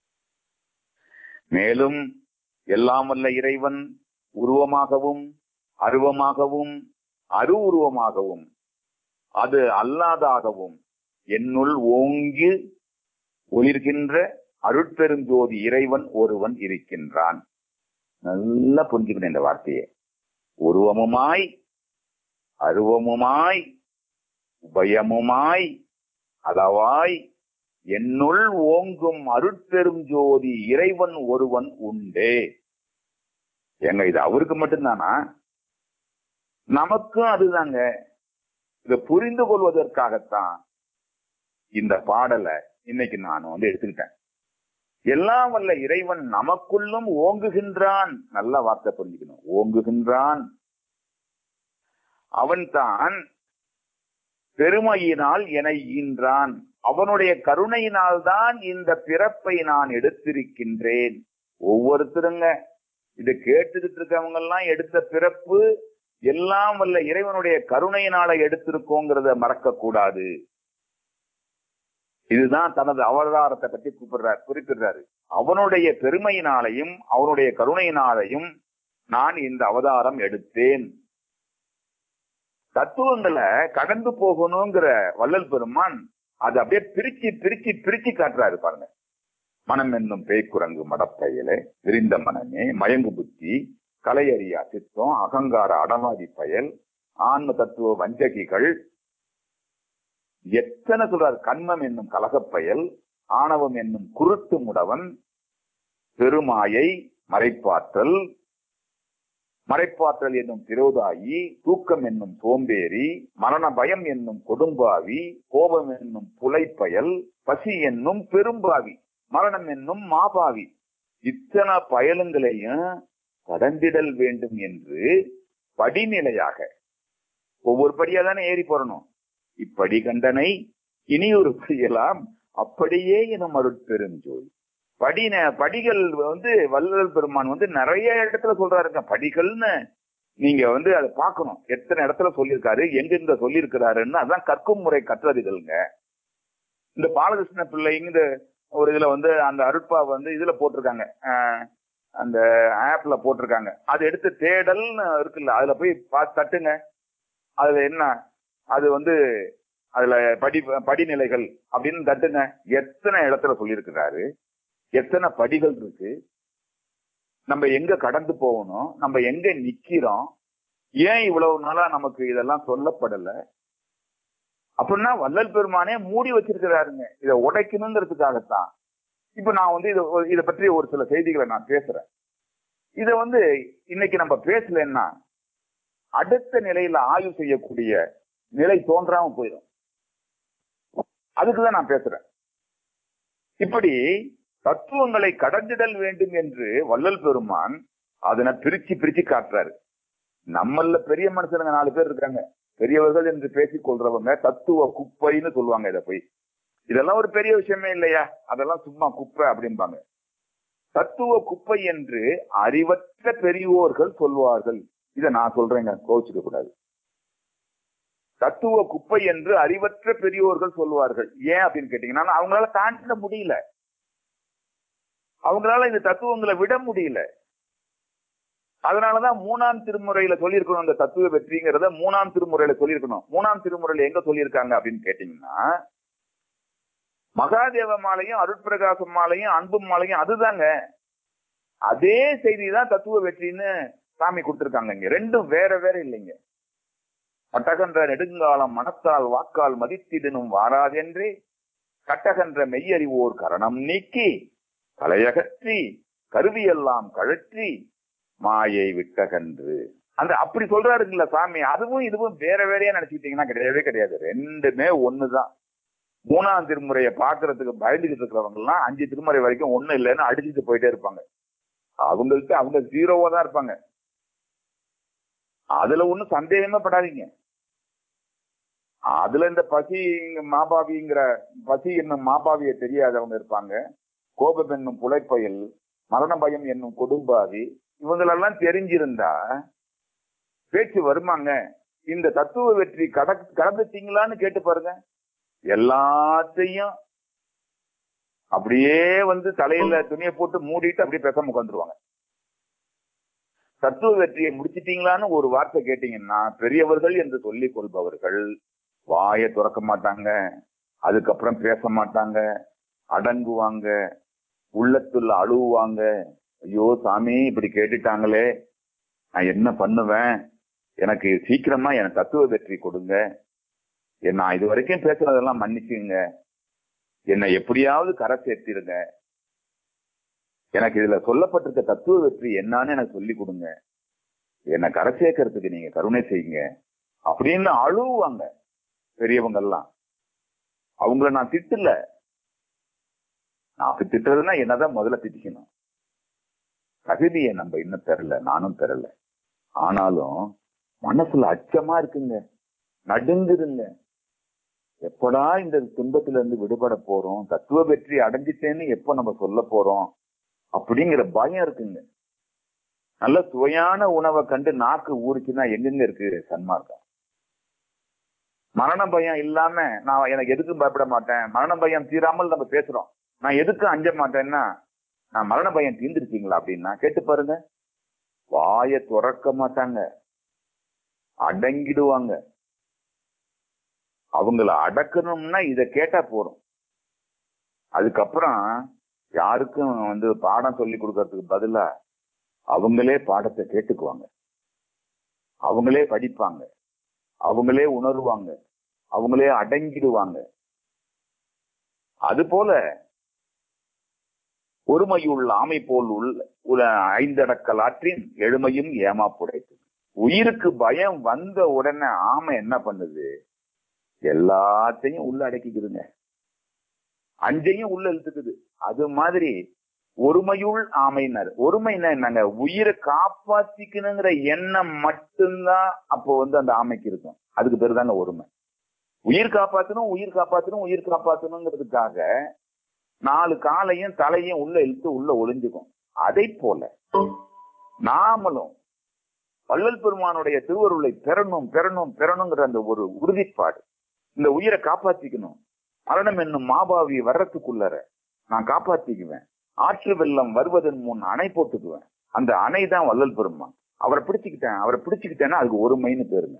B: மேலும் எல்லாம் வல்ல இறைவன் உருவமாகவும் அருவமாகவும் அரு உருவமாகவும் அது அல்லாதாகவும் என்னுள் ஓங்கி ஒளிர்கின்ற அருட்பெருஞ்சோதி இறைவன் ஒருவன் இருக்கின்றான் நல்லா புரிஞ்சுக்கணும் இந்த வார்த்தையை உருவமுமாய் அருவமுமாய் உபயமுமாய் அதவாய் என்னுள் ஓங்கும் அருட்பெரும் ஜோதி இறைவன் ஒருவன் உண்டே எங்க இது அவருக்கு மட்டும்தானா நமக்கும் அதுதாங்க இதை புரிந்து கொள்வதற்காகத்தான் இந்த பாடலை இன்னைக்கு நான் வந்து எடுத்துக்கிட்டேன் எல்லாம் வல்ல இறைவன் நமக்குள்ளும் ஓங்குகின்றான் நல்ல வார்த்தை புரிஞ்சுக்கணும் ஓங்குகின்றான் அவன் தான் பெருமையினால் என ஈன்றான் அவனுடைய கருணையினால்தான் இந்த பிறப்பை நான் எடுத்திருக்கின்றேன் ஒவ்வொருத்தருங்க இதை கேட்டுக்கிட்டு இருக்கவங்க எல்லாம் எடுத்த பிறப்பு எல்லாம் வல்ல இறைவனுடைய கருணையினால எடுத்திருக்கோங்கிறத மறக்க கூடாது இதுதான் தனது அவதாரத்தை பற்றி கூப்பிடுறார் குறிப்பிடுறாரு அவனுடைய பெருமையினாலையும் அவனுடைய கருணையினாலையும் நான் இந்த அவதாரம் எடுத்தேன் தத்துவங்களை கடந்து போகணுங்கிற வள்ளல் பெருமான் அதை அப்படியே பிரிச்சு பிரிச்சு பிரிச்சு காட்டுறாரு பாருங்க மனம் என்னும் பேய்க்குரங்கு மடப்பயலே விரிந்த மனமே மயங்கு புத்தி கலையறியா சித்தம் அகங்கார அடவாதி பயல் ஆன்ம தத்துவ வஞ்சகிகள் எத்தனை சொல்றாரு கண்மம் என்னும் கலகப்பயல் ஆணவம் என்னும் குருட்டு முடவன் பெருமாயை மறைப்பாற்றல் மறைப்பாற்றல் என்னும் திரோதாயி தூக்கம் என்னும் சோம்பேறி மரண பயம் என்னும் கொடும்பாவி கோபம் என்னும் புலைப்பயல் பசி என்னும் பெரும்பாவி மரணம் என்னும் மாபாவி இத்தனை பயலுங்களையும் கடந்திடல் வேண்டும் என்று படிநிலையாக ஒவ்வொரு படியா தானே ஏறி போறணும் இப்படி கண்டனை இனியொரு செய்யலாம் அப்படியே எனும் அருட்பெருஞ்சோதி படின படிகள் வந்து வள்ளல் பெருமான் வந்து நிறைய இடத்துல சொல்றாருங்க படிகள்னு நீங்க வந்து அதை பார்க்கணும் எத்தனை இடத்துல சொல்லியிருக்காரு எங்கெங்க சொல்லியிருக்கிறாருன்னு அதான் கற்கும் முறை கற்றறிதல்ங்க இந்த பாலகிருஷ்ண பிள்ளை இந்த ஒரு இதுல வந்து அந்த அருட்பா வந்து இதுல போட்டிருக்காங்க ஆஹ் அந்த ஆப்ல போட்டிருக்காங்க அது எடுத்து தேடல்னு இருக்குல்ல அதுல போய் பார்த்து தட்டுங்க அதுல என்ன அது வந்து அதுல படி படிநிலைகள் அப்படின்னு தட்டுங்க எத்தனை இடத்துல சொல்லியிருக்கிறாரு எத்தனை படிகள் இருக்கு நம்ம எங்க கடந்து போகணும் நம்ம எங்க நிக்கிறோம் ஏன் இவ்வளவு நாளா நமக்கு இதெல்லாம் சொல்லப்படல அப்படின்னா வள்ளல் பெருமானே மூடி வச்சிருக்கிறாருங்க இதை உடைக்கணுங்கிறதுக்காகத்தான் இப்ப நான் வந்து இதை இதை பற்றி ஒரு சில செய்திகளை நான் பேசுறேன் இதை வந்து இன்னைக்கு நம்ம பேசலன்னா அடுத்த நிலையில ஆய்வு செய்யக்கூடிய நிலை தோன்றாம போயிடும் அதுக்குதான் நான் பேசுறேன் இப்படி தத்துவங்களை கடந்திடல் வேண்டும் என்று வள்ளல் பெருமான் அதனை பிரிச்சு பிரிச்சு காட்டுறாரு நம்மள பெரிய மனுஷனுங்க நாலு பேர் இருக்காங்க பெரியவர்கள் என்று பேசிக் கொள்றவங்க தத்துவ குப்பைன்னு சொல்லுவாங்க இதை போய் இதெல்லாம் ஒரு பெரிய விஷயமே இல்லையா அதெல்லாம் சும்மா குப்பை அப்படிம்பாங்க தத்துவ குப்பை என்று அறிவற்ற பெரியோர்கள் சொல்வார்கள் இதை நான் சொல்றேங்க கோச்சுக்க கூடாது தத்துவ குப்பை என்று அறிவற்ற பெரியோர்கள் சொல்வார்கள் ஏன் அப்படின்னு கேட்டீங்கன்னா அவங்களால தாண்டிட முடியல அவங்களால இந்த தத்துவங்களை விட முடியல அதனாலதான் மூணாம் திருமுறையில சொல்லியிருக்கணும் இந்த தத்துவ வெற்றிங்கிறத மூணாம் திருமுறையில சொல்லியிருக்கணும் மூணாம் திருமுறையில எங்க சொல்லியிருக்காங்க அப்படின்னு கேட்டீங்கன்னா மகாதேவ மாலையும் அருட்பிரகாசம் மாலையும் அன்பு மாலையும் அதுதாங்க அதே செய்தி தான் தத்துவ வெற்றின்னு சாமி கொடுத்திருக்காங்க இங்க ரெண்டும் வேற வேற இல்லைங்க பட்டகன்ற நெடுங்காலம் மனத்தால் வாக்கால் மதித்திடனும் வாராதென்றே கட்டகன்ற மெய்யறிவோர் கரணம் நீக்கி கலையகற்றி கருவியெல்லாம் கழற்றி மாயை விட்டகன்று அந்த அப்படி சொல்றாருங்களா சாமி அதுவும் இதுவும் வேற வேறையா நினைச்சுக்கிட்டீங்கன்னா கிடையவே கிடையாது ரெண்டுமே ஒண்ணுதான் மூணாம் திருமுறையை பாக்குறதுக்கு பயந்துகிட்டு இருக்கிறவங்க எல்லாம் அஞ்சு திருமுறை வரைக்கும் ஒண்ணு இல்லைன்னு அடிச்சுட்டு போயிட்டே இருப்பாங்க அவங்களுக்கு அவங்க ஜீரோவா தான் இருப்பாங்க அதுல ஒண்ணும் சந்தேகமே படாதீங்க அதுல இந்த பசி மாபாவிங்கிற பசி என்னும் மாபாவிய தெரியாதவங்க இருப்பாங்க கோபம் என்னும் புலைப்பயல் மரண பயம் என்னும் கொடும்பாவி இவங்களெல்லாம் தெரிஞ்சிருந்தா பேச்சு வருமாங்க இந்த தத்துவ வெற்றி கட கடந்துட்டீங்களான்னு கேட்டு பாருங்க எல்லாத்தையும் அப்படியே வந்து தலையில துணியை போட்டு மூடிட்டு அப்படியே பேசாம உட்காந்துருவாங்க தத்துவ வெற்றியை முடிச்சிட்டீங்களான்னு ஒரு வார்த்தை கேட்டீங்கன்னா பெரியவர்கள் என்று சொல்லிக் கொள்பவர்கள் வாயை துறக்க மாட்டாங்க அதுக்கப்புறம் பேச மாட்டாங்க அடங்குவாங்க உள்ளத்துல அழுவாங்க ஐயோ சாமி இப்படி கேட்டுட்டாங்களே நான் என்ன பண்ணுவேன் எனக்கு சீக்கிரமா எனக்கு தத்துவ வெற்றி கொடுங்க நான் இது வரைக்கும் பேசுனதெல்லாம் மன்னிச்சுங்க என்னை எப்படியாவது கரை சேர்த்திருங்க எனக்கு இதுல சொல்லப்பட்டிருக்க தத்துவ வெற்றி என்னன்னு எனக்கு சொல்லி கொடுங்க என்னை கரை சேர்க்கறதுக்கு நீங்க கருணை செய்யுங்க அப்படின்னு அழுவாங்க பெரியவங்க எல்லாம் அவங்கள நான் திட்டல நான் திட்டுறதுன்னா என்னதான் முதல்ல திட்டிக்கணும் தகுதியை நம்ம இன்னும் பெறல நானும் பெறல ஆனாலும் மனசுல அச்சமா இருக்குங்க நடுங்குதுங்க எப்படா இந்த துன்பத்துல இருந்து விடுபட போறோம் தத்துவ வெற்றி அடைஞ்சிட்டேன்னு எப்போ நம்ம சொல்ல போறோம் அப்படிங்கிற பயம் இருக்குங்க நல்ல சுவையான உணவை கண்டு நாக்கு ஊறிச்சுன்னா எங்கெங்க இருக்கு சன்மார்க்கம் மரண பயம் இல்லாம நான் எனக்கு எதுக்கும் பயப்பட மாட்டேன் மரண பயம் தீராமல் நம்ம பேசுறோம் நான் எதுக்கும் அஞ்ச மாட்டேன்னா நான் மரண பயம் தீர்ந்துருக்கீங்களா அப்படின்னா கேட்டு பாருங்க வாய துறக்க மாட்டாங்க அடங்கிடுவாங்க அவங்கள அடக்கணும்னா இத கேட்டா போறோம் அதுக்கப்புறம் யாருக்கும் வந்து பாடம் சொல்லி கொடுக்கறதுக்கு பதிலா அவங்களே பாடத்தை கேட்டுக்குவாங்க அவங்களே படிப்பாங்க அவங்களே உணர்வாங்க அவங்களே அடங்கிடுவாங்க அது போல ஒருமையுள்ள ஆமை போல் உள்ள உள்ள ஐந்தடக்கல் ஆற்றின் எழுமையும் ஏமாப்புடைத்து உயிருக்கு பயம் வந்த உடனே ஆமை என்ன பண்ணுது எல்லாத்தையும் உள்ள அடக்கிக்குதுங்க அஞ்சையும் உள்ள இழுத்துக்குது அது மாதிரி ஒருமையுள் ஆமைனர் ஒருமைன்னா என்னங்க உயிரை காப்பாத்திக்கணுங்கிற எண்ணம் மட்டும்தான் அப்போ வந்து அந்த ஆமைக்கு இருக்கும் அதுக்கு பேர் தாங்க ஒருமை உயிர் காப்பாத்தணும் உயிர் காப்பாத்தணும் உயிர் காப்பாத்தணுங்கிறதுக்காக நாலு காலையும் தலையும் உள்ள இழுத்து உள்ள ஒளிஞ்சுக்கும் அதை போல நாமளும் வள்ளல் பெருமானுடைய திருவருளை பெறணும் பெறணும் பெறணுங்கிற அந்த ஒரு உறுதிப்பாடு இந்த உயிரை காப்பாத்திக்கணும் மரணம் என்னும் மாபாவி வர்றதுக்குள்ளர நான் காப்பாத்திக்குவேன் ஆற்று வெள்ளம் வருவதன் முன் அணை போட்டுக்குவேன் அந்த அணை தான் வள்ளல் பெருமான் அவரை பிடிச்சுக்கிட்டேன் அவரை பிடிச்சுக்கிட்டேன்னா அதுக்கு ஒருமைன்னு பேருங்க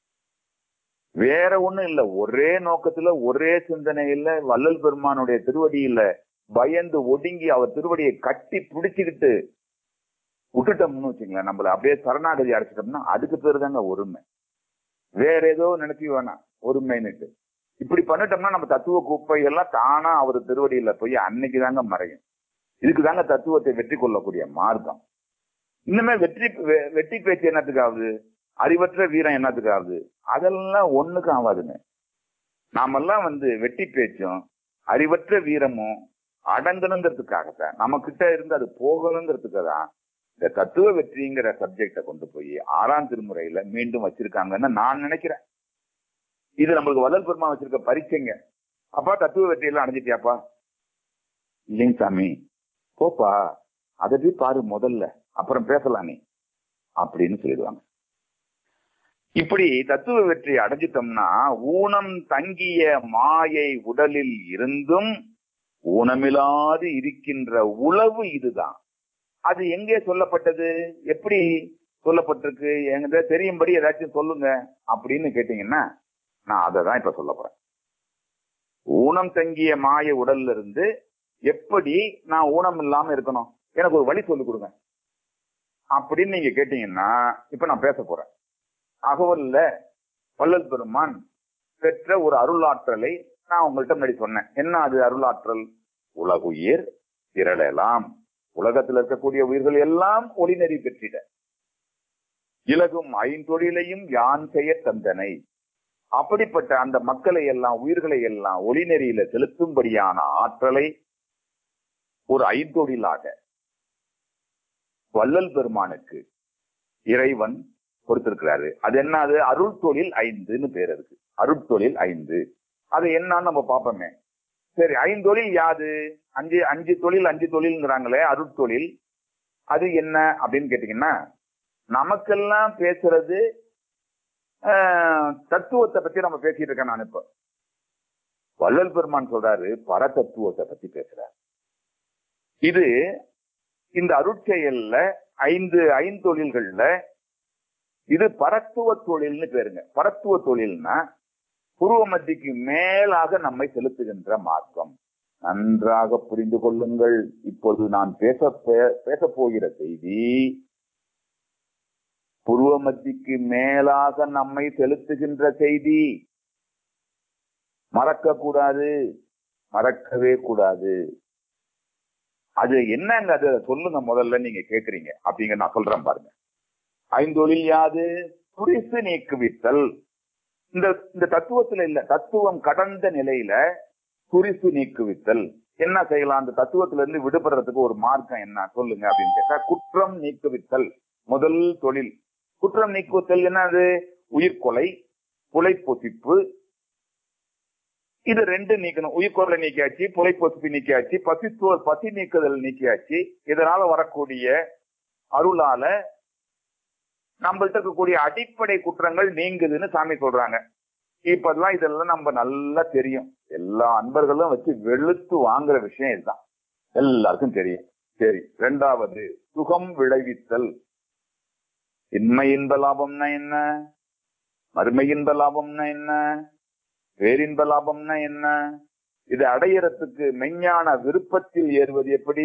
B: வேற ஒண்ணும் இல்ல ஒரே நோக்கத்துல ஒரே சிந்தனையில வள்ளல் பெருமானுடைய திருவடியில பயந்து ஒடுங்கி அவர் திருவடியை கட்டி பிடிச்சுக்கிட்டு விட்டுட்டோம்னு வச்சுங்களேன் நம்மள அப்படியே சரணாகதி அடைச்சிட்டோம்னா அதுக்கு பேரு தாங்க ஒருமை வேற ஏதோ நினைச்சு வேணாம் ஒருமைன்னுட்டு இப்படி பண்ணிட்டோம்னா நம்ம தத்துவ குப்பை எல்லாம் தானா அவர் திருவடியில போய் அன்னைக்கு தாங்க மறையும் இதுக்கு தாங்க தத்துவத்தை வெற்றி கொள்ளக்கூடிய மார்க்கம் இன்னுமே வெற்றி வெ- வெற்றி பேச்சு என்னத்துக்காகுது அறிவற்ற வீரம் என்னத்துக்காகுது அதெல்லாம் ஒண்ணுக்கும் ஆகாதுங்க நாமெல்லாம் வந்து வெட்டி பேச்சும் அறிவற்ற வீரமும் அடங்கணுங்கிறதுக்காகத்தான் நம்ம கிட்ட இருந்து அது போகணுங்கிறதுக்கு தான் இந்த தத்துவ வெற்றிங்கிற சப்ஜெக்ட கொண்டு போய் ஆறாம் திருமுறையில மீண்டும் வச்சிருக்காங்கன்னு நான் நினைக்கிறேன் இது நம்மளுக்கு வள்ளல் பெருமா வச்சிருக்க பரீட்சைங்க அப்பா தத்துவ வெற்றியெல்லாம் அடைஞ்சிட்டியாப்பா இல்லைங்க சாமி போப்பா அதை போய் பாரு முதல்ல அப்புறம் பேசலாம் நீ அப்படின்னு சொல்லிடுவாங்க இப்படி தத்துவ வெற்றி அடைஞ்சிட்டோம்னா ஊனம் தங்கிய மாயை உடலில் இருந்தும் ஊனமில்லாது இருக்கின்ற உளவு இதுதான் அது எங்கே சொல்லப்பட்டது எப்படி சொல்லப்பட்டிருக்கு என்கிட்ட தெரியும்படி ஏதாச்சும் சொல்லுங்க அப்படின்னு கேட்டீங்கன்னா நான் அதை தான் இப்ப சொல்ல போறேன் ஊனம் தங்கிய மாய உடல்ல இருந்து எப்படி நான் ஊனம் இல்லாம இருக்கணும் எனக்கு ஒரு வழி சொல்லி கொடுங்க அப்படின்னு நீங்க கேட்டீங்கன்னா இப்ப நான் பேச போறேன் அகவல்ல வள்ளல் பெருமான் பெற்ற ஒரு அருளாற்றலை நான் உங்கள்கிட்ட முன்னாடி சொன்னேன் என்ன அது அருளாற்றல் உலகுயிர் திரளலாம் உலகத்தில் இருக்கக்கூடிய உயிர்கள் எல்லாம் ஒளிநெறி பெற்றிட இலகும் ஐந்தொழிலையும் யான் செய்ய தந்தனை அப்படிப்பட்ட அந்த மக்களை எல்லாம் உயிர்களை எல்லாம் ஒளிநெறியில செலுத்தும்படியான ஆற்றலை ஒரு ஐந்தொழிலாக வள்ளல் பெருமானுக்கு இறைவன் கொடுத்திருக்கிறாரு அது என்ன அது அருள் தொழில் ஐந்துன்னு பேர் இருக்கு அருட்தொழில் ஐந்து அது என்னன்னு நம்ம பார்ப்போமே சரி ஐந்தொழில் யாது அஞ்சு அஞ்சு தொழில் அஞ்சு தொழில்ங்கிறாங்களே அருட்தொழில் அது என்ன அப்படின்னு கேட்டீங்கன்னா நமக்கெல்லாம் பேசுறது ஆஹ், தத்துவத்தை பத்தி நம்ம பேசிட்டு இருக்கேன் நான் இப்ப வள்ளல் பெருமான் சொல்றாரு பரதத்துவத்தை பத்தி பேசுறாரு இது இந்த அருட்செயல்ல ஐந்து ஐந்தொழில்கள்ல இது பரத்துவ தொழில்னு பேருங்க பரத்துவ தொழில்னா புருவ மத்திக்கு மேலாக நம்மை செலுத்துகின்ற மார்க்கம் நன்றாக புரிந்து கொள்ளுங்கள் இப்போது நான் பேச பேச போகிற செய்தி புருவ மத்திக்கு மேலாக நம்மை செலுத்துகின்ற செய்தி மறக்க கூடாது மறக்கவே கூடாது அது என்னங்க அது சொல்லுங்க முதல்ல நீங்க கேக்குறீங்க அப்படிங்க நான் சொல்றேன் பாருங்க ஐந்தொழில் யாது துரிசு நீக்குவித்தல் இந்த இந்த தத்துவத்துல இல்ல தத்துவம் கடந்த நிலையில துரிசு நீக்குவித்தல் என்ன செய்யலாம் அந்த தத்துவத்துல இருந்து விடுபடுறதுக்கு ஒரு மார்க்கம் என்ன சொல்லுங்க அப்படின்னு கேட்டா குற்றம் நீக்குவித்தல் முதல் தொழில் குற்றம் நீக்குவித்தல் என்னது உயிர்கொலை புலை பொசிப்பு இது ரெண்டு நீக்கணும் உயிர்கொலை நீக்கியாச்சு புலை பொசுப்பி நீக்கியாச்சு பசித்துவ பசி நீக்குதல் நீக்கியாச்சு இதனால வரக்கூடிய அருளால நம்மள்ட்ட இருக்கக்கூடிய அடிப்படை குற்றங்கள் நீங்குதுன்னு சாமி சொல்றாங்க இப்பெல்லாம் இதெல்லாம் நம்ம நல்லா தெரியும் எல்லா அன்பர்களும் வச்சு வெளுத்து வாங்குற விஷயம் இதுதான் எல்லாருக்கும் தெரியும் சரி ரெண்டாவது சுகம் விளைவித்தல் இன்மை இன்ப லாபம்னா என்ன மறுமை இன்ப லாபம்னா என்ன பேரின்ப லாபம்னா என்ன இது அடையறதுக்கு மெஞ்ஞான விருப்பத்தில் ஏறுவது எப்படி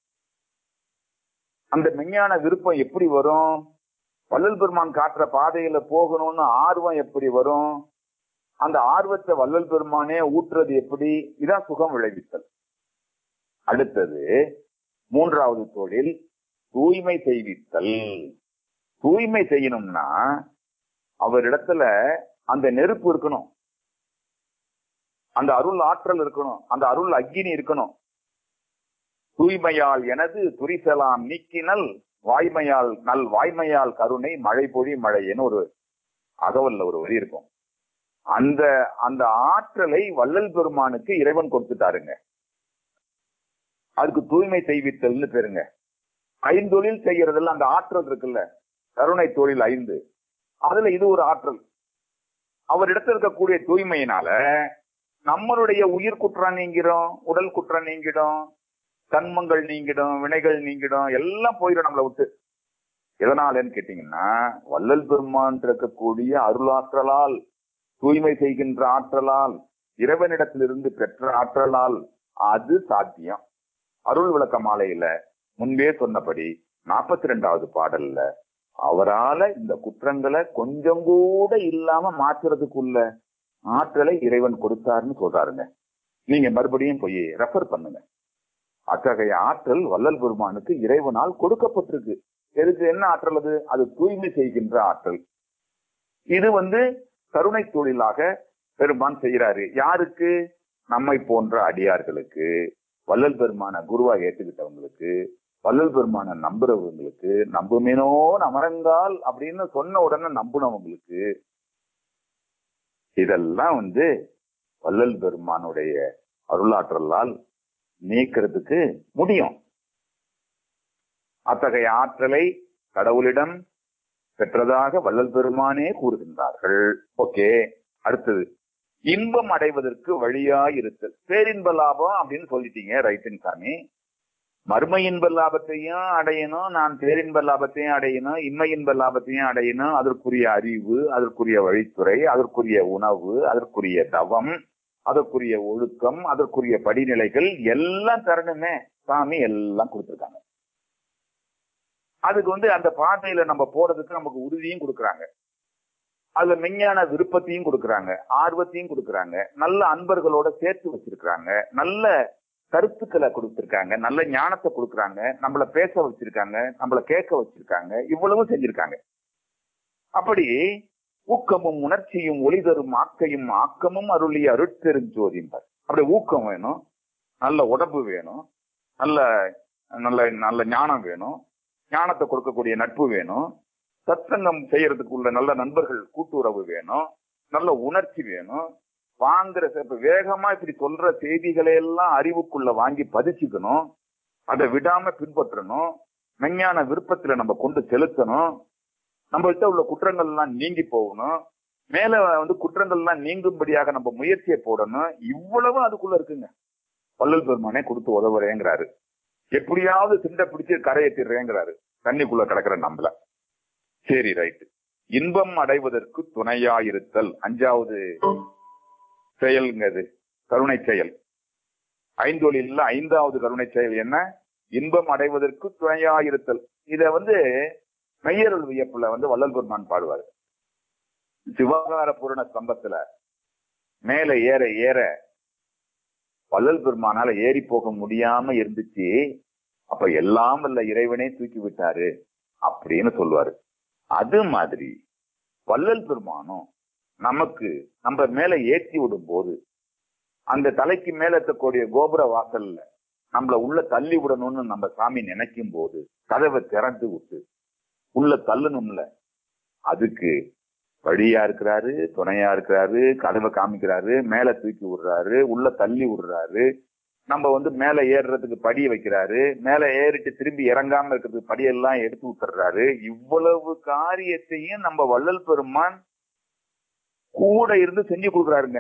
B: அந்த மெஞ்ஞான விருப்பம் எப்படி வரும் வள்ளல் பெருமான் காட்டுற பாதையில போகணும்னு ஆர்வம் எப்படி வரும் அந்த ஆர்வத்தை வள்ளல் பெருமானே ஊற்றுறது எப்படி இதான் சுகம் விளைவித்தல் அடுத்தது மூன்றாவது தொழில் தூய்மை செய்வித்தல் தூய்மை செய்யணும்னா அவரிடத்துல அந்த நெருப்பு இருக்கணும் அந்த அருள் ஆற்றல் இருக்கணும் அந்த அருள் அக்கினி இருக்கணும் தூய்மையால் எனது துரிசலாம் நீக்கினல் வாய்மையால் நல் வாய்மையால் கருணை மழை பொழி மழைன்னு ஒரு அகவல்ல ஒரு வரி இருக்கும் அந்த அந்த ஆற்றலை வள்ளல் பெருமானுக்கு இறைவன் கொடுத்துட்டாருங்க அதுக்கு தூய்மை செய்வித்தல்னு பேருங்க ஐந்தொழில் செய்யறதுல அந்த ஆற்றல் இருக்குல்ல கருணை தொழில் ஐந்து அதுல இது ஒரு ஆற்றல் அவரிடத்துல இருக்கக்கூடிய தூய்மையினால நம்மளுடைய உயிர் குற்றம் நீங்கிடும் உடல் குற்றம் நீங்கிடும் கண்மங்கள் நீங்கிடும் வினைகள் நீங்கிடும் எல்லாம் போயிடும் நம்மளை விட்டு எதனாலன்னு கேட்டீங்கன்னா வள்ளல் பெருமான் இருக்கக்கூடிய அருளாற்றலால் தூய்மை செய்கின்ற ஆற்றலால் இறைவனிடத்திலிருந்து பெற்ற ஆற்றலால் அது சாத்தியம் அருள் விளக்க மாலையில முன்பே சொன்னபடி நாற்பத்தி ரெண்டாவது பாடல்ல அவரால இந்த குற்றங்களை கொஞ்சம் கூட இல்லாம மாற்றுறதுக்குள்ள ஆற்றலை இறைவன் கொடுத்தாருன்னு சொல்றாருங்க நீங்க மறுபடியும் போய் ரெஃபர் பண்ணுங்க அத்தகைய ஆற்றல் வள்ளல் பெருமானுக்கு இறைவனால் கொடுக்கப்பட்டிருக்கு எதுக்கு என்ன ஆற்றல் அது அது தூய்மை செய்கின்ற ஆற்றல் இது வந்து கருணை தொழிலாக பெருமான் செய்யறாரு யாருக்கு நம்மை போன்ற அடியார்களுக்கு வள்ளல் பெருமான குருவா ஏத்துக்கிட்டவங்களுக்கு வள்ளல் பெருமான நம்புறவங்களுக்கு நம்புமேனோ அமரங்கால் அப்படின்னு சொன்ன உடனே நம்புனவங்களுக்கு இதெல்லாம் வந்து வள்ளல் பெருமானுடைய அருளாற்றலால் நீக்கிறதுக்கு முடியும் அத்தகைய ஆற்றலை கடவுளிடம் பெற்றதாக வள்ளல் பெருமானே கூறுகின்றார்கள் ஓகே அடுத்தது இன்பம் அடைவதற்கு வழியாய் இருத்தல் பேரின்ப லாபம் அப்படின்னு சொல்லிட்டீங்க ரைட்டின் சாமி மர்ம இன்ப லாபத்தையும் அடையணும் நான் பேரின்ப லாபத்தையும் அடையணும் இன்மை இன்ப லாபத்தையும் அடையணும் அதற்குரிய அறிவு அதற்குரிய வழித்துறை அதற்குரிய உணவு அதற்குரிய தவம் அதற்குரிய ஒழுக்கம் அதற்குரிய படிநிலைகள் எல்லாம் தரணுமே சாமி எல்லாம் கொடுத்துருக்காங்க அதுக்கு வந்து அந்த பாதையில நம்ம போறதுக்கு நமக்கு உறுதியும் கொடுக்குறாங்க அதுல மெஞ்ஞான விருப்பத்தையும் கொடுக்குறாங்க ஆர்வத்தையும் கொடுக்குறாங்க நல்ல அன்பர்களோட சேர்த்து வச்சிருக்கிறாங்க நல்ல கருத்துக்களை கொடுத்திருக்காங்க நல்ல ஞானத்தை கொடுக்குறாங்க நம்மள பேச வச்சிருக்காங்க நம்மள கேட்க வச்சிருக்காங்க இவ்வளவும் செஞ்சிருக்காங்க அப்படி ஊக்கமும் உணர்ச்சியும் ஒளி தரும் ஆக்கையும் ஆக்கமும் அருளிய அருட்பெருஞ்சோதிம்பார் அப்படி ஊக்கம் வேணும் நல்ல உடம்பு வேணும் நல்ல நல்ல நல்ல ஞானம் வேணும் ஞானத்தை கொடுக்கக்கூடிய நட்பு வேணும் சத்சங்கம் செய்யறதுக்கு உள்ள நல்ல நண்பர்கள் கூட்டுறவு வேணும் நல்ல உணர்ச்சி வேணும் வாங்குற இப்ப வேகமா இப்படி சொல்ற செய்திகளை எல்லாம் அறிவுக்குள்ள வாங்கி பதிச்சுக்கணும் அதை விடாம பின்பற்றணும் மெஞ்ஞான விருப்பத்துல நம்ம கொண்டு செலுத்தணும் நம்மள்கிட்ட உள்ள குற்றங்கள் எல்லாம் நீங்கி போகணும் மேல வந்து குற்றங்கள் எல்லாம் நீங்கும்படியாக நம்ம முயற்சியை போடணும் இவ்வளவு அதுக்குள்ள இருக்குங்க வள்ளல் பெருமானே கொடுத்து உதவுறேங்கிறாரு எப்படியாவது திண்ட பிடிச்சு கரையேற்றிடுறேங்கிறாரு தண்ணிக்குள்ள கிடக்குற நம்மள சரி ரைட் இன்பம் அடைவதற்கு துணையாயிருத்தல் அஞ்சாவது செயல்ங்க அது கருணை செயல் ஐந்தொழில் ஐந்தாவது கருணை செயல் என்ன இன்பம் அடைவதற்கு துணையாயிருத்தல் இத வந்து மெய்யருள் வியப்புல வந்து வள்ளல் பெருமான் பாடுவார் சிவகார பூரண ஸ்தம்பத்துல மேல ஏற ஏற வள்ளல் பெருமானால ஏறி போக முடியாம இருந்துச்சு அப்ப எல்லாம் வல்ல இறைவனே தூக்கி விட்டாரு அப்படின்னு சொல்லுவாரு அது மாதிரி வள்ளல் பெருமானும் நமக்கு நம்ம மேல ஏற்றி விடும் போது அந்த தலைக்கு மேல இருக்கக்கூடிய கோபுர வாசல்ல நம்மள உள்ள தள்ளி விடணும்னு நம்ம சாமி நினைக்கும் போது கதவை திறந்து விட்டு உள்ள தள்ளணும்ல அதுக்கு வழியா இருக்கிறாரு துணையா இருக்கிறாரு கதவை காமிக்கிறாரு மேல தூக்கி விடுறாரு உள்ள தள்ளி விடுறாரு நம்ம வந்து மேல ஏறுறதுக்கு படியை வைக்கிறாரு மேல ஏறிட்டு திரும்பி இறங்காம இருக்கிறதுக்கு படியெல்லாம் எடுத்து விட்டுறாரு இவ்வளவு காரியத்தையும் நம்ம வள்ளல் பெருமான் கூட இருந்து செஞ்சு கொடுக்குறாருங்க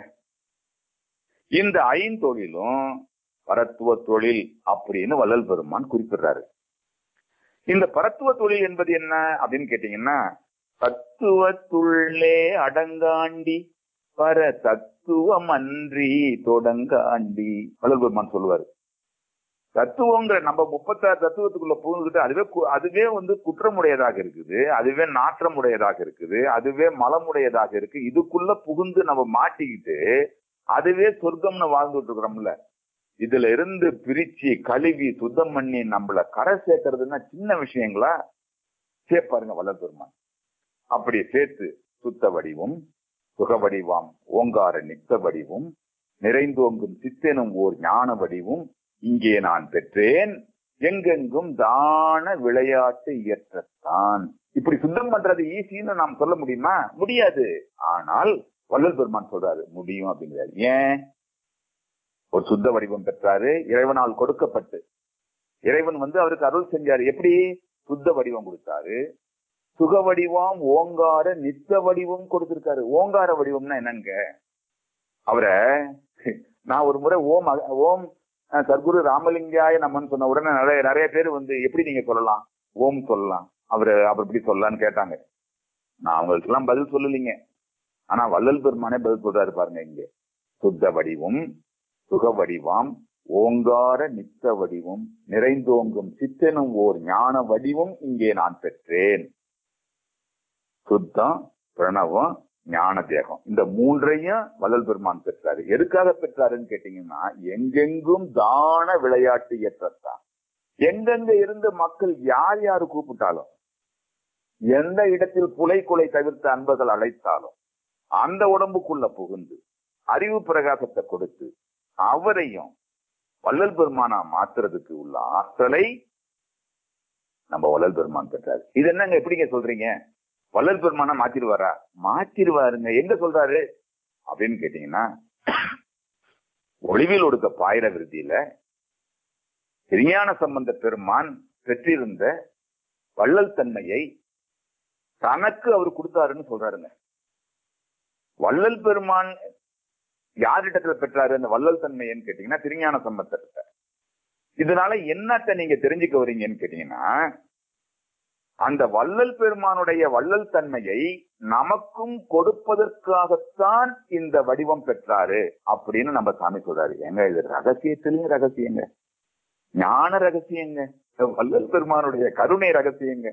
B: இந்த ஐந்தொழிலும் பரத்துவ தொழில் அப்படின்னு வள்ளல் பெருமான் குறிப்பிடுறாரு இந்த பரத்துவ தொழில் என்பது என்ன அப்படின்னு கேட்டீங்கன்னா தத்துவத்துள்ளே அடங்காண்டி பர தத்துவம் அன்றி தொடங்காண்டி வள்ளல் பெருமான் சொல்லுவாரு தத்துவங்கிற நம்ம முப்பத்தாறு தத்துவத்துக்குள்ள புகுந்துட்டு அதுவே கு- அதுவே வந்து குற்றமுடையதாக இருக்குது அதுவே நாற்றமுடையதாக இருக்குது அதுவே மலமுடையதாக இருக்கு இதுக்குள்ள புகுந்து நம்ம மாட்டிக்கிட்டு அதுவே சொர்க்கம்னு வாழ்ந்துட்டு இருக்கிறோம்ல இதுல இருந்து பிரிச்சு கழுவி சுத்தம் பண்ணி நம்மள கரை சேர்க்கறதுன்னா சின்ன விஷயங்களா சேர்ப்பாருங்க வல்லல் பெருமான் அப்படி சேர்த்து சுத்த வடிவும் சுக வடிவாம் ஓங்கார நித்த வடிவும் நிறைந்தோங்கும் சித்தெனும் ஓர் ஞான வடிவும் இங்கே நான் பெற்றேன் எங்கெங்கும் தான விளையாட்டு இயற்றத்தான் இப்படி சுத்தம் பண்றது ஈஸின்னு நாம் சொல்ல முடியுமா முடியாது ஆனால் வள்ளல் பெருமான் சொல்றாரு முடியும் அப்படிங்கிறாரு ஏன் ஒரு சுத்த வடிவம் பெற்றாரு இறைவனால் கொடுக்கப்பட்டு இறைவன் வந்து அவருக்கு அருள் செஞ்சாரு எப்படி சுத்த வடிவம் கொடுத்தாரு சுக வடிவம் ஓங்கார நித்த வடிவம் கொடுத்திருக்காரு ஓங்கார வடிவம்னா என்னங்க அவரை நான் ஒரு முறை ஓம் அக- ஓம் அஹ், சர்க்குரு ராமலிங்காய நம்மன்னு சொன்ன உடனே நிறைய நிறைய பேர் வந்து எப்படி நீங்க சொல்லலாம் ஓம் சொல்லலாம் அவரு அவர் எப்படி சொல்லலாம்னு கேட்டாங்க நான் அவங்களுக்கு எல்லாம் பதில் சொல்லலைங்க ஆனா வள்ளல் பெருமானே பதில் சொல்றாரு பாருங்க இங்க சுத்த வடிவும் சுக வடிவாம் ஓங்கார நித்த வடிவும் நிறைந்தோங்கும் சித்தனும் ஓர் ஞான வடிவும் இங்கே நான் பெற்றேன் சுத்தம் பிரணவம் ஞான தேகம் இந்த மூன்றையும் வள்ளல் பெருமான் பெற்றாரு எதுக்காக பெற்றாருன்னு கேட்டீங்கன்னா எங்கெங்கும் தான விளையாட்டு ஏற்றத்தான் எங்கெங்க இருந்து மக்கள் யார் யாரு கூப்பிட்டாலும் எந்த இடத்தில் புலை குலை தவிர்த்த அன்பர்கள் அழைத்தாலும் அந்த உடம்புக்குள்ள புகுந்து அறிவு பிரகாசத்தை கொடுத்து அவரையும் வள்ளல் பெருமானா மாத்துறதுக்கு உள்ள ஆற்றலை நம்ம வள்ளல் பெருமான் பெற்றாரு இது என்னங்க எப்படிங்க சொல்றீங்க வள்ளல் பெருமானா மாத்திருவாரா மாத்திருவாருங்க எங்க சொல்றாரு அப்படின்னு கேட்டீங்கன்னா ஒளிவில் ஒடுக்க பாயிர விருதியில திருஞான சம்பந்த பெருமான் பெற்றிருந்த வள்ளல் தன்மையை தனக்கு அவர் கொடுத்தாருன்னு சொல்றாருங்க வள்ளல் பெருமான் யாரிடத்துல பெற்றாரு அந்த வள்ளல் தன்மைன்னு கேட்டீங்கன்னா திருஞான சம்பந்தர்கிட்ட இதனால என்னத்த நீங்க தெரிஞ்சுக்க வரீங்கன்னு கேட்டீங்கன்னா அந்த வள்ளல் பெருமானுடைய வள்ளல் தன்மையை நமக்கும் கொடுப்பதற்காகத்தான் இந்த வடிவம் பெற்றாரு அப்படின்னு நம்ம சாமி சொல்றாரு ஏங்க இது ரகசியத்திலயும் ரகசியங்க ஞான ரகசியங்க வள்ளல் பெருமானுடைய கருணை ரகசியங்க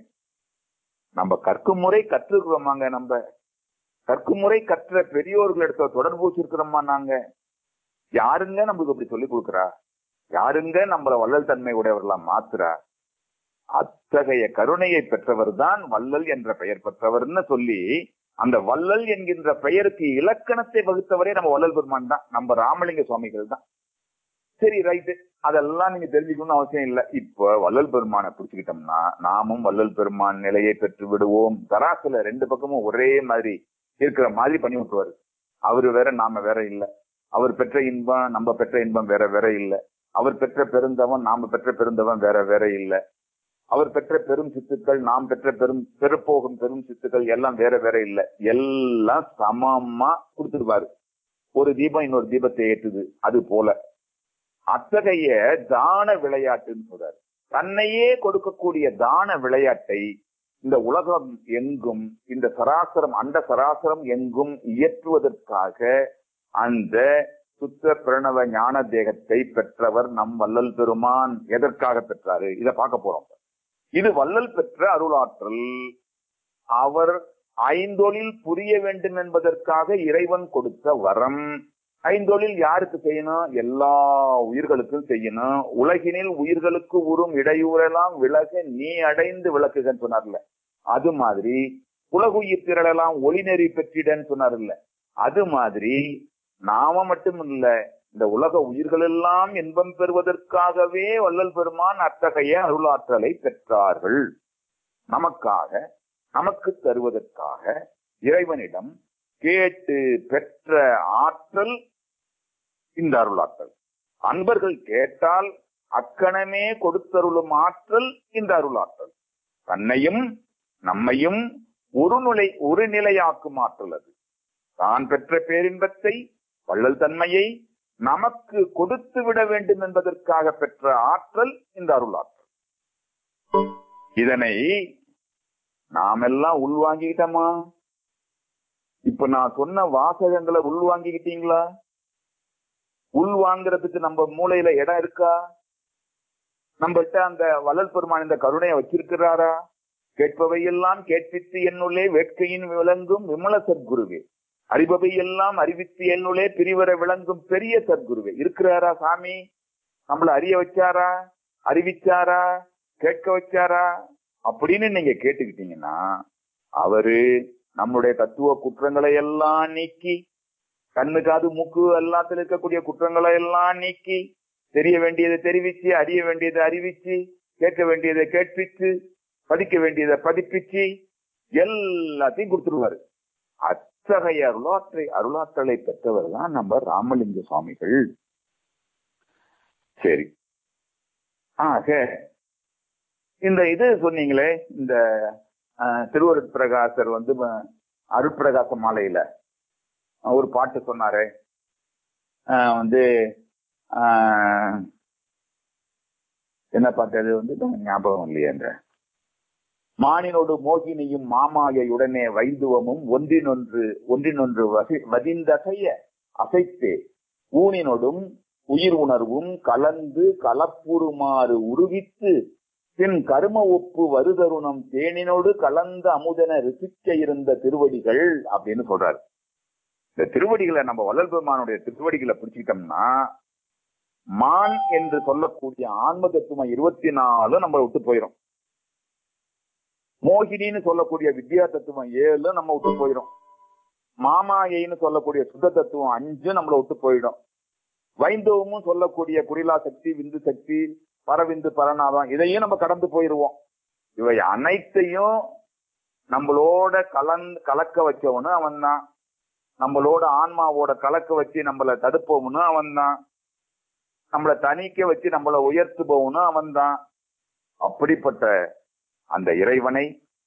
B: நம்ம கற்கும் முறை கற்றுக்கிறோமாங்க நம்ம கற்கும் முறை கற்ற பெரியோர்களிடத்த தொடர்பு வச்சிருக்கிறோமா நாங்க யாருங்க நமக்கு அப்படி சொல்லி கொடுக்குறா யாருங்க நம்மள வள்ளல் தன்மை உடையவர்களா மாத்துறா அத்தகைய கருணையை பெற்றவர் தான் வள்ளல் என்ற பெயர் பெற்றவர்னு சொல்லி அந்த வள்ளல் என்கின்ற பெயருக்கு இலக்கணத்தை வகுத்தவரே நம்ம வள்ளல் பெருமான் தான் நம்ம ராமலிங்க சுவாமிகள் தான் சரி ரைட்டு அதெல்லாம் நீங்க தெரிஞ்சுக்கணும்னு அவசியம் இல்லை இப்ப வள்ளல் பெருமானை பிடிச்சுக்கிட்டோம்னா நாமும் வள்ளல் பெருமான் நிலையை பெற்று விடுவோம் தராசுல ரெண்டு பக்கமும் ஒரே மாதிரி இருக்கிற மாதிரி பண்ணி விட்டுருவாரு அவரு வேற நாம வேற இல்ல அவர் பெற்ற இன்பம் நம்ம பெற்ற இன்பம் வேற வேற இல்ல அவர் பெற்ற பெருந்தவன் நாம பெற்ற பெருந்தவன் வேற வேற இல்ல அவர் பெற்ற பெரும் சித்துக்கள் நாம் பெற்ற பெரும் பெருப்போகும் பெரும் சித்துக்கள் எல்லாம் வேற வேற இல்ல எல்லாம் சமமா கொடுத்துருவாரு ஒரு தீபம் இன்னொரு தீபத்தை ஏற்றுது அது போல அத்தகைய தான விளையாட்டுன்னு சொல்றாரு தன்னையே கொடுக்கக்கூடிய தான விளையாட்டை இந்த உலகம் எங்கும் இந்த சராசரம் அந்த சராசரம் எங்கும் இயற்றுவதற்காக அந்த சுத்த பிரணவ ஞான தேகத்தை பெற்றவர் நம் வள்ளல் பெருமான் எதற்காக பெற்றாரு இத பார்க்க போறோம் இது வள்ளல் பெற்ற அருளாற்றல் அவர் ஐந்தொழில் புரிய வேண்டும் என்பதற்காக இறைவன் கொடுத்த வரம் ஐந்தொழில் யாருக்கு செய்யணும் எல்லா உயிர்களுக்கும் செய்யணும் உலகினில் உயிர்களுக்கு உறும் இடையூறெல்லாம் விலக நீ அடைந்து விளக்குகன்னு சொன்னார்ல அது மாதிரி உலகுயிர் திரளெல்லாம் ஒளிநெறி பெற்றிடன்னு சொன்னார்ல அது மாதிரி நாம மட்டும் இல்ல இந்த உலக உயிர்கள் எல்லாம் இன்பம் பெறுவதற்காகவே வள்ளல் பெருமான் அத்தகைய அருளாற்றலை பெற்றார்கள் நமக்காக நமக்கு தருவதற்காக இறைவனிடம் கேட்டு பெற்ற ஆற்றல் இந்த அருளாற்றல் அன்பர்கள் கேட்டால் அக்கணமே கொடுத்தருளும் ஆற்றல் இந்த அருளாற்றல் தன்னையும் நம்மையும் ஒரு நிலை ஒரு நிலையாக்கும் ஆற்றல் அது தான் பெற்ற பேரின்பத்தை வள்ளல் தன்மையை நமக்கு கொடுத்து விட வேண்டும் என்பதற்காக பெற்ற ஆற்றல் இந்த அருளாற்றல் இதனை நாமெல்லாம் உள்வாங்கிக்கிட்டோமா இப்ப நான் சொன்ன வாசகங்களை உள்வாங்கிக்கிட்டீங்களா உள்வாங்கிறதுக்கு நம்ம மூளையில இடம் இருக்கா நம்மகிட்ட அந்த வள்ளல் பெருமான் இந்த கருணையை வச்சிருக்கிறாரா கேட்பவையெல்லாம் கேட்பித்து என்னுள்ளே வேட்கையின் விளங்கும் விமல சத்குருவே அறிபவை எல்லாம் அறிவித்து என்னுள்ளே பிரிவர விளங்கும் பெரிய சத்குருவே இருக்கிறாரா சாமி நம்மள அறிய வச்சாரா அறிவிச்சாரா கேட்க வச்சாரா அப்படின்னு நீங்க கேட்டுக்கிட்டீங்கன்னா அவரு நம்முடைய தத்துவ குற்றங்களை எல்லாம் நீக்கி கண்ணு காது மூக்கு எல்லாத்துல இருக்கக்கூடிய குற்றங்களை எல்லாம் நீக்கி தெரிய வேண்டியதை தெரிவிச்சு அறிய வேண்டியதை அறிவிச்சு கேட்க வேண்டியதை கேட்பிச்சு படிக்க வேண்டியதை பதிப்பிச்சு எல்லாத்தையும் கொடுத்துருவாரு அத்தகைய அருளாற்றை அருளாற்றலை பெற்றவர் தான் நம்ம ராமலிங்க சுவாமிகள் சரி ஆக இந்த இது சொன்னீங்களே இந்த திருவருட் பிரகாசர் வந்து அருட்பிரகாச மாலையில ஒரு பாட்டு சொன்னாரு வந்து என்ன பாட்டு அது வந்து ஞாபகம் இல்லையே என்ற மானினோடு மோகினியும் மாமாயையுடனே வைந்துவமும் ஒன்றினொன்று ஒன்றினொன்று வதிந்தசைய அசைத்தே ஊனினொடும் உயிர் உணர்வும் கலந்து கலப்புறுமாறு உருவித்து பின் கரும ஒப்பு வருதருணம் தேனினோடு கலந்த அமுதன ரிசிக்க இருந்த திருவடிகள் அப்படின்னு சொல்றாரு இந்த திருவடிகளை நம்ம வள்ளல் பெருமானுடைய திருவடிகளை பிடிச்சிக்கிட்டோம்னா மான் என்று சொல்லக்கூடிய ஆன்ம தத்துவம் இருபத்தி நாலு நம்ம விட்டு போயிடும் மோகினின்னு சொல்லக்கூடிய வித்யா தத்துவம் ஏழு நம்ம விட்டு போயிடும் மாமாயைன்னு சொல்லக்கூடிய சுத்த தத்துவம் அஞ்சு நம்மளை விட்டு போயிடும் வைந்தவமும் சொல்லக்கூடிய குறிலா சக்தி விந்து சக்தி பரவிந்து பரநாதம் இதையும் நம்ம கடந்து போயிருவோம் இவை அனைத்தையும் நம்மளோட கலந்து கலக்க வச்சவனு அவன் தான் நம்மளோட ஆன்மாவோட கலக்க வச்சு நம்மள தடுப்பவனு அவன் தான் நம்மளை தணிக்க வச்சு நம்மளை உயர்த்துபவனும் அவன் தான் அப்படிப்பட்ட அந்த இறைவனை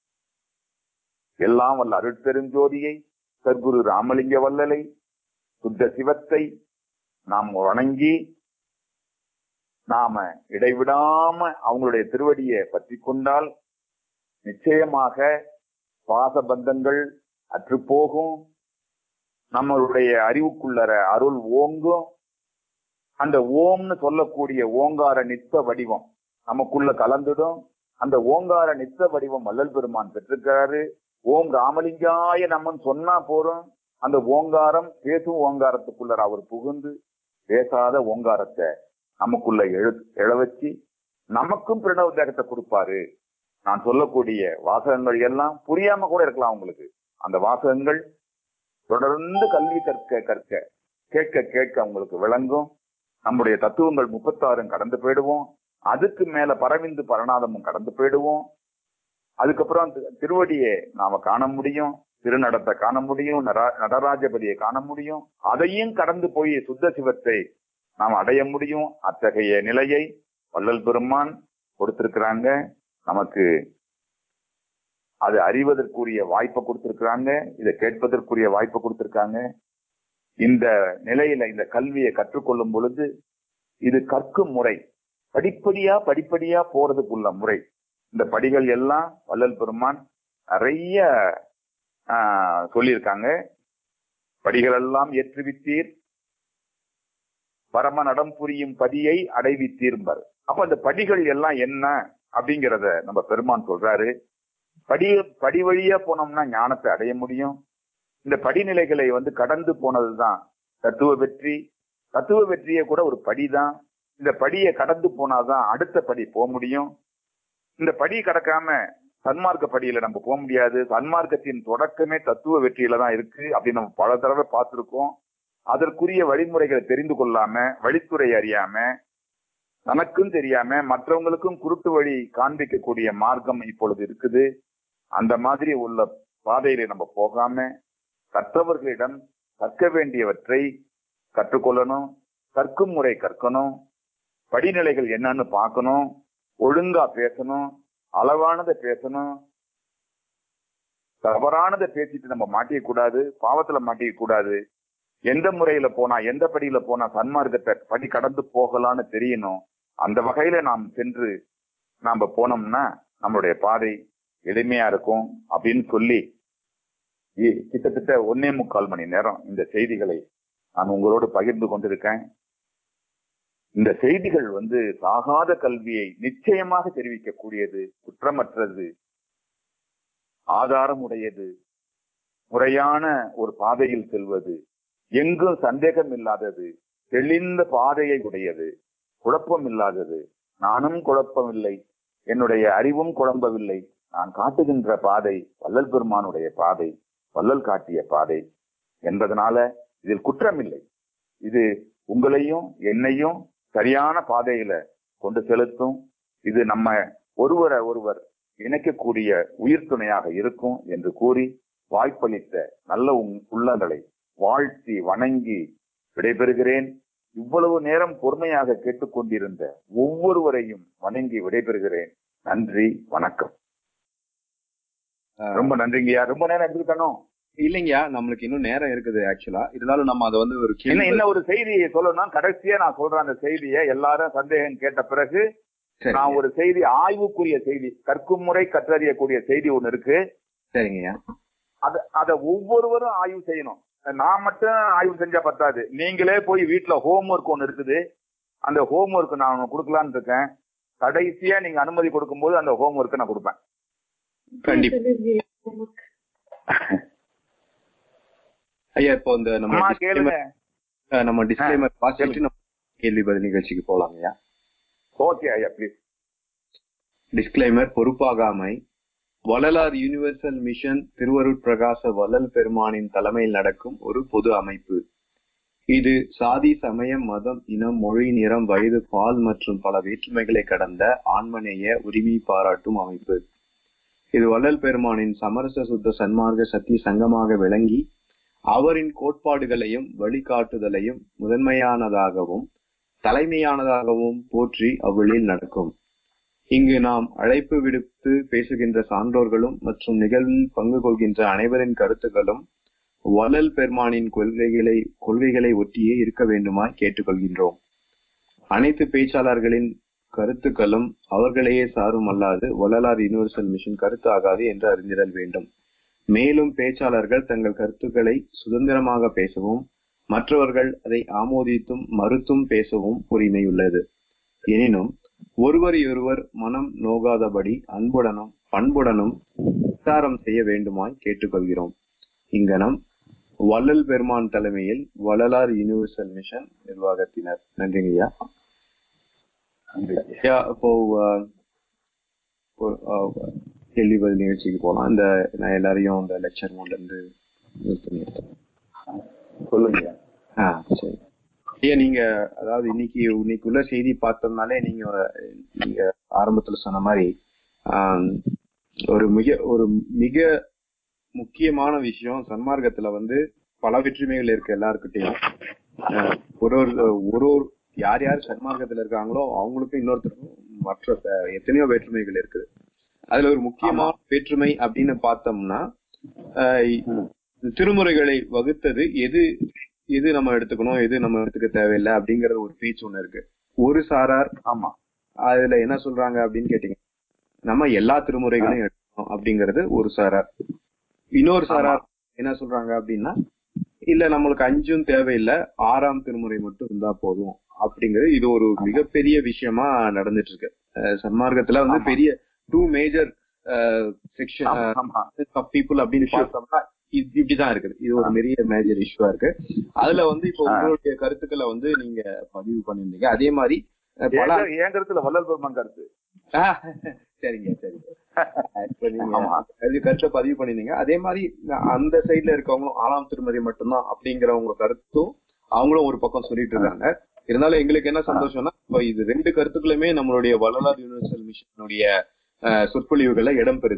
B: எல்லாம் வல்ல அருட்பெருஞ்சோதியை சர்க்குரு ராமலிங்க வல்லலை சுத்த சிவத்தை நாம் வணங்கி நாம இடைவிடாம அவங்களுடைய திருவடியை பற்றி கொண்டால் நிச்சயமாக பாசபந்தங்கள் அற்றுப்போகும் நம்மளுடைய அறிவுக்குள்ளற அருள் ஓங்கும் அந்த ஓம்னு சொல்லக்கூடிய ஓங்கார நித்த வடிவம் நமக்குள்ள கலந்துடும் அந்த ஓங்கார நித்த வடிவம் வள்ளல் பெருமான் பெற்றிருக்கிறாரு ஓம் ராமலிங்காய நம்மன் சொன்னா போறோம் அந்த ஓங்காரம் பேசும் ஓங்காரத்துக்குள்ள அவர் புகுந்து பேசாத ஓங்காரத்தை நமக்குள்ள எழு எழ வச்சு நமக்கும் பிரணவ தேகத்தை கொடுப்பாரு நான் சொல்லக்கூடிய வாசகங்கள் எல்லாம் புரியாம கூட இருக்கலாம் உங்களுக்கு அந்த வாசகங்கள் தொடர்ந்து கல்வி கற்க கற்க கேட்க கேட்க உங்களுக்கு விளங்கும் நம்முடைய தத்துவங்கள் முப்பத்தாறும் கடந்து போயிடுவோம் அதுக்கு மேல பரவிந்து பரநாதமும் கடந்து போயிடுவோம் அதுக்கப்புறம் திருவடியை நாம காண முடியும் திருநடத்தை காண முடியும் நடராஜபதியை காண முடியும் அதையும் கடந்து போய் சுத்த சிவத்தை நாம் அடைய முடியும் அத்தகைய நிலையை வள்ளல் பெருமான் கொடுத்திருக்கிறாங்க நமக்கு அது அறிவதற்குரிய வாய்ப்பை கொடுத்திருக்கிறாங்க இதை கேட்பதற்குரிய வாய்ப்பை கொடுத்திருக்காங்க இந்த நிலையில இந்த கல்வியை கற்றுக்கொள்ளும் பொழுது இது கற்கும் முறை படிப்படியா படிப்படியா போறதுக்குள்ள முறை இந்த படிகள் எல்லாம் வள்ளல் பெருமான் நிறைய சொல்லியிருக்காங்க படிகள் எல்லாம் ஏற்றுவித்தீர் பரம நடம் புரியும் படியை அடைவித்தீர்பார் அப்ப அந்த படிகள் எல்லாம் என்ன அப்படிங்கிறத நம்ம பெருமான் சொல்றாரு படி படி வழியா போனோம்னா ஞானத்தை அடைய முடியும் இந்த படிநிலைகளை வந்து கடந்து போனதுதான் தத்துவ வெற்றி தத்துவ வெற்றியை கூட ஒரு படிதான் இந்த படியை கடந்து போனாதான் அடுத்த படி போக முடியும் இந்த படி கடக்காம சன்மார்க்க படியில நம்ம போக முடியாது சன்மார்க்கத்தின் தொடக்கமே தத்துவ வெற்றியில தான் இருக்கு அப்படின்னு நம்ம பல தடவை பார்த்திருக்கோம் அதற்குரிய வழிமுறைகளை தெரிந்து கொள்ளாம வழித்துறை அறியாம தனக்கும் தெரியாம மற்றவங்களுக்கும் குருட்டு வழி காண்பிக்கக்கூடிய மார்க்கம் இப்பொழுது இருக்குது அந்த மாதிரி உள்ள பாதையில நம்ம போகாம கற்றவர்களிடம் கற்க வேண்டியவற்றை கற்றுக்கொள்ளணும் கற்கும் முறை கற்கணும் படிநிலைகள் என்னன்னு பார்க்கணும் ஒழுங்கா பேசணும் அளவானதை பேசணும் தவறானதை பேசிட்டு நம்ம மாட்டிக்க கூடாது பாவத்துல மாட்டிக்க கூடாது எந்த முறையில போனா எந்த படியில போனா சன்மார்க்கத்தை படி கடந்து போகலான்னு தெரியணும் அந்த வகையில நாம் சென்று நாம போனோம்னா நம்மளுடைய பாதை எளிமையா இருக்கும் அப்படின்னு சொல்லி இ- கிட்டத்தட்ட ஒன்னே முக்கால் மணி நேரம் இந்த செய்திகளை நான் உங்களோடு பகிர்ந்து கொண்டிருக்கேன் இந்த செய்திகள் வந்து சாகாத கல்வியை நிச்சயமாக தெரிவிக்கக்கூடியது குற்றமற்றது ஆதாரமுடையது முறையான ஒரு பாதையில் செல்வது எங்கும் சந்தேகம் இல்லாதது தெளிந்த பாதையை உடையது குழப்பம் இல்லாதது நானும் குழப்பமில்லை என்னுடைய அறிவும் குழம்பவில்லை நான் காட்டுகின்ற பாதை வள்ளல் பெருமானுடைய பாதை வள்ளல் காட்டிய பாதை என்பதனால இதில் குற்றமில்லை இது உங்களையும் என்னையும் சரியான பாதையில கொண்டு செலுத்தும் இது நம்ம ஒருவரை ஒருவர் இணைக்கக்கூடிய உயிர் துணையாக இருக்கும் என்று கூறி வாய்ப்பளித்த நல்ல உங்- உள்ளங்களை வாழ்த்தி வணங்கி விடைபெறுகிறேன் இவ்வளவு நேரம் பொறுமையாக கேட்டுக்கொண்டிருந்த ஒவ்வொருவரையும் வணங்கி விடைபெறுகிறேன் நன்றி வணக்கம் ரொம்ப நன்றிங்கய்யா ரொம்ப நேரம் எடுத்துக்கிட்டணும்
A: இல்லைங்கய்யா நம்மளுக்கு இன்னும் நேரம் இருக்குது ஆக்சுவலா இருந்தாலும் நம்ம அதை வந்து ஒரு
B: என்ன
A: கேள்வி
B: என்ன ஒரு செய்தியை சொல்லணும் கடைசியா நான் சொல்றேன் அந்த செய்தியை எல்லாரும் சந்தேகம் கேட்ட பிறகு
A: சரி
B: நான் ஒரு செய்தி ஆய்வுக்குரிய செய்தி கற்கும் முறை கற்றறியக்கூடிய செய்தி ஒண்ணு இருக்கு
A: சரிங்கய்யா
B: அத அத ஒவ்வொருவரும் ஆய்வு செய்யணும் நான் மட்டும் ஆய்வு செஞ்சா பத்தாது நீங்களே போய் வீட்டுல ஹோம் ஒர்க் ஒண்ணு இருக்குது அந்த ஹோம் ஒர்க் நான் ஒண்ணு கொடுக்கலான்னு இருக்கேன் கடைசியா நீங்க அனுமதி கொடுக்கும்போது அந்த ஹோம் ஒர்க்கை நான் கொடுப்பேன்
A: கண்டிப்பா ஐயா இப்போ இந்த நம்ம
B: அம்மா
A: disclaimer-
B: கேளுங்க
A: அஹ், நம்ம டிஸ்கிளைமர் வாசிச்சுட்டு நம்ம கேள்வி பதில் நிகழ்ச்சிக்கு போலாம் ஐயா
B: ஓகே ஐயா ப்ளீஸ்
A: டிஸ்கிளைமர் பொறுப்பாகாமை வள்ளலார் யூனிவர்சல் மிஷன் திருவருட் பிரகாச வள்ளல் பெருமானின் தலைமையில் நடக்கும் ஒரு பொது அமைப்பு இது சாதி சமயம் மதம் இனம் மொழி நிறம் வயது பால் மற்றும் பல வேற்றுமைகளை கடந்த ஆன்மநேய உரிமை பாராட்டும் அமைப்பு இது வள்ளல் பெருமானின் சமரச சுத்த சன்மார்க்க சத்திய சங்கமாக விளங்கி அவரின் கோட்பாடுகளையும் வழிகாட்டுதலையும் முதன்மையானதாகவும் தலைமையானதாகவும் போற்றி அவ்வழியில் நடக்கும் இங்கு நாம் அழைப்பு விடுத்து பேசுகின்ற சான்றோர்களும் மற்றும் நிகழ்வில் பங்கு கொள்கின்ற அனைவரின் கருத்துக்களும் வள்ளல் பெருமானின் கொள்கைகளை கொள்கைகளை ஒட்டியே இருக்க வேண்டுமாய் கேட்டுக்கொள்கின்றோம் அனைத்து பேச்சாளர்களின் கருத்துக்களும் அவர்களையே சாரும் அல்லாது வள்ளலார் யுனிவர்சல் மிஷன் கருத்து ஆகாது என்று அறிந்திடல் வேண்டும் மேலும் பேச்சாளர்கள் தங்கள் கருத்துக்களை சுதந்திரமாக பேசவும் மற்றவர்கள் அதை ஆமோதித்தும் மறுத்தும் பேசவும் உரிமை உள்ளது எனினும் ஒருவரையொருவர் மனம் நோகாதபடி அன்புடனும் பண்புடனும் விசாரம் செய்ய வேண்டுமாய் கேட்டுக்கொள்கிறோம் இங்கனம் வள்ளல் பெருமான் தலைமையில் வள்ளலார் யுனிவர்சல் மிஷன் நிர்வாகத்தினர் நன்றிங்கய்யா ஐயா இப்போ அஹ், ஒரு, அஹ், கேள்வி பதில் நிகழ்ச்சிக்கு போலாம் இந்த நான் எல்லாரையும் இந்த லெக்சர் மோட்ல இருந்து யூஸ் பண்ணிருக்கேன்
B: சொல்லுங்க
A: ஆ சரி ஐயா நீங்க அதாவது இன்னைக்கு இன்னைக்கு உள்ள செய்தி பார்த்தோம்னாலே நீங்க நீங்க ஆரம்பத்துல சொன்ன மாதிரி ஆம், ஒரு மிக ஒரு மிக முக்கியமான விஷயம் சன்மார்க்கத்துல வந்து பல வெற்றுமைகள் இருக்கு எல்லாருக்கிட்டையும் அஹ், ஒரு ஒரு ஒரு ஒரு யார் யார் சன்மார்க்கத்துல இருக்காங்களோ அவங்களுக்கும் இன்னொருத்தருக்கும் மற்ற அஹ், எத்தனையோ வேற்றுமைகள் இருக்குது அதுல ஒரு முக்கியமான வேற்றுமை அப்படின்னு பார்த்தோம்னா அஹ், திருமுறைகளை வகுத்தது எது எது நம்ம எடுத்துக்கணும் எது நம்ம எடுத்துக்க தேவையில்லை அப்படிங்கறது ஒரு பேச்சு ஒண்ணு இருக்கு ஒரு சாரார்
B: ஆமா
A: அதுல என்ன சொல்றாங்க அப்படின்னு கேட்டீங்க நம்ம எல்லா திருமுறைகளையும் எடுக்கணும் அப்படிங்கறது ஒரு சாரார் இன்னொரு சாரார் என்ன சொல்றாங்க அப்படின்னா இல்ல நம்மளுக்கு அஞ்சும் தேவையில்லை ஆறாம் திருமுறை மட்டும் இருந்தா போதும் அப்படிங்கிறது இது ஒரு மிகப்பெரிய விஷயமா நடந்துட்டு இருக்கு அஹ் சன்மார்க்கத்துல வந்து
B: ஆமா.
A: பெரிய டூ மேஜர் செக்ஷன்
B: ஆமா, ஆமா
A: ஆஃப் பீப்புள் அப்படின்னு பார்த்தோம்னா இது இப்படிதான் இருக்குது இது ஒரு பெரிய மேஜர் இஷ்யூவா இருக்கு அதுல வந்து இப்போ
B: ஆ.
A: உங்களுடைய கருத்துக்களை வந்து நீங்க பதிவு பண்ணிருந்தீங்க அதே மாதிரி அஹ், பல
B: என் என் கருத்துல வள்ளல் பெருமான் கருத்து
A: ஆ, சரிங்க சரிங்க இப்ப நீங்க
B: ஆமா.
A: அது கருத்தை பதிவு பண்ணிருந்தீங்க அதே மாதிரி நான் அந்த சைடுல இருக்கவங்களும் ஆறாம் திருமதி மட்டும்தான் அப்படிங்கிறவங்க கருத்தும் அவங்களும் ஒரு பக்கம் சொல்லிட்டு இருக்காங்க இருந்தாலும் எங்களுக்கு என்ன சந்தோஷம்னா இப்போ இது ரெண்டு கருத்துக்களுமே நம்மளுடைய வள்ளலார் யூனிவர்சல் மிஷனுடைய அஹ், சொற்பொழிவுகள்ல இடம் பெறுது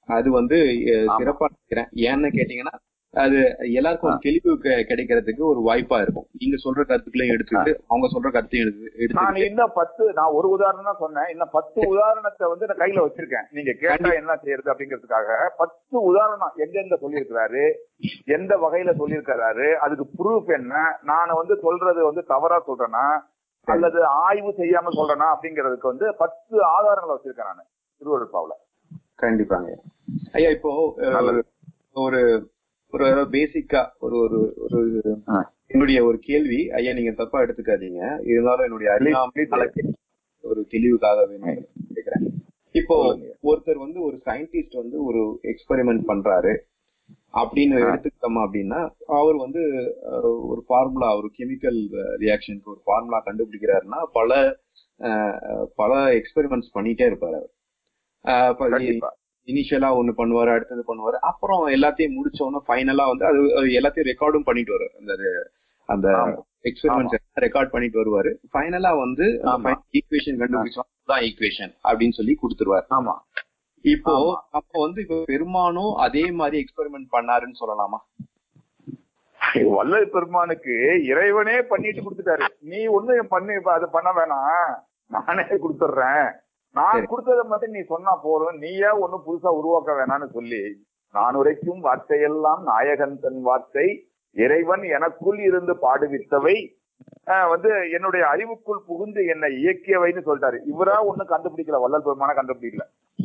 A: அது வந்து அஹ், சிறப்பா நினைக்கிறேன் ஏன்னு கேட்டீங்கன்னா அது எல்லாருக்கும் ஒரு தெளிவு கெ- கிடைக்கிறதுக்கு ஒரு வாய்ப்பா இருக்கும் நீங்க சொல்ற கருத்துக்களையும் எடுத்துக்கிட்டு அவங்க சொல்ற கருத்தையும் எடுத்து
B: நான்
A: எடுத்துக்கிட்டு
B: இன்னும் பத்து நான் ஒரு உதாரணம் தான் சொன்னேன் இன்னும் பத்து உதாரணத்தை வந்து நான் கையில வச்சிருக்கேன் நீங்க கேட்டா என்ன செய்யறது அப்படிங்கிறதுக்காக பத்து உதாரணம் எங்கெங்க சொல்லியிருக்கிறாரு எந்த வகையில சொல்லியிருக்கிறாரு அதுக்கு ப்ரூஃப் என்ன நான் வந்து சொல்றது வந்து தவறா சொல்றேனா அல்லது ஆய்வு செய்யாம சொல்றேனா அப்படிங்கிறதுக்கு வந்து பத்து ஆதாரங்களை வச்சிருக்கேன் நான் திருவள்ளுப்பாவுல
A: கண்டிப்பாங்க ஐயா இப்போ அஹ்,
B: நல்லது.
A: ஒரு ஒரு பேசிக்கா ஒரு ஒரு ஒரு
B: ஆ.
A: என்னுடைய ஒரு கேள்வி ஐயா நீங்க தப்பா எடுத்துக்காதீங்க இருந்தாலும் என்னுடைய அறியாமல் ஒரு தெளிவுக்காக வேணும் கேட்கிறேன் இப்போ
B: சொல்லுங்க.
A: ஒருத்தர் வந்து ஒரு சயின்டிஸ்ட் வந்து ஒரு எக்ஸ்பெரிமெண்ட் பண்றாரு அப்படின்னு
B: ஆ.
A: எடுத்துக்கிட்டோம் அப்படின்னா அவர் வந்து அஹ், ஒரு ஃபார்முலா ஒரு கெமிக்கல் ரியாக்ஷனுக்கு ஒரு ஃபார்முலா கண்டுபிடிக்கிறாருன்னா பல அஹ், பல எக்ஸ்பெரிமெண்ட்ஸ் பண்ணிட்டே இருப்பாரு அவர் அஹ், அப்ப
B: கண்டிப்பா
A: இனிஷியலா ஒண்ணு பண்ணுவாரு அடுத்தது பண்ணுவாரு அப்புறம் எல்லாத்தையும் முடிச்ச உடனே ஃபைனலா வந்து அது அது எல்லாத்தையும் ரெக்கார்டும் பண்ணிட்டு வருவாரு அந்த அந்த
B: ஆமா.
A: எக்ஸ்பெரிமெண்ட்ஸ் ரெக்கார்ட் பண்ணிட்டு வருவாரு ஃபைனலா வந்து
B: ஆமா.
A: ஈக்குவேஷன் கண்டுபிடிச்சோம் தான் ஈக்குவேஷன் அப்படின்னு சொல்லி கொடுத்துருவாரு
B: ஆமா
A: இப்போ
B: ஆமா.
A: அப்போ வந்து இப்போ பெருமானும் அதே மாதிரி எக்ஸ்பெரிமெண்ட் பண்ணாருன்னு சொல்லலாமா
B: வல்லல் பெருமானுக்கு இறைவனே பண்ணிட்டு கொடுத்துட்டாரு நீ ஒண்ணு பண்ணி அது பண்ண வேணாம் நானே கொடுத்துட்றேன் நான்
A: சரி.
B: கொடுத்ததை மட்டும் நீ சொன்னா போதும் நீயே ஒண்ணு புதுசா உருவாக்க வேணாம்னு சொல்லி நான் உரைக்கும் வார்த்தையெல்லாம் நாயகன் தன் வார்த்தை இறைவன் எனக்குள் இருந்து பாடுவித்தவை ஆஹ் வந்து என்னுடைய அறிவுக்குள் புகுந்து என்னை இயக்கியவைன்னு சொல்லிட்டாரு இவரா ஒண்ணு கண்டுபிடிக்கல வள்ளல் பெருமான கண்டுபிடிக்கல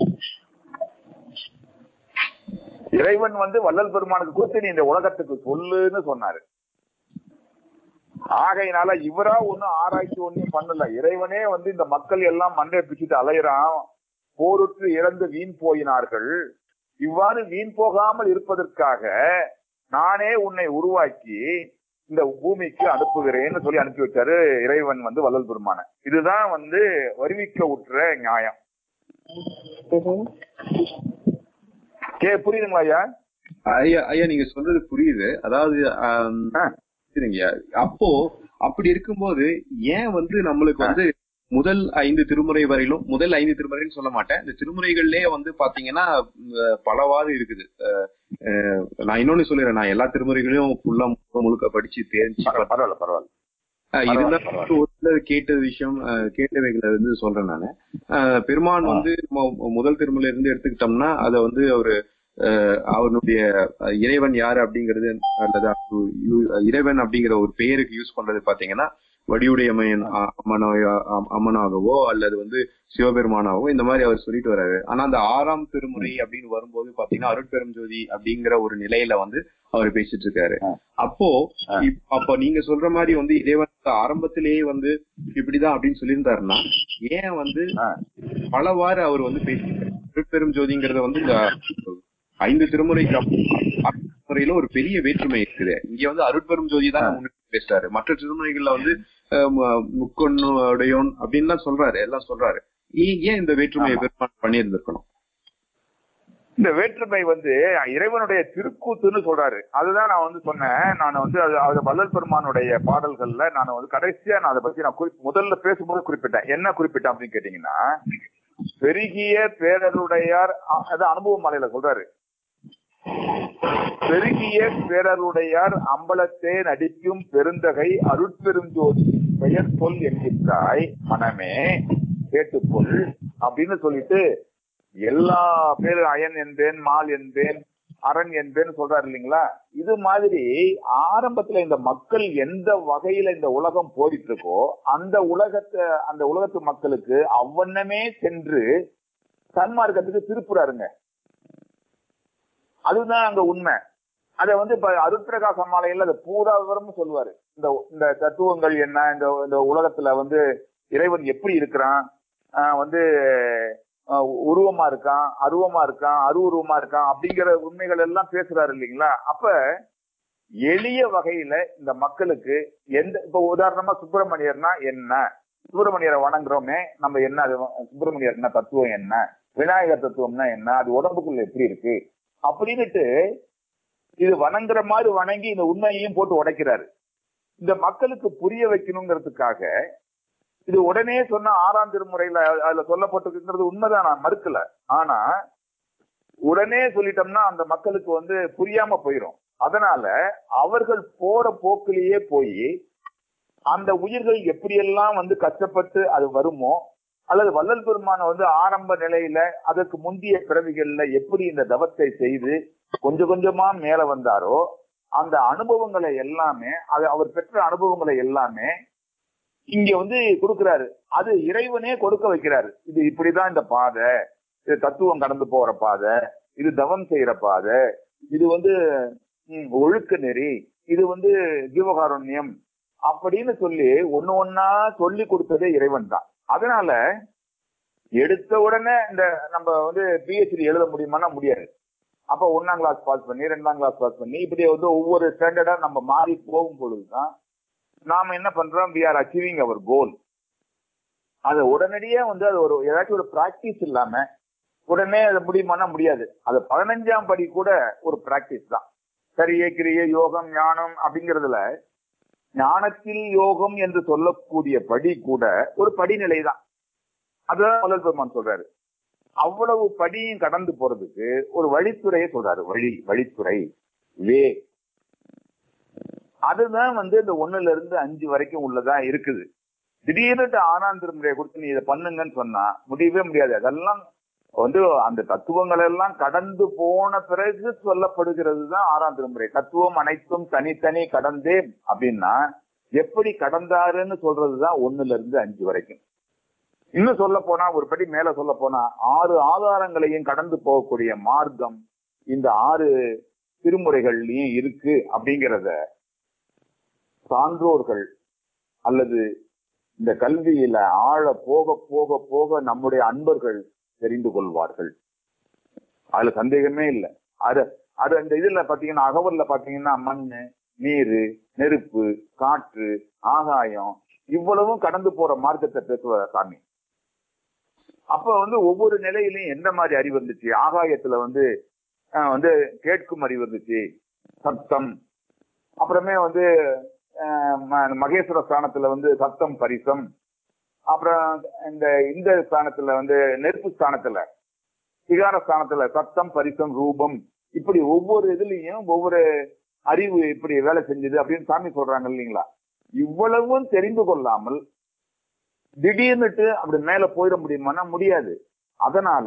B: இறைவன் வந்து வள்ளல் பெருமானுக்கு கொடுத்து நீ இந்த உலகத்துக்கு சொல்லுன்னு சொன்னாரு ஆகையினால இவரா ஒண்ணும் ஆராய்ச்சி ஒண்ணும் பண்ணல இறைவனே வந்து இந்த மக்கள் எல்லாம் மண்டை பிச்சுட்டு அலையிறான் போருற்று இறந்து வீண் போயினார்கள் இவ்வாறு வீண் போகாமல் இருப்பதற்காக நானே உன்னை உருவாக்கி இந்த பூமிக்கு அனுப்புகிறேன்னு சொல்லி அனுப்பி வச்சாரு இறைவன் வந்து வள்ளல் பெருமான இதுதான் வந்து வருவிக்க உற்ற நியாயம் கே புரியுதுங்களா ஐயா
A: ஐயா ஐயா நீங்க சொல்றது புரியுது அதாவது ஆம்,
B: ஆ.
A: சரிங்கய்யா அப்போ அப்படி இருக்கும்போது ஏன் வந்து நம்மளுக்கு வந்து முதல் ஐந்து திருமுறை வரையிலும் முதல் ஐந்து திருமுறைன்னு சொல்ல மாட்டேன் இந்த திருமுறைகள்லயே வந்து பாத்தீங்கன்னா அஹ், பலவாறு இருக்குது அஹ், அஹ், நான் இன்னொன்னு சொல்லிடுறேன் நான் எல்லா திருமுறைகளையும் ஃபுல்லா முழுக்க முழுக்க படிச்சு தெரிஞ்சு
B: பரவாயில்ல பரவாயில்ல பரவாயில்ல
A: அஹ்
B: பரவாயில்ல,
A: இருந்தாலும்
B: பரவாயில்ல.
A: ஒரு சில கேட்ட விஷயம் அஹ், கேட்டவைகளை வந்து சொல்றேன் நானு அஹ், பெருமான்
B: ஆ.
A: வந்து மொ- முதல் திருமலை இருந்து எடுத்துக்கிட்டோம்னா அதை வந்து அவரு அஹ், அவனுடைய அஹ், இறைவன் யாரு அப்படிங்கிறது அல்லது அவரு யூ- இறைவன் அப்படிங்கிற ஒரு பெயருக்கு யூஸ் பண்றது பாத்தீங்கன்னா வடிவுடையமையன் அ- அம்மனோ அ- அம்மனாகவோ அல்லது வந்து சிவபெருமானாகவோ இந்த மாதிரி அவர் சொல்லிட்டு வர்றாரு ஆனா அந்த ஆறாம் திருமுறை அப்படின்னு வரும்போது பாத்தீங்கன்னா அருட்பெரும் ஜோதி அப்படிங்கிற ஒரு நிலையில வந்து அவர் பேசிட்டு இருக்காரு
B: ஆ.
A: அப்போ
B: ஆ.
A: இப்- அப்ப நீங்க சொல்ற மாதிரி வந்து இறைவன் ஆரம்பத்திலேயே வந்து இப்படிதான் அப்படின்னு சொல்லியிருந்தாருன்னா ஏன் வந்து
B: ஆ.
A: பலவாறு அவர் வந்து பேசியிருக்காரு அருட்பெரும் ஜோதிங்கிறத வந்து இந்த ஐந்து திருமுறைக்கு அப்புறம் முறையில ஒரு பெரிய வேற்றுமை இருக்குது இங்க வந்து அருட்பெரும் ஜோதி தான் முன்னிட்டு பேசுறாரு மற்ற திருமுறைகள்ல வந்து அஹ், ம- முக்கொன்னுடையோன் அப்படின்னு தான் சொல்றாரு எல்லாம் சொல்றாரு ஏன் ஏன் இந்த வேற்றுமையை
B: ஆமா.
A: பெருமாள் பண்ணியிருந்திருக்கணும்
B: இந்த வேற்றுமை வந்து இறைவனுடைய திருக்கூத்துன்னு சொல்றாரு அதுதான் நான் வந்து சொன்னேன் நான் வந்து அது அது வள்ளல் பெருமானுடைய பாடல்கள்ல நான் வந்து கடைசியா நான் அதை பத்தி நான் குறி- முதல்ல பேசும்போது குறிப்பிட்டேன் என்ன குறிப்பிட்டேன் அப்படின்னு கேட்டீங்கன்னா பெருகிய பேரருடையார் அ- அது அனுபவ மலையில சொல்றாரு பெருகிய பேரருடையார் அம்பலத்தே நடிக்கும் பெருந்தகை அருட்பெருஞ்சோதி பெயர் சொல் என்கின்றாய் மனமே கேட்டுக்கொள் அப்படின்னு சொல்லிட்டு எல்லா பேரும் அயன் என்பேன் மால் என்பேன் அரண் என்பேன்னு சொல்றாரு இல்லைங்களா இது மாதிரி ஆரம்பத்துல இந்த மக்கள் எந்த வகையில இந்த உலகம் போயிட்டு இருக்கோ அந்த உலகத்தை அந்த உலகத்து மக்களுக்கு அவ்வண்ணமே சென்று சன்மார்க்கத்துக்கு திருப்புறாருங்க அதுதான் அங்க உண்மை அத வந்து இப்ப அருட்பிரகாச மாலையில அது பூரா விவரமும் சொல்லுவாரு இந்த இந்த தத்துவங்கள் என்ன இந்த இந்த உலகத்துல வந்து இறைவன் எப்படி இருக்கிறான் ஆஹ் வந்து ஆஹ் உருவமா இருக்கான் அருவமா இருக்கான் அருவுருவமா இருக்கான் அப்படிங்கிற உண்மைகள் எல்லாம் பேசுறாரு இல்லைங்களா அப்ப எளிய வகையில இந்த மக்களுக்கு எந்த இப்ப உதாரணமா சுப்பிரமணியர்னா என்ன சுப்பிரமணியரை வணங்குறோமே நம்ம என்ன அது சுப்பிரமணியர் என்ன தத்துவம் என்ன விநாயகர் தத்துவம்னா என்ன அது உடம்புக்குள்ள எப்படி இருக்கு அப்படின்னுட்டு இது வணங்குற மாதிரி வணங்கி இந்த உண்மையையும் போட்டு உடைக்கிறாரு இந்த மக்களுக்கு புரிய வைக்கணுங்கிறதுக்காக இது உடனே சொன்ன ஆறாம் திருமுறையில அதுல சொல்லப்பட்டிருக்கிறது உண்மைதான் நான் மறுக்கல ஆனா உடனே சொல்லிட்டோம்னா அந்த மக்களுக்கு வந்து புரியாம போயிடும் அதனால அவர்கள் போற போக்கிலேயே போய் அந்த உயிர்கள் எப்படியெல்லாம் வந்து கஷ்டப்பட்டு அது வருமோ அல்லது வள்ளல் பெருமான வந்து ஆரம்ப நிலையில அதற்கு முந்தைய பிறவிகள்ல எப்படி இந்த தவத்தை செய்து கொஞ்சம் கொஞ்சமா மேல வந்தாரோ அந்த அனுபவங்களை எல்லாமே அது அவர் பெற்ற அனுபவங்களை எல்லாமே இங்க வந்து கொடுக்கிறாரு அது இறைவனே கொடுக்க வைக்கிறாரு இது இப்படிதான் இந்த பாதை இது தத்துவம் கடந்து போற பாதை இது தவம் செய்யற பாதை இது வந்து ம், ஒழுக்க நெறி இது வந்து ஜீவகாருண்யம் அப்படின்னு சொல்லி ஒண்ணு ஒன்னா சொல்லி கொடுத்ததே இறைவன் தான் அதனால எடுத்த உடனே இந்த நம்ம வந்து பிஹெச்டி எழுத முடியுமானா முடியாது அப்ப ஒன்னாம் கிளாஸ் பாஸ் பண்ணி ரெண்டாம் கிளாஸ் பாஸ் பண்ணி இப்படி வந்து ஒவ்வொரு ஸ்டாண்டர்டா நம்ம மாறி போகும் பொழுதுதான் நாம என்ன பண்றோம் we are achieving our goal அது உடனடியே வந்து அது ஒரு ஏதாச்சும் ஒரு பிராக்டிஸ் இல்லாம உடனே அது முடியுமானா முடியாது அது பதினஞ்சாம் படி கூட ஒரு பிராக்டிஸ் தான் சரியே கிரியை யோகம் ஞானம் அப்படிங்கிறதுல ஞானத்தில் யோகம் என்று சொல்லக்கூடிய படி கூட ஒரு படிநிலை தான் அதுதான் முதல் பெருமான் சொல்றாரு அவ்வளவு படியும் கடந்து போறதுக்கு ஒரு வழித்துறையை சொல்றாரு வழி வழித்துறை வே அதுதான் வந்து இந்த ஒண்ணுல இருந்து அஞ்சு வரைக்கும் உள்ளதா இருக்குது திடீர்னு ஆறாம் திருமுறையை கொடுத்து நீ இதை பண்ணுங்கன்னு சொன்னா முடியவே முடியாது அதெல்லாம் வந்து அந்த தத்துவங்கள் எல்லாம் கடந்து போன பிறகு சொல்லப்படுகிறது தான் ஆறாம் திருமுறை தத்துவம் அனைத்தும் தனித்தனி கடந்தேன் அப்படின்னா எப்படி கடந்தாருன்னு சொல்றதுதான் ஒண்ணுல இருந்து அஞ்சு வரைக்கும் இன்னும் சொல்ல போனா ஒரு படி மேல சொல்ல போனா ஆறு ஆதாரங்களையும் கடந்து போகக்கூடிய மார்க்கம் இந்த ஆறு திருமுறைகள்லயும் இருக்கு அப்படிங்கிறத சான்றோர்கள் அல்லது இந்த கல்வியில ஆழ போக போக போக நம்முடைய அன்பர்கள் தெரிந்து கொள்வார்கள் அதுல சந்தேகமே இல்லை அது அது அந்த இதுல பாத்தீங்கன்னா அகவல்ல பாத்தீங்கன்னா மண்ணு நீரு நெருப்பு காற்று ஆகாயம் இவ்வளவும் கடந்து போற மார்க்கத்தை பேசுவார் சாமி அப்ப வந்து ஒவ்வொரு நிலையிலையும் எந்த மாதிரி அறிவு இருந்துச்சு ஆகாயத்துல வந்து அஹ், வந்து கேட்கும் அறிவு இருந்துச்சு சத்தம் அப்புறமே வந்து அஹ், ம- மகேஸ்வர ஸ்தானத்துல வந்து சத்தம் பரிசம் அப்புறம் இந்த இந்த ஸ்தானத்துல வந்து நெருப்பு ஸ்தானத்துல சிகார ஸ்தானத்துல சத்தம் பரிசம் ரூபம் இப்படி ஒவ்வொரு இதுலயும் ஒவ்வொரு அறிவு இப்படி வேலை செஞ்சது அப்படின்னு சாமி சொல்றாங்க இல்லைங்களா இவ்வளவும் தெரிந்து கொள்ளாமல் திடீர்னுட்டு அப்படி மேல போயிட முடியுமானா முடியாது அதனால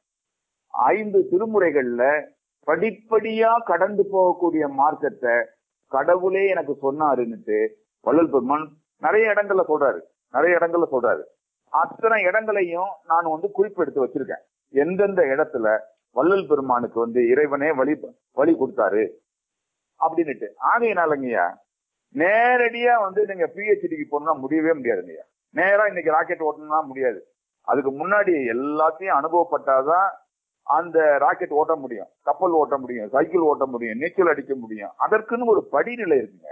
B: ஐந்து திருமுறைகள்ல படிப்படியா கடந்து போகக்கூடிய மார்க்கத்தை கடவுளே எனக்கு சொன்னாருன்னுட்டு வள்ளல் பெருமான் நிறைய இடங்கள்ல சொல்றாரு நிறைய இடங்கள்ல சொல்றாரு அத்தனை இடங்களையும் நான் வந்து குறிப்பெடுத்து வச்சிருக்கேன் எந்தெந்த இடத்துல வள்ளல் பெருமானுக்கு வந்து இறைவனே வழி வழி கொடுத்தாரு அப்படின்னுட்டு ஆகையினாலங்கய்யா நேரடியா வந்து நீங்க பிஹெச்டிக்கு போனா முடியவே முடியாதுங்கய்யா நேரா இன்னைக்கு ராக்கெட் ஓட்டணும்னா முடியாது அதுக்கு முன்னாடி எல்லாத்தையும் அனுபவப்பட்டாதான் அந்த ராக்கெட் ஓட்ட முடியும் கப்பல் ஓட்ட முடியும் சைக்கிள் ஓட்ட முடியும் நீச்சல் அடிக்க முடியும் அதற்குன்னு ஒரு படிநிலை இருக்குங்க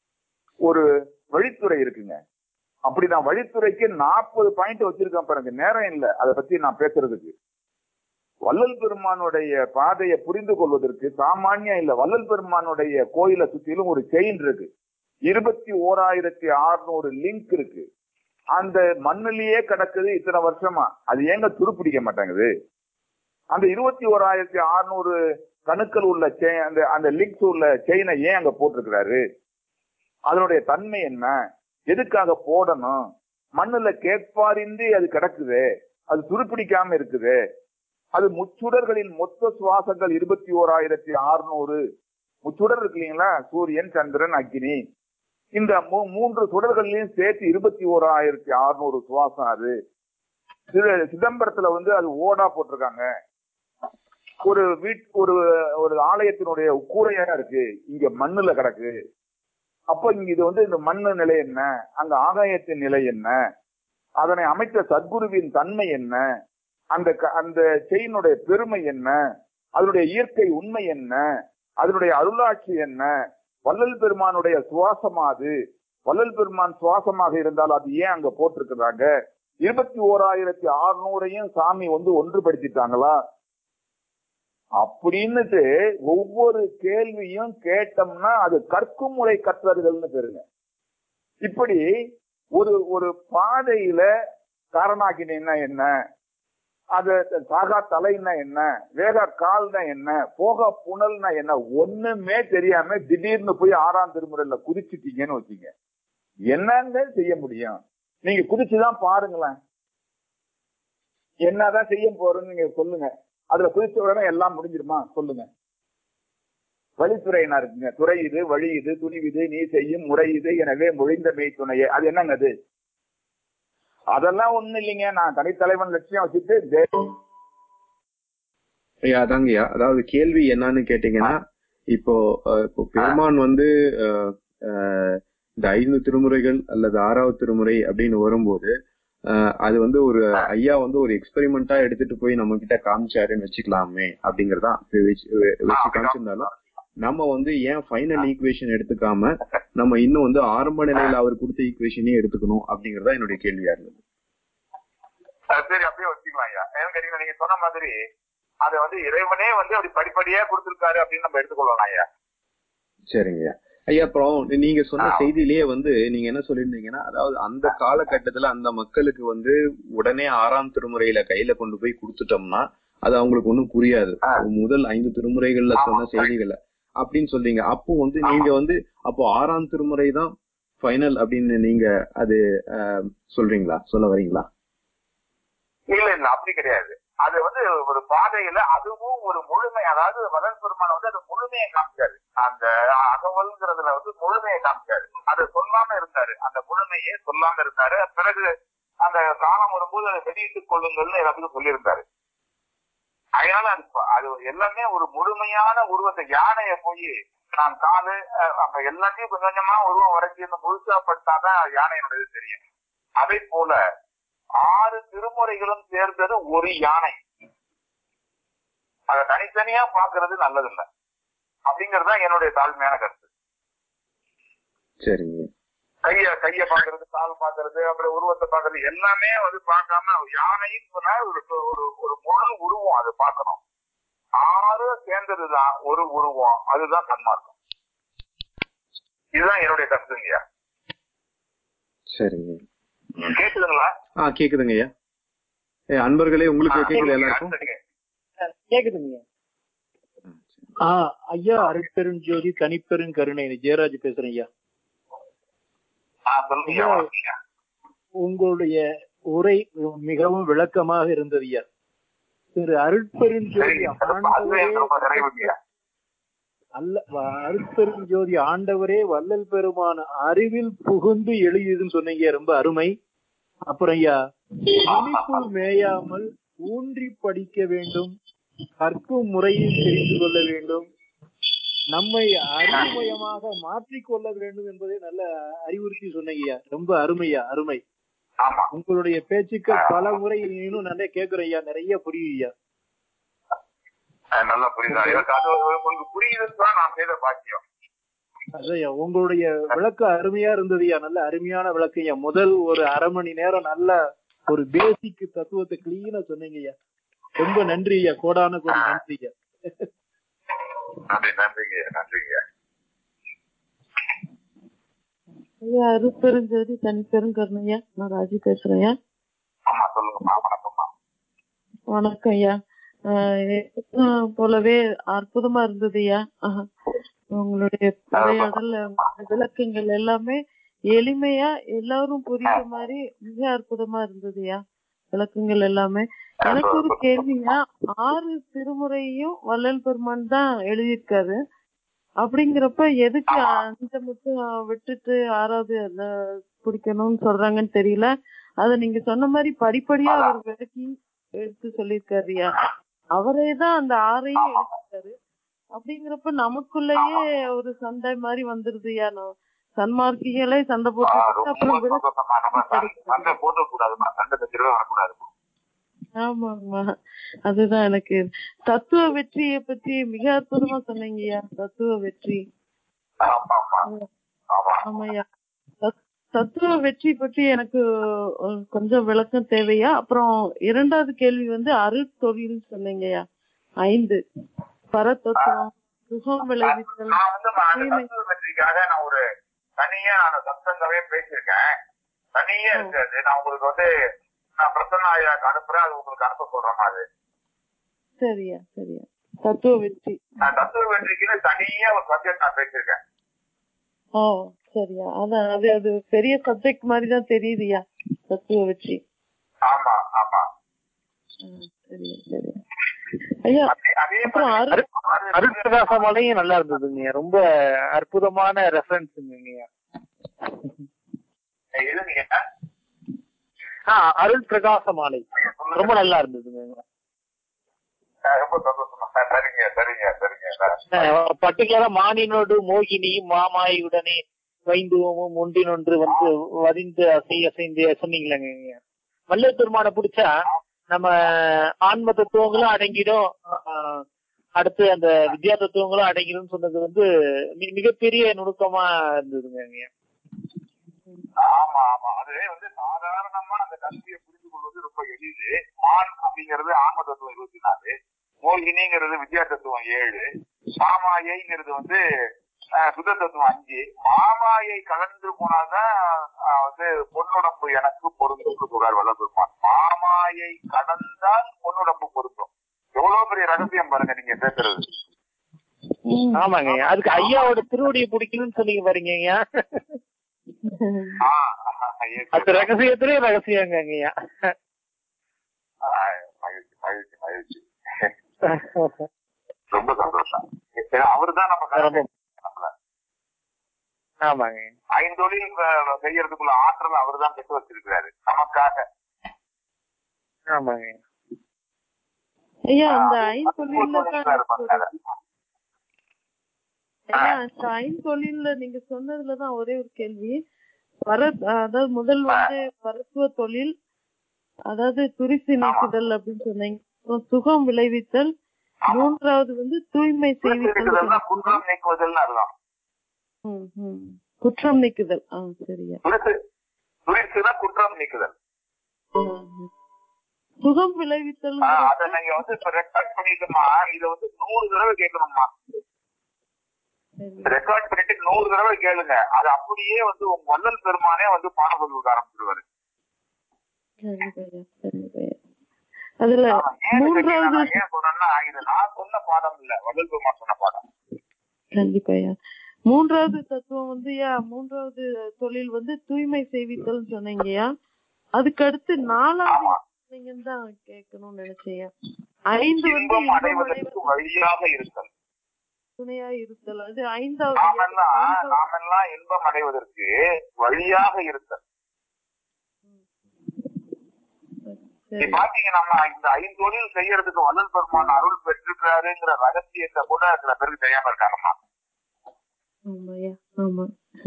B: ஒரு வழித்துறை இருக்குங்க அப்படி நான் வழித்துறைக்கு நாற்பது பாயிண்ட் வச்சிருக்கேன் பாருங்க நேரம் இல்லை அதை பத்தி நான் பேசுறதுக்கு வள்ளல் பெருமானுடைய பாதையை புரிந்து கொள்வதற்கு சாமானியம் இல்ல வள்ளல் பெருமானுடைய கோயிலை சுத்திலும் ஒரு செயின் இருக்கு இருபத்தி ஓராயிரத்தி அறுநூறு லிங்க் இருக்கு அந்த மண்ணிலேயே கிடக்குது இத்தனை வருஷமா அது ஏங்க துருப்பிடிக்க மாட்டேங்குது அந்த இருபத்தி ஓராயிரத்தி அறுநூறு கணுக்கள் உள்ள செயின் அந்த அந்த லிங்க்ஸ் உள்ள செயினை ஏன் அங்க போட்டிருக்கிறாரு அதனுடைய தன்மை என்ன எதுக்காக போடணும் மண்ணுல கேட்பாரின்றி அது கிடக்குது அது துருப்பிடிக்காம இருக்குது அது முச்சுடர்களின் மொத்த சுவாசங்கள் இருபத்தி ஓராயிரத்தி அறுநூறு முச்சுடர் இருக்கு இல்லைங்களா சூரியன் சந்திரன் அக்னி இந்த மூ- மூன்று சுடர்களையும் சேர்த்து இருபத்தி ஓராயிரத்தி அறுநூறு சுவாசம் அது சித- சிதம்பரத்துல வந்து அது ஓடா போட்டிருக்காங்க ஒரு வீட் ஒரு ஒரு ஆலயத்தினுடைய கூரையா இருக்கு இங்க மண்ணுல கிடக்கு அப்ப இங்க இது வந்து இந்த மண்ணு நிலை என்ன அங்க ஆகாயத்தின் நிலை என்ன அதனை அமைத்த சத்குருவின் தன்மை என்ன அந்த க- அந்த செயினுடைய பெருமை என்ன அதனுடைய இயற்கை உண்மை என்ன அதனுடைய அருளாட்சி என்ன வள்ளல் பெருமானுடைய சுவாசமா அது வள்ளல் பெருமான் சுவாசமாக இருந்தால் அது ஏன் அங்க போட்டிருக்கிறாங்க இருபத்தி ஓராயிரத்தி அறுநூறையும் சாமி வந்து ஒன்றுபடுத்திட்டாங்களா அப்படின்னுட்டு ஒவ்வொரு கேள்வியும் கேட்டோம்னா அது கற்கும் முறை கற்றர்கள்னு பேருங்க இப்படி ஒரு ஒரு பாதையில காரணாக்கினா என்ன அது சாகா தலைன்னா என்ன வேகா கால்னா என்ன போக புனல்னா என்ன ஒண்ணுமே தெரியாம திடீர்னு போய் ஆறாம் திருமுறையில குதிச்சுட்டீங்கன்னு வச்சுங்க என்னன்னு செய்ய முடியும் நீங்க குதிச்சுதான் பாருங்களேன் என்னதான் செய்ய போறோம்னு நீங்க சொல்லுங்க அதுல குதிச்ச உடனே எல்லாம் முடிஞ்சிருமா சொல்லுங்க வழித்துறையினா இருக்குங்க துறை இது வழி இது துணிவிது நீ செய்யும் முறை இது எனவே மொழிந்த மெய் துணையே அது என்னங்க அது அதெல்லாம் ஒண்ணு இல்லைங்க நான் தனித்தலைவன் லட்சியம் வச்சுட்டு தே-
A: ஐயா அதாங்கய்யா அதாவது கேள்வி என்னன்னு கேட்டீங்கன்னா இப்போ அஹ், இப்போ பெருமான் வந்து அஹ், அஹ், இந்த ஐந்து திருமுறைகள் அல்லது ஆறாவது திருமுறை அப்படின்னு வரும்போது அஹ், அது வந்து ஒரு ஐயா வந்து ஒரு எக்ஸ்பெரிமெண்டா எடுத்துட்டு போய் நம்ம கிட்ட காமிச்சாருன்னு வச்சுக்கலாமே அப்படிங்கறதா வச்சு வச்சு காமிச்சிருந்தாலும் நம்ம வந்து ஏன் ஃபைனல் ஈக்குவேஷன் எடுத்துக்காம நம்ம இன்னும் வந்து ஆரம்ப நிலையில அவர் கொடுத்த ஈக்குவேஷனே எடுத்துக்கணும் அப்படிங்கறதா என்னுடைய கேள்வியா இருந்தது
B: அஹ் சரி அப்படியே வச்சுக்கலாம் ஐயா ஏன்னு கேட்டீங்கன்னா நீங்க சொன்ன மாதிரி அதை வந்து இறைவனே வந்து அப்படி படிப்படியா கொடுத்திருக்காரு அப்படின்னு நம்ம எடுத்துக்கொள்ளலாம் ஐயா
A: சரிங்கய்யா ஐயா அப்புறம் நீங்க சொன்ன
B: ஆ.
A: செய்தியிலேயே வந்து நீங்க என்ன சொல்லியிருந்தீங்கன்னா அதாவது அந்த காலகட்டத்துல அந்த மக்களுக்கு வந்து உடனே ஆறாம் திருமுறையில கையில கொண்டு போய் கொடுத்துட்டோம்னா அது அவங்களுக்கு ஒண்ணும் புரியாது
B: ஆ.
A: முதல் ஐந்து திருமுறைகள்ல
B: ஆமா,
A: சொன்ன
B: correct.
A: செய்திகளை அப்படின்னு சொல்றீங்க அப்போ வந்து நீங்க வந்து அப்போ ஆறாம் திருமுறை தான் ஃபைனல் அப்படின்னு நீங்க அது அஹ், சொல்றீங்களா சொல்ல வரீங்களா
B: இல்ல இல்ல அப்படி கிடையாது அது வந்து ஒரு பாதையில அதுவும் ஒரு முழுமை அதாவது வளர் பெருமான் வந்து அது முழுமையை காமிச்சாரு அந்த அகவல்ங்கிறதுல வந்து முழுமையை காமிச்சாரு அதை சொல்லாம இருந்தாரு அந்த முழுமையே சொல்லாம இருந்தாரு பிறகு அந்த காலம் வரும்போது அதை வெளியிட்டுக் கொள்ளுங்கள்னு எல்லாத்துக்கும் சொல்லியிருந்தாரு அதனால அது ப- அது எல்லாமே ஒரு முழுமையான உருவத்தை யானையை போய் நான் காலு அஹ், அப்ப எல்லாத்தையும் கொஞ்சம் கொஞ்சமா உருவம் வரைக்கும் முழுசா பட்டாதான் யானையினுடைய தெரியும் அதே போல ஆறு திருமுறைகளும் சேர்ந்தது ஒரு யானை அதை தனித்தனியா பாக்குறது நல்லதில்ல அப்படிங்கறதுதான் என்னுடைய தாழ்மையான கருத்து
A: சரிங்க
B: கைய கைய பாக்குறது கால் பாக்குறது அப்புறம் உருவத்தை பாக்குறது எல்லாமே வந்து பார்க்காம யானைன்னு சொன்னா ஒரு ஒரு ஒரு முழு உருவம் அதை பார்க்கணும் ஆறு சேர்ந்ததுதான் ஒரு உருவம் அதுதான் சன்மார்க்கம் இதுதான் என்னுடைய கருத்துங்கய்யா
A: சரிங்க
B: கேக்குதுங்களா
A: ஆ கேக்குதுங்க ஐயா ஏ, அன்பர்களே உங்களுக்கு கேக்குது எல்லாருக்கும்
B: அடுத்ததுங்க.
C: கேக்குதுங்க ஆ ஐயா அருட்பெருஞ்சோதி தனிப்பெரும் கருணை ஜெயராஜ் பேசுறேன் ஐயா
B: ஆ, சொல்லுங்கய்யா வணக்கம்ய்யா.
C: உங்களுடைய உரை மிகவும் விளக்கமாக இருந்தது ஐயா திரு அருட்பெருஞ்சோதி
B: சரிங்க அதுவே
C: ஆண்டவரே
B: ரொம்ப நிறைவுங்கய்யா
C: அல்ல வ- அருட்பெருஞ்சோதி ஆண்டவரே வள்ளல் பெருமான அறிவில் புகுந்து எழுதியதுன்னு சொன்னீங்க ரொம்ப அருமை அப்புறம் ஐயா இனிப்புள் மேயாமல் ஊன்றி படிக்க வேண்டும் கற்கும் முறையில் தெரிந்து கொள்ள வேண்டும் நம்மை அறிவுமயமாக மாற்றிக்கொள்ள வேண்டும் என்பதை நல்ல அறிவுறுத்தி சொன்னீங்க ஐயா ரொம்ப அருமையா அருமை
B: ஆமா
C: உங்களுடைய பேச்சுக்கள் பல முறை இன்னும் நிறைய கேட்கிறேன் ஐயா நிறைய புரியுது ஐயா
B: அஹ் நல்லா புரியுதா எனக்கு அது உங்களுக்கு புரியுதுன்னு தான் நான் செய்த பாக்கியம்
C: அதையா உங்களுடைய விளக்கம் அருமையா இருந்ததுயா நல்ல அருமையான விளக்கம்யா முதல் ஒரு அரை மணி நேரம் நல்ல ஒரு பேசிக் தத்துவத்தை கிளீனா சொன்னீங்கய்யா ரொம்ப நன்றி ஐயா கோடான கோடி நன்றி ஐயா
B: நன்றி நன்றிங்க நன்றிங்க
D: ஐயா அருப்பெருஞ்சோதி தனிப்பெருங்கருணையா நான் ராஜி பேசுறேன்
B: ஆமா சொல்லுங்கம்மா வணக்கம்மா
D: வணக்கம் ஐயா ஆஹ் எப்பவும் போலவே அற்புதமா இருந்தது ஐயா ஆஹ் உங்களுடைய உரையாடல் உங்களுடைய விளக்கங்கள் எல்லாமே எளிமையா எல்லாரும் புரியுற மாதிரி மிக அற்புதமா இருந்தது ஐயா விளக்கங்கள் எல்லாமே எனக்கு ஒரு கேள்வியா ஆறு திருமுறையும் வள்ளல் பெருமான் தான் எழுதியிருக்காரு அப்படிங்கிறப்ப எதுக்கு அஞ்ச மட்டும் விட்டுட்டு ஆறாவது அந்த பிடிக்கணும்னு சொல்றாங்கன்னு தெரியல அத நீங்க சொன்ன மாதிரி படிப்படியா அவர் விளக்கி எடுத்து சொல்லியிருக்காருயா அவரே தான் அந்த ஆறையும் எழுதிருக்காரு அப்படிங்கிறப்ப நமக்குள்ளேயே ஒரு சண்டை மாதிரி வந்துருதுயா நான் சன்மார்க்கிகளே சண்டை
B: ஆஹ்
D: போட்டு
B: ரொம்ப
D: அப்புறம் விளக்கு
B: சந்தோஷமா நம்ம சண்டை- சண்டை போட்டு கூடாதுமா சண்டை தச்சிரவே வரக்கூடாது
D: ஆமா ஆமா அதுதான் எனக்கு தத்துவ வெற்றியை பத்தி மிக அற்புதமா சொன்னீங்கய்யா தத்துவ வெற்றி
B: ஆமா ஆமா ஆமா
D: ஆமாய்யா தத்- தத்துவ வெற்றி பற்றி எனக்கு அஹ், கொஞ்சம் விளக்கம் தேவையா அப்புறம் இரண்டாவது கேள்வி வந்து அருட்தொழில் சொன்னீங்கய்யா ஐந்து பரதத்துவம் சுகம் விளைவித்தல்
B: நான் வந்து அந்த
D: தூய்மை.
B: தத்துவ வெற்றிக்காக நான் ஒரு தனியா நான் சப்தங்கவே பேசியிருக்கேன் தனியா இருக்காது நான் உங்களுக்கு வந்து நான் பிரசன்ன ஐயாக்கு அனுப்புறேன் அது உங்களுக்கு அனுப்ப சொல்றேன் அது
D: சரியா சரியா தத்துவ வெற்றி
B: நான் தத்துவ வெற்றிக்குன்னு தனியா ஒரு சப்ஜெக்ட் நான் பேசியிருக்கேன்
D: ஓ சரியா அதான் அது அது பெரிய சப்ஜெக்ட் மாதிரி தான் தெரியுதுயா தத்துவ வெற்றி
B: ஆமா ஆமா
D: ஆ, சரியா சரியா ஐயா
B: அதே- அதே
D: அப்புறம்
B: மாதிரி
D: அரு-
C: அருட்பிரகாசமாலையும் நல்லா இருந்ததுங்க ரொம்ப அற்புதமான ரெஃபரன்ஸுங்க
B: எதுங்க
C: ஆ அருள் பிரகாச மாலை ரொம்ப நல்லா இருந்ததுங்க
B: ரொம்ப சந்தோஷமா சரிங்க சரிங்க சரிங்க
C: பர்டிகுலரா மானினோடு மோகினியும் மாமாயுடனே வைந்துவமும் ஒன்றினொன்று வந்து வரிந்து அசை அசைந்து சொன்னீங்களேங்க வல்லல் பெருமானை பிடிச்சா நம்ம ஆன்ம தத்துவங்களும் அடங்கிடும் ஆஹ், அடுத்து அந்த வித்யா தத்துவங்களும் அடங்கிடும் சொன்னது வந்து மி- மிகப்பெரிய நுணுக்கமா இருந்ததுங்க
B: ஆமா ஆமா அது வந்து சாதாரணமா அந்த கல்வியை புரிந்து கொள்வது ரொம்ப எளிது மான் அப்படிங்கிறது ஆன்ம தத்துவம் இருபத்தி நாலு மோகினிங்கிறது வித்யா தத்துவம் ஏழு மாமாயைங்கிறது வந்து அஹ், சுத்த தத்துவம் அஞ்சு மாமாயை கலந்து போனாதான் அஹ், வந்து பொன்னுடம்பு எனக்கு பொருந்தும் சொல்றார் வல்ல பெருமான் மாமாயை கடந்தால் பொன்னுடம்பு பொருந்தும் எவ்வளவு பெரிய ரகசியம் பாருங்க நீங்க பேசுறது
D: ம்.
C: ஆமாங்க அதுக்கு ஐயாவோட திருவடியை பிடிக்கணும்னு சொன்னீங்க பாருங்க ஐயா
B: ஆஹ்
C: அது ரகசியத்திலே ரகசியங்க ஐயா
B: ஆஹ் மகிழ்ச்சி மகிழ்ச்சி மகிழ்ச்சி ரொம்ப சந்தோஷம் அவர் தான் நம்ம
C: ரொம்ப
B: கருத்து நம்மள.
C: ஆமாங்க
B: ஐந்தொழில் அஹ், செய்யறதுக்குள்ள ஆற்றல் அவர் தான் பெற்று வச்சிருக்கிறாரு நமக்காக
C: ஆமாங்க
D: ஐயா அந்த ஐந்தொழில்ல தான்
B: சொல்லிருக்காரு பாருங்க.
D: ஐயா அந்த ஐந்தொழில்ல நீங்க சொன்னதுல தான் ஒரே ஒரு கேள்வி வர அதாவது முதல் வந்து மருத்துவ தொழில் அதாவது துரிசி நீக்குதல் அப்படின்னு சொன்னீங்க அப்புறம் சுகம் விளைவித்தல் மூன்றாவது வந்து தூய்மை செய்வித்தல்
B: இருக்குதல்னா குற்றம் நீக்குவதல்னு அர்த்தம்
D: ம், ம். குற்றம் நீக்குதல் ஆ சரியா
B: துரிசு துரிசுனா குற்றம் நீக்குதல்
D: ம், ம். சுகம் விளைவித்தல்
B: ஆஹ் அதை நீங்க வந்து இப்ப ரெக்கார்ட் பண்ணிட்டோமா இத வந்து நூறு தடவை கேட்கணும்மா ரெக்கார்ட் பண்ணிட்டு நூறு தடவை கேளுங்க அது அப்படியே வந்து உங்க வள்ளல் பெருமானே வந்து பாடம் சொல்லிவிட ஆரம்பிச்சிருவாரு
D: அதுல
B: ஆமா, ஏன்னு கேட்டீங்கன்னா,
D: மூன்றாவது
B: நான் ஏன் சொல்றேன்னா இது நான் சொன்ன பாடம் இல்ல வள்ளல் பெருமான் சொன்ன பாடம்
D: கண்டிப்பாயா மூன்றாவது தத்துவம் வந்து யா மூன்றாவது தொழில் வந்து தூய்மை செய்வித்தல் சொன்னீங்கயா அதுக்கு அடுத்து நாலாவது
B: ஆமா.
D: சொன்னீங்கன்னு தான் கேட்கணும்னு நினைச்சேன் ஐந்து வந்து
B: இன்பம்
D: இன்பம்
B: அடைவதற்கு
D: அடைவதற்கு
B: வழியாக இருத்தல்
D: துணையா இருத்தல் அது ஐந்தாவது
B: நாமெல்லாம்
D: ஐந்தாவது-
B: நாமெல்லாம் இன்பம் அடைவதற்கு வழியாக இருத்தல் நீ
D: சரி
B: பாத்தீங்க நம்ம இந்த ஐந்தொழில் செய்யறதுக்கு வள்ளல் பெருமான் அருள் பெற்றிருக்கிறாருங்கிற ரகசியத்தை கூட சில பேருக்கு தெரியாம இருக்காங்கம்மா
D: ஆமாயா ஆமா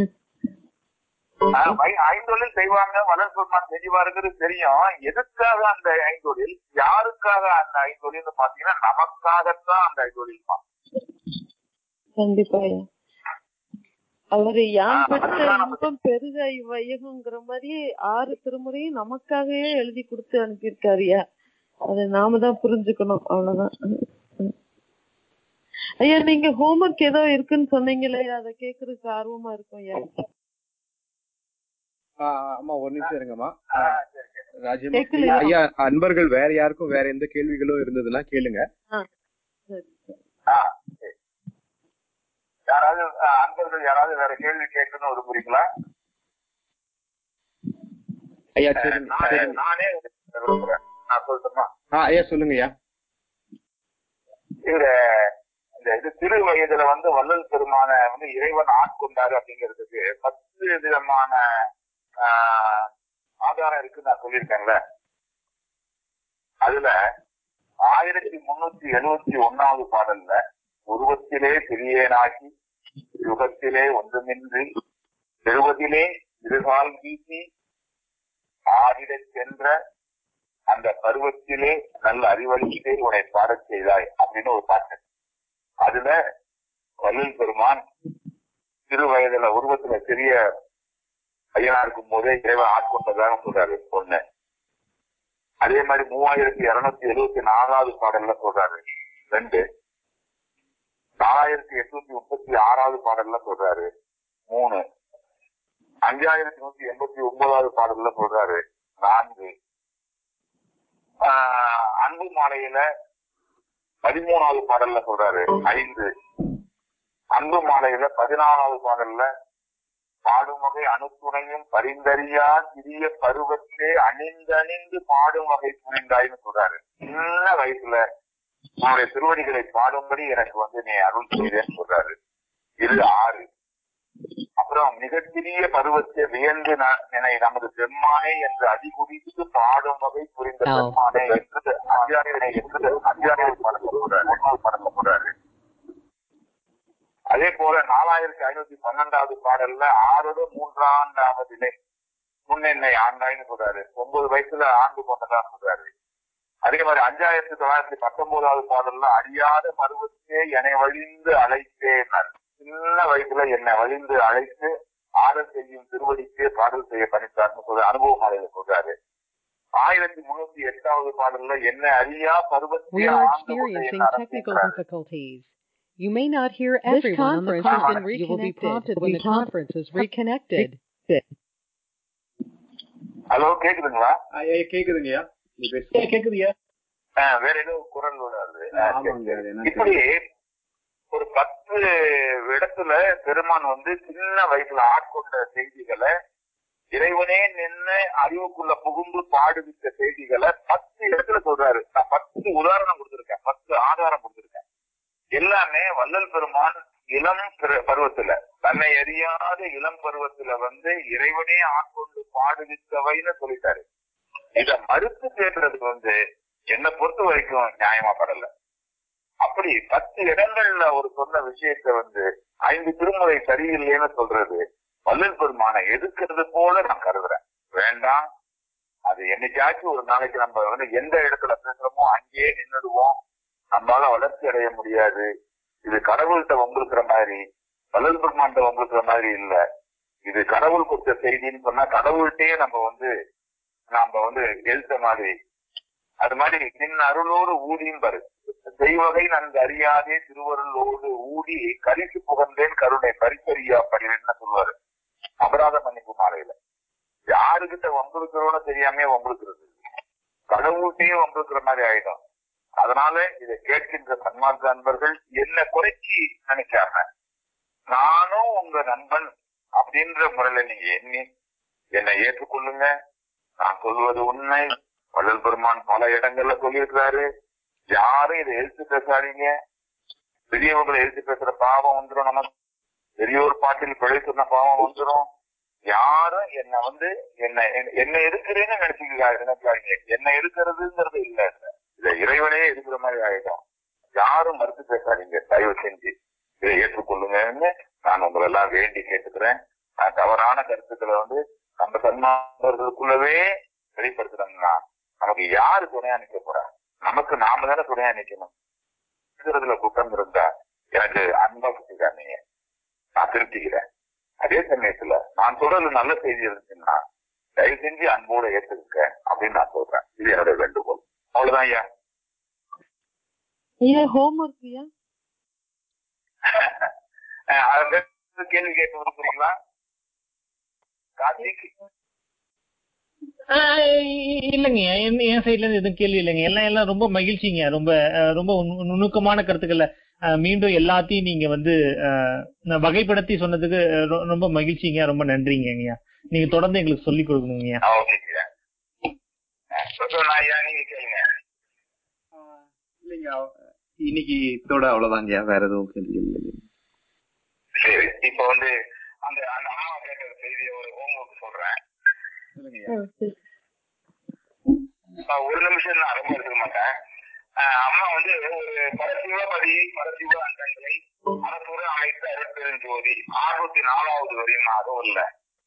B: ஆஹ் வை- ஐந்தொழில் செய்வாங்க வள்ளல் பெருமான் செய்வாருங்கிறது தெரியும் எதுக்காக அந்த ஐந்தொழில் யாருக்காக அந்த ஐந்தொழில்னு பாத்தீங்கன்னா நமக்காகத்தான் அந்த ஐந்தொழில்
D: கண்டிப்பாயா அவரு யான்
B: ஆ,
D: பெற்ற
B: அதுதான் நமக்கு-
D: இன்பம் பெருக இவ்வையகங்கிற மாதிரி ஆறு திருமுறையும் நமக்காகவே எழுதி கொடுத்து அனுப்பியிருக்காருயா அதை நாம தான் புரிஞ்சுக்கணும் அவ்வளவுதான் ஐயா நீங்க ஹோம்ஒர்க் ஏதோ இருக்குன்னு சொன்னீங்களே அதை கேக்குறதுக்கு ஆர்வமா இருக்கும் ஐயா
A: ஆ, அம்மா ஒரு நிமிஷம் இருங்கம்மா ராஜ்யம்
D: கேட்கலையா?
A: ஐயா அன்பர்கள் வேற யாருக்கும் வேற எந்த கேள்விகளும் இருந்ததுன்னா கேளுங்க
D: சரி
B: யாராவது ஆஹ் அன்பர்கள் யாராவது வேற கேள்வி கேட்கணும்னு விரும்புறீங்களா
A: ஐயா சரிங்க
B: நானே
A: சரிங்க.
B: நானே விரும்புறேன் நான் சொல்லட்டுமா
A: ஆ ஐயா சொல்லுங்க ஐயா
B: இந்த இந்த இது சிறு வயதுல வந்து வள்ளல் பெருமான வந்து இறைவன் ஆட்கொண்டாரு அப்படிங்கிறதுக்கு பத்து விதமான ஆஹ், ஆதாரம் இருக்குன்னு நான் சொல்லியிருக்கேன்ல அதுல ஆயிரத்தி முன்னூத்தி எழுவத்தி ஒன்னாவது பாடல்ல உருவத்திலே சிறியேனாகி யுகத்திலே ஒன்றுமின்றி பெறுவதிலே இருகால் வீசி ஆடிடச் சென்ற அந்த பருவத்திலே நல்ல அறிவழியிலே உன்னை பாடச் செய்தாய் அப்படின்னு ஒரு பாட்டு அதுல வள்ளல் பெருமான் சிறு வயதுல உருவத்துல சிறிய பையனா இருக்கும் போதே இறைவன் ஆட்கொண்டதாக சொல்றாரு ஒண்ணு அதே மாதிரி மூவாயிரத்தி இருநூத்தி எழுவத்தி நாலாவது பாடல்ல சொல்றாரு ரெண்டு நாலாயிரத்தி எட்நூத்தி முப்பத்தி ஆறாவது பாடல்ல சொல்றாரு மூணு அஞ்சாயிரத்தி நூத்தி எண்பத்தி ஒன்பதாவது பாடல்ல சொல்றாரு நான்கு ஆஹ் அன்பு மாலையில பதிமூணாவது பாடல்ல சொல்றாரு ஐந்து அன்பு மாலையில பதினாலாவது பாடல்ல பாடும் வகை அணுத்துணையும் பரிந்தறியா சிறிய பருவத்திலே அணிந்தணிந்து பாடும் வகை புரிந்தாய்னு சொல்றாரு சின்ன வயசுல உன்னுடைய திருவடிகளை பாடும்படி எனக்கு வந்து நீ அருள் செய்தேன்னு சொல்றாரு இது ஆறு அப்புறம் மிகச்சிறிய பருவத்தை வியந்து ந- நினை நமது பெம்மானே என்று அதிகுறித்து பாடும் வகை புரிந்த
E: Oh.
B: பெம்மானே என்று அத்தியாயனை என்று அத்தியாயனை படக்க போறாரு ஒன்றாவது படக்க போறாரு அதே போல நாலாயிரத்தி ஐநூத்தி பன்னெண்டாவது பாடல்ல ஆறோட மூன்றாண்டாவதிலே முன்னென்னை ஆண்டாய்னு சொல்றாரு ஒன்பது வயசுல ஆண்டு கொண்டதா சொல்றாரு அதே மாதிரி அஞ்சாயிரத்தி தொள்ளாயிரத்தி பத்தொன்பதாவது பாடல்ல அறியாத பருவத்தே என்னை வழிந்து அழைத்தேனார் சின்ன வயசுல என்னை வழிந்து அழைத்து ஆடல் செய்யும் திருவடிக்கு பாடல் செய்ய பணித்தார்னு சொல்ற அனுபவ மாலையில சொல்றாரு ஆயிரத்தி முன்னூத்தி எட்டாவது பாடல்ல என்ன அறியா
E: We
B: பருவத்தே
E: are
B: ஆண்டு கொண்ட
E: experiencing
B: என்
E: technical
B: அரசேன்றாரு.
E: difficulties. You may not hear
D: This
E: everyone on the
D: conference has
E: call.
D: been
E: You will be
D: reconnected.
E: prompted when the conference is reconnected.
B: Hello கேக்குதுங்களா
A: ஐயா கேக்குதுங்கய்யா நீ பேசு
C: கேக்குதுயா
B: ஆஹ் வேற ஏதோ குரல் வருது ஆஹ் சரி,
A: ஆமாங்க
B: சரி.
A: அது என்னன்னு
B: இப்படி
A: தெரியல.
B: ஒரு பத்து இடத்துல பெருமான் வந்து சின்ன வயசுல ஆட்கொண்ட செய்திகளை இறைவனே நின்று அறிவுக்குள்ள புகுந்து பாடுவித்த செய்திகளை பத்து இடத்துல சொல்றாரு நான் பத்து உதாரணம் கொடுத்திருக்கேன் பத்து ஆதாரம் கொடுத்திருக்கேன் எல்லாமே வள்ளல் பெருமான் இளம் பிற- பருவத்துல தன்னை அறியாத இளம் பருவத்துல வந்து இறைவனே ஆட்கொண்டு பாடுவித்தவைன்னு சொல்லிட்டாரு இத மறுத்து பேசுறதுக்கு வந்து என்னை பொறுத்த வரைக்கும் நியாயமா படல அப்படி பத்து இடங்கள்ல ஒரு சொன்ன விஷயத்த வந்து ஐந்து திருமுறை சரியில்லைன்னு சொல்றது வள்ளல் பெருமானை எதிர்க்கிறது போல நான் கருதுறேன் வேண்டாம் அது என்னைக்காச்சும் ஒரு நாளைக்கு நம்ம வந்து எந்த இடத்துல பேசுறோமோ அங்கேயே நின்னுடுவோம் நம்மளால வளர்ச்சி அடைய முடியாது இது கடவுள்கிட்ட வம்பிருக்கிற மாதிரி வள்ளல் பெருமான்கிட்ட வம்பிருக்கிற மாதிரி இல்ல இது கடவுள் கொடுத்த செய்தின்னு சொன்னா கடவுள்கிட்டயே நம்ம வந்து நாம வந்து எழுத்த மாதிரி அது மாதிரி நின் அருளோடு ஊதியும் பாரு செய்வகை நன்கு அறியாதே திருவருளோடு ஊடி கரிசு புகழ்ந்தேன் கருணை பரிசரியா படிவேன்னு சொல்லுவாரு அபராத மன்னிப்பு மாலையில யாருகிட்ட வம்பிருக்கிறோன்னு தெரியாம வம்பிருக்கிறது கடவுள்கிட்டயே வம்பிருக்கிற மாதிரி ஆயிடும் அதனால இதை கேட்கின்ற சன்மார்க்க அன்பர்கள் என்ன குறைச்சி நினைக்காம நானும் உங்க நண்பன் அப்படின்ற முறையில நீங்க எண்ணி என்னை ஏற்றுக்கொள்ளுங்க நான் சொல்வது உண்மை வள்ளல் பெருமான் பல இடங்கள்ல சொல்லியிருக்கிறாரு யாரும் இதை எழுத்து பேசாதீங்க பெரியவங்களை எழுத்து பேசுற பாவம் வந்துடும் நமக்கு பெரியோர் பாட்டில் பிழை சொன்ன பாவம் வந்துடும் யாரும் என்ன வந்து என்ன என்ன எதுக்குறேன்னு நினைச்சுக்க நினைக்காதீங்க என்ன எதுக்குறதுங்கிறது இல்ல இதுல. இதை இறைவனே எதுக்குற மாதிரி ஆயிடும் யாரும் மறுத்து பேசாதீங்க தயவு செஞ்சு இதை ஏற்றுக்கொள்ளுங்கன்னு நான் உங்களை எல்லாம் வேண்டி கேட்டுக்கிறேன் நான் தவறான கருத்துக்களை வந்து நம்ம சன்மார்களுக்குள்ளவே வெளிப்படுத்துறோம்னா நமக்கு யாரு துணையா நிக்க போறா நமக்கு நாம தானே துணையா நிக்கணும் இருக்கிறதுல குற்றம் இருந்தா எனக்கு அன்பா சுத்திக்காதீங்க நான் திருப்திக்கிறேன் அதே சமயத்துல நான் சொல்றது நல்ல செய்தி இருந்துச்சுன்னா தயவு செஞ்சு அன்போட ஏத்துக்க அப்படின்னு நான் சொல்றேன் இது என்னுடைய வேண்டுகோள் அவ்வளவுதான் ஐயா
D: ஐயா ஹோம்ஒர்க் ஐயா
B: அஹ் அதை கேள்வி கேட்க விரும்புறீங்களா கார்த்திக்
C: ஆஹ் இல்லைங்க என் என் சைட்ல இருந்து எதுவும் கேள்வி இல்லைங்க எல்லாம் எல்லாம் ரொம்ப மகிழ்ச்சிங்க ரொம்ப அஹ், ரொம்ப நு- நுணுக்கமான கருத்துக்களை அஹ், மீண்டும் எல்லாத்தையும் நீங்க வந்து அஹ், நான் வகைப்படுத்தி சொன்னதுக்கு அஹ், ரொ- ரொம்ப மகிழ்ச்சிங்க ரொம்ப நன்றிங்க நீங்க தொடர்ந்து எங்களுக்கு சொல்லிக் கொடுக்கணுங்க
B: ஓகேங்க ஐயா நீங்க கேளுங்க
A: இல்லைங்க இன்னைக்கு இதோட அவ்வளவுதாங்கய்யா வேற எதுவும் கேள்வி இல்லை
B: சரி இப்ப வந்து அந்த அந்த அம்மா கேட்ட செய்தியை ஒரு ஹோம்ஒர்க் சொல்றேன்
D: ஆ, சரி.
B: நான் ஒரு நிமிஷம் நான் ரொம்ப எடுத்துக்க மாட்டேன் அஹ் அம்மா வந்து ஒரு பரசிவ பதியை பரசிவ அண்டங்களை அரசுர அமைத்த அருட்பெருஞ்சோதி அறுநூத்தி நாலாவது வரையும் அகவல்ல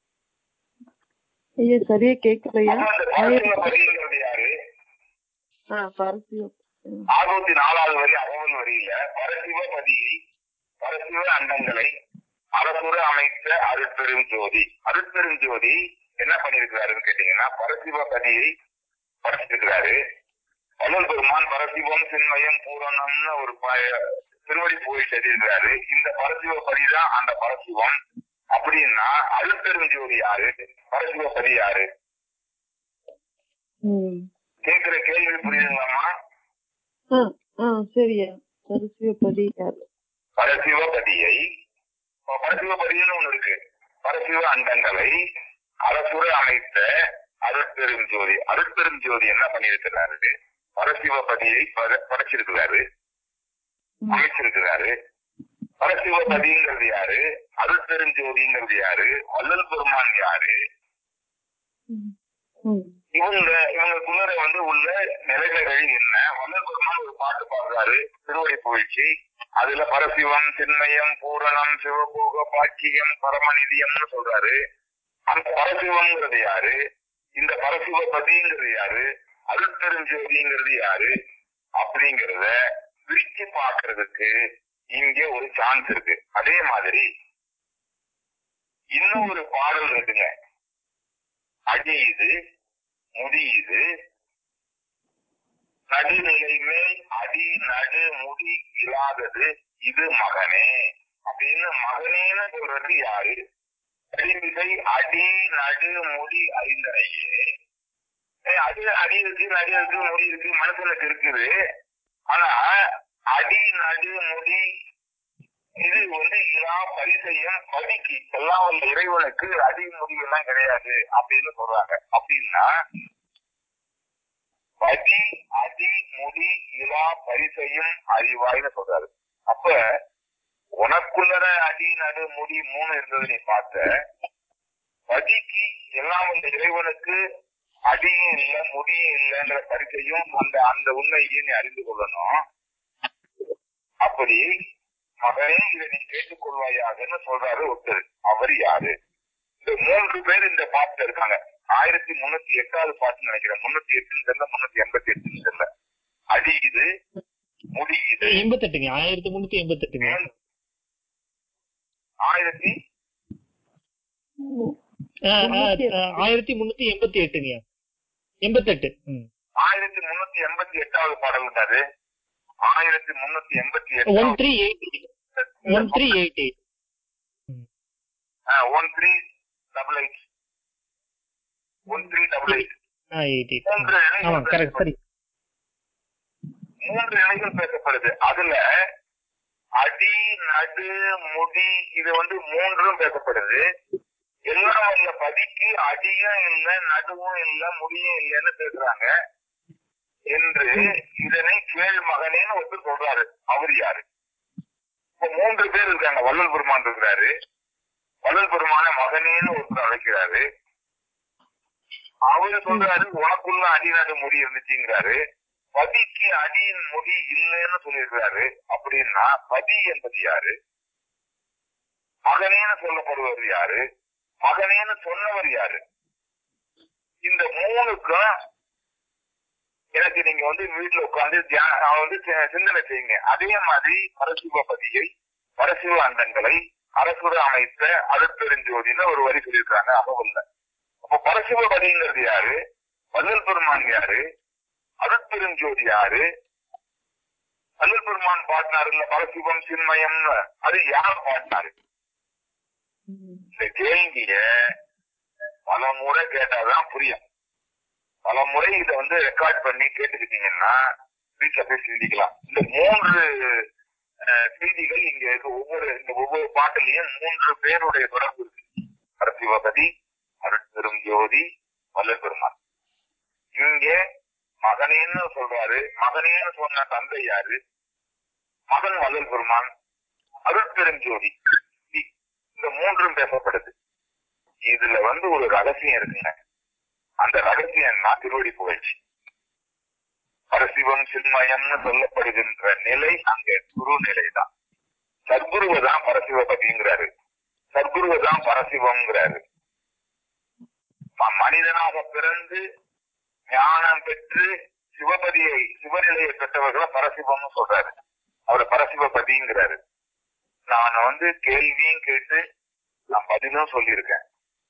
D: ஐயா சரியா கேட்கலையா
B: அம்மா இந்த பரசிவ பதிங்கிறது யாரு
D: ஆ பரசியம்
B: அறுநூத்தி நாலாவது வரி அகவல் வரியில பரசிவ பதியை பரசிவ அண்டங்களை அரசுர அமைத்த அருட்பெருஞ்சோதி அருட்பெருஞ்சோதி என்ன பண்ணிருக்கிறாருன்னு கேட்டீங்கன்னா பரசிவ பதியை படைச்சிருக்கிறாரு அருள் பெருமான் பரசிவம் சின்மயம் பூரணம்னு ஒரு ப- திருவடி போயிட்டு எழுதியிருக்கிறாரு இந்த பரசிவ பதிதான் அந்த பரசிவம் அப்படின்னா அருட்பெருஞ்சோதி யாரு பரசிவ பதி யாரு
D: ம்
B: கேக்குற கேள்வி புரியுதுங்களாமா
D: ஆ ஆ சரியா பரசிவப்பதி யாரு
B: பரசிவபதியை இப்ப பரசிவபதினு ஒண்ணு இருக்கு பரசிவ அண்டங்களை அரசுர அமைத்த அருட்பெரும் ஜோதி அருட்பெரும் ஜோதி என்ன பண்ணியிருக்கிறாரு பரசிவபதியை பட- படைச்சிருக்கிறாரு
D: ம்.
B: அமைச்சிருக்கிறாரு பரசிவபதிங்கிறது யாரு அருட்பெரும் ஜோதிங்கிறது யாரு வள்ளல் பெருமான் யாரு
D: ம். ம்.
B: இவங்க இவங்களுக்குள்ள வந்து உள்ள நிலைகள் என்ன வள்ளல் பெருமான் ஒரு பாட்டு பாடுறாரு திருவடி புகழ்ச்சி அதுல பரசிவம் சின்மயம் பூரணம் சிவபோக பாக்கியம் பரமநிதியம்னு சொல்றாரு அந்த பரசிவம்ங்கிறது யாரு இந்த பரசிவபதிங்கிறது யாரு அருட்பெருஞ்சோதிங்கிறது யாரு அப்படிங்கறத பிரிச்சு பார்க்கிறதுக்கு இங்க ஒரு சான்ஸ் இருக்கு அதே மாதிரி இன்னும் ஒரு பாடல் இருக்குங்க அடி இது முடி இது நடுநிலை மேல் அடி நடு முடி இல்லாதது இது மகனே அப்படின்னு மகனேன்னு சொல்றது யாரு அடிமிசை அடி நடு முடி ஐந்தனையே ஏய், அது அடி இருக்கு நடு இருக்கு முடி இருக்கு மனுஷனுக்கு இருக்குது ஆனா அடி நடு முடி இது வந்து இலா பரிசையும் பதிக்கு எல்லாம் உள்ள இறைவனுக்கு அடி முடி எல்லாம் கிடையாது அப்படின்னு சொல்றாங்க அப்படின்னா பதி அடி முடி இலா பரிசையும் அறிவாய்னு சொல்றாரு அப்ப உனக்குள்ளத அடி நடு முடி மூணு இருந்தது நீ பார்த்த பதிக்கு எல்லாம் இந்த இறைவனுக்கு அடியும் இல்ல முடியும் இல்லைங்கிற பரிசையும் அந்த அந்த உண்மையையும் நீ அறிந்து கொள்ளணும் அப்படி மகனே இதை நீ கேட்டுக்கொள்வாயாகன்னு சொல்றாரு ஒருத்தர் அவர் யாரு இந்த மூன்று பேர் இந்த பாட்டுல இருக்காங்க ஆயிரத்தி முன்னூத்தி எட்டாவது பாட்டுன்னு நினைக்கிறேன் முன்னூத்தி எட்டுன்னு தெரியல முன்னூத்தி எண்பத்தி எட்டுன்னு தெரியல அடி இது முடி இது
F: எண்பத்தெட்டுங்க ஆயிரத்தி முன்னூத்தி எண்பத்தெட்டுங்க
B: மேல் ஆயிரத்தி
F: ஆ, ஆ, ஆ, ஆயிரத்தி முன்னூத்தி எண்பத்தி எட்டுங்க எண்பத்தெட்டு ம்.
B: ஆயிரத்தி முன்னூத்தி எண்பத்தி எட்டாவது பாடல் இருக்காது ஆயிரத்தி முன்னூத்தி எண்பத்தி
F: ஒன்
B: எட்டாவது
F: three eight one three eight eight
B: one three double eight one three double eight
F: ஆ எயிட் எயிட்
B: மூன்று
F: ஆமா
B: நிலைகள்
F: கரெக்ட் சரி
B: மூன்று நிலைகள் பேசப்படுது அதுல அடி நடு முடி இது வந்து மூன்றும் பேசப்படுது எல்லாம் வல்ல பதிக்கு அடியும் இல்ல நடுவும் இல்ல முடியும் இல்லைன்னு பேசுறாங்க என்று இதனை கேள் மகனேன்னு ஒருத்தர் சொல்றாரு அவர் யாரு இப்ப மூன்று பேர் இருக்காங்க வள்ளல் பெருமான் இருக்கிறாரு வள்ளல் பெருமான மகனேன்னு ஒருத்தர் அழைக்கிறாரு அவரு சொல்றாரு உனக்குள்ள அடி நடு முடி இருந்துச்சுங்கிறாரு பதிக்கு அடியின் முடி இல்லைன்னு சொல்லியிருக்கிறாரு அப்படின்னா பதி என்பது யாரு மகனேன்னு சொல்லப்படுவது யாரு மகனேன்னு சொன்னவர் யாரு இந்த மூணுக்கும் எனக்கு நீங்க வந்து வீட்டுல உட்கார்ந்து தியா- வந்து சி- சிந்தனை செய்யுங்க அதே மாதிரி பரசிவ பதியை பரசிவ அண்டங்களை அரசுர அமைத்த அருட்பெருஞ்சோதின்னு ஒரு வரி சொல்லியிருக்காங்க அகவல்ல அப்ப பரசிவ பதிங்கிறது யாரு வள்ளல் பெருமான் யாரு அருட்பெருஞ்சோதி யாரு வள்ளல் பெருமான் பாடினாரு இல்ல பரசிவம் சின்மயம்னு அது யார் பாடினாரு இந்த கேள்விய பல முறை கேட்டாதான் புரியும் பல முறை இதை வந்து ரெக்கார்ட் பண்ணி கேட்டுக்கிட்டீங்கன்னா வீட்டுல போய் சிந்திக்கலாம் இந்த மூன்று அஹ், செய்திகள் இங்க இருக்க ஒவ்வொரு இந்த ஒவ்வொரு பாட்டுலயும் மூன்று பேருடைய தொடர்பு இருக்கு பரசிவபதி அருட்பெரும் ஜோதி வல்லல் பெருமான் இங்க மகனேன்னு சொல்றாரு மகனேன்னு சொன்ன தந்தை யாரு மகன் வல்லல் பெருமான் அருட்பெரும் ஜோதி இ- இந்த மூன்றும் பேசப்படுது இதுல வந்து ஒரு ரகசியம் இருக்குங்க அந்த ரகசியம்னா திருவடி புகழ்ச்சி பரசிவம் சின்மயம்னு சொல்லப்படுகின்ற நிலை அங்க குரு நிலை தான் சத்குருவை தான் பரசிவபதிங்கிறாரு சத்குருவை தான் பரசிவம்ங்கிறாரு ம- மனிதனாக பிறந்து ஞானம் பெற்று சிவபதியை சிவநிலையை பெற்றவர்களை பரசிவம்னு சொல்றாரு அவரை பரசிவபதிங்கிறாரு நான் வந்து கேள்வியும் கேட்டு நான் பதிலும் சொல்லியிருக்கேன்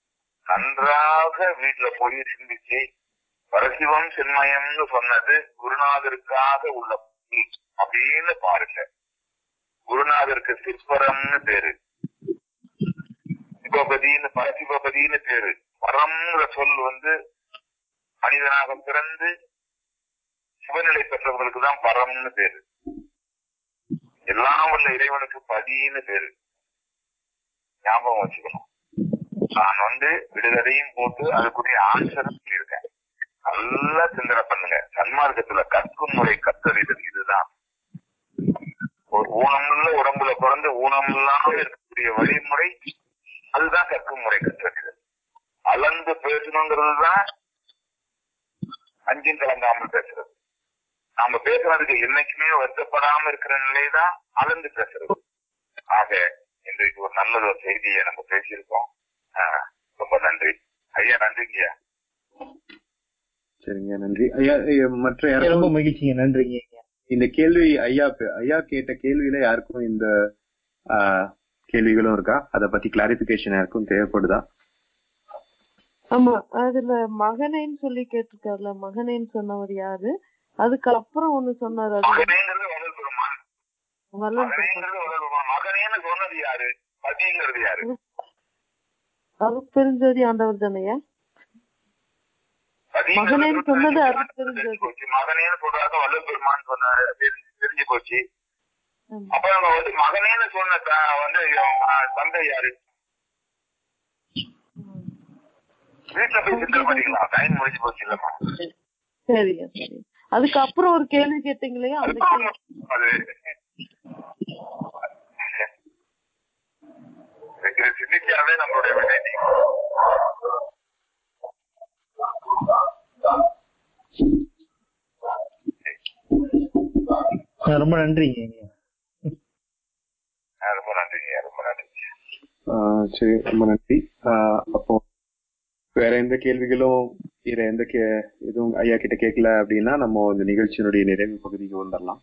B: நன்றாக வீட்டுல போய் சிந்திச்சு பரசிவம் சின்மயம்னு சொன்னது குருநாதருக்காக உள்ள பொருள் அப்படின்னு பாருங்க குருநாதருக்கு சிற்பரம்னு பேரு சிவபதின்னு பரசிவபதின்னு பேரு பரம்ங்கிற சொல் வந்து மனிதனாக பிறந்து சிவநிலை பெற்றவர்களுக்கு தான் பரம்னு பேரு எல்லாம் உள்ள இறைவனுக்கு பதின்னு பேரு ஞாபகம் வச்சுக்கணும் நான் வந்து விடுதலையும் போட்டு அதுக்குரிய ஆன்சரும் சொல்லியிருக்கேன் நல்லா சிந்தனை பண்ணுங்க சன்மார்க்கத்துல கற்கும் முறை கத்தறிதல் இதுதான் ஒரு ஊனமுள்ள உடம்புல பிறந்து ஊனம் இல்லாம இருக்கக்கூடிய வழிமுறை அதுதான் கற்கும் முறை கற்றறிதல் அளந்து பேசணுங்கிறது தான் அஞ்சும் கலங்காமல் பேசுறது நாம பேசுறதுக்கு என்னைக்குமே வருத்தப்படாம இருக்கிற நிலைதான் அளந்து பேசுறது ஆக இன்றைக்கு ஒரு நல்ல ஒரு செய்தியை நம்ம பேசியிருக்கோம் ஆஹ் ரொம்ப நன்றி ஐயா நன்றிங்கய்யா
A: சரிங்க நன்றி ஐயா ஐயா, மற்ற
F: ரொம்ப
A: யாருக்கும்
F: மகிழ்ச்சிங்க நன்றிங்க
A: இந்த கேள்வி ஐயா பே- ஐயா கேட்ட கேள்வியில யாருக்கும் இந்த ஆஹ், கேள்விகளும் இருக்கா அத பத்தி கிளாரிபிகேஷன் யாருக்கும் தேவைப்படுதா
D: ஆமா அதுல மகனேன்னு சொல்லி கேட்டிருக்காருல மகனேன்னு சொன்னவர் யாரு அதுக்கப்புறம் ஒண்ணு சொன்னாரு அது
B: மகனேங்கிறது வளர் பெருமான்
D: வல்லல்
B: மகனேங்கிறது வளர் பெருமான் மகனேன்னு சொன்னது யாரு பதிங்கிறது யாரு
D: அருட்பெருஞ்சோதி ஆண்டவர் தானையா
B: பதிங்கிறது
D: மகனேன்னு சொன்னது
B: தெரிஞ்சு
D: அருட்பெருஞ்சோதி
B: போச்சு மகனேன்னு சொல்றாங்க வல்லல் பெருமான் சொன்னாரு தெரிஞ்சு தெரிஞ்சு போச்சு
D: ஆமா.
B: அப்ப நம்ம வந்து மகனேன்னு சொன்ன த- வந்து ஆஹ், தந்தை யாரு
D: ம்.
B: வீட்டுல போய் சிந்தனை பண்ணிக்கலாம் டைம் முடிஞ்சு போச்சு இல்லம்மா
D: சரிங்க சரி அதுக்கப்புறம் ஒரு கேள்வி கேட்டீங்களே அந்த கேள்வி
B: அது இது சிந்திச்சாவே நம்மளுடைய வினை நீங்கும்.
F: ரொம்ப நன்றிங்க ஐயா
B: ஆஹ், ரொம்ப நன்றிங்க ரொம்ப நன்றிங்க
A: ஆஹ், சரி ரொம்ப நன்றி ஆஹ், அப்போ வேற எந்த கேள்விகளும் வேற எந்த கே எதுவும் ஐயா கிட்ட கேட்கல அப்படின்னா நம்ம இந்த நிகழ்ச்சியினுடைய நிறைவு பகுதிக்கு வந்துடலாம்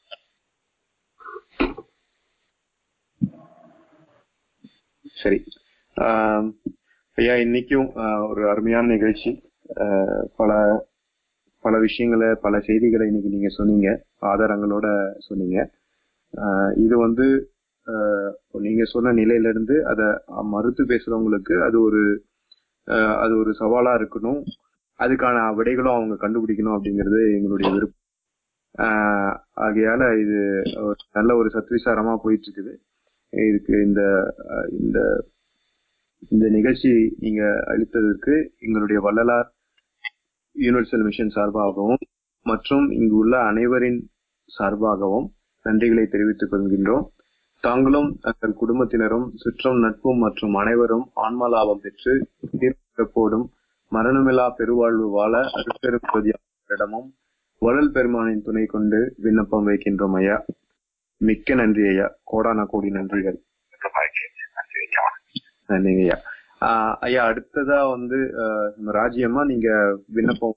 A: சரி ஆஹ், ஐயா இன்னைக்கும் ஆஹ், ஒரு அருமையான நிகழ்ச்சி ஆஹ், பல பல விஷயங்களை பல செய்திகளை இன்னைக்கு நீங்க சொன்னீங்க ஆதாரங்களோட சொன்னீங்க ஆஹ், இது வந்து ஆஹ், நீங்க சொன்ன நிலையில இருந்து அதை மறுத்து பேசுறவங்களுக்கு அது ஒரு ஆஹ், அது ஒரு சவாலா இருக்கணும் அதுக்கான விடைகளும் அவங்க கண்டுபிடிக்கணும் அப்படிங்கிறது எங்களுடைய விருப்பம் ஆஹ், ஆகையால இது ஒரு நல்ல ஒரு சத்விசாரமா போயிட்டு இருக்குது இதுக்கு இந்த ஆஹ், இந்த இந்த நிகழ்ச்சி நீங்க அளித்ததற்கு எங்களுடைய வள்ளலார் யூனிவர்சல் மிஷன் சார்பாகவும் மற்றும் இங்கு உள்ள அனைவரின் சார்பாகவும் நன்றிகளை தெரிவித்துக் கொள்கின்றோம் தாங்களும் தங்கள் குடும்பத்தினரும் சுற்றம் நட்பும் மற்றும் அனைவரும் ஆன்ம லாபம் பெற்று தீர்ப்போடும் மரணமில்லா பெருவாழ்வு வாழ அருட்பெரும் ஜோதியிடமும் வள்ளல் பெருமானின் துணை கொண்டு விண்ணப்பம் வைக்கின்றோம் ஐயா மிக்க நன்றி ஐயா கோடான கோடி நன்றிகள்
B: ரொம்ப மகிழ்ச்சி நன்றி ஐயா
A: நன்றிங்க ஐயா ஆஹ் ஐயா அடுத்ததா வந்து ஆஹ் நம்ம ராஜியம்மா நீங்க விண்ணப்பம்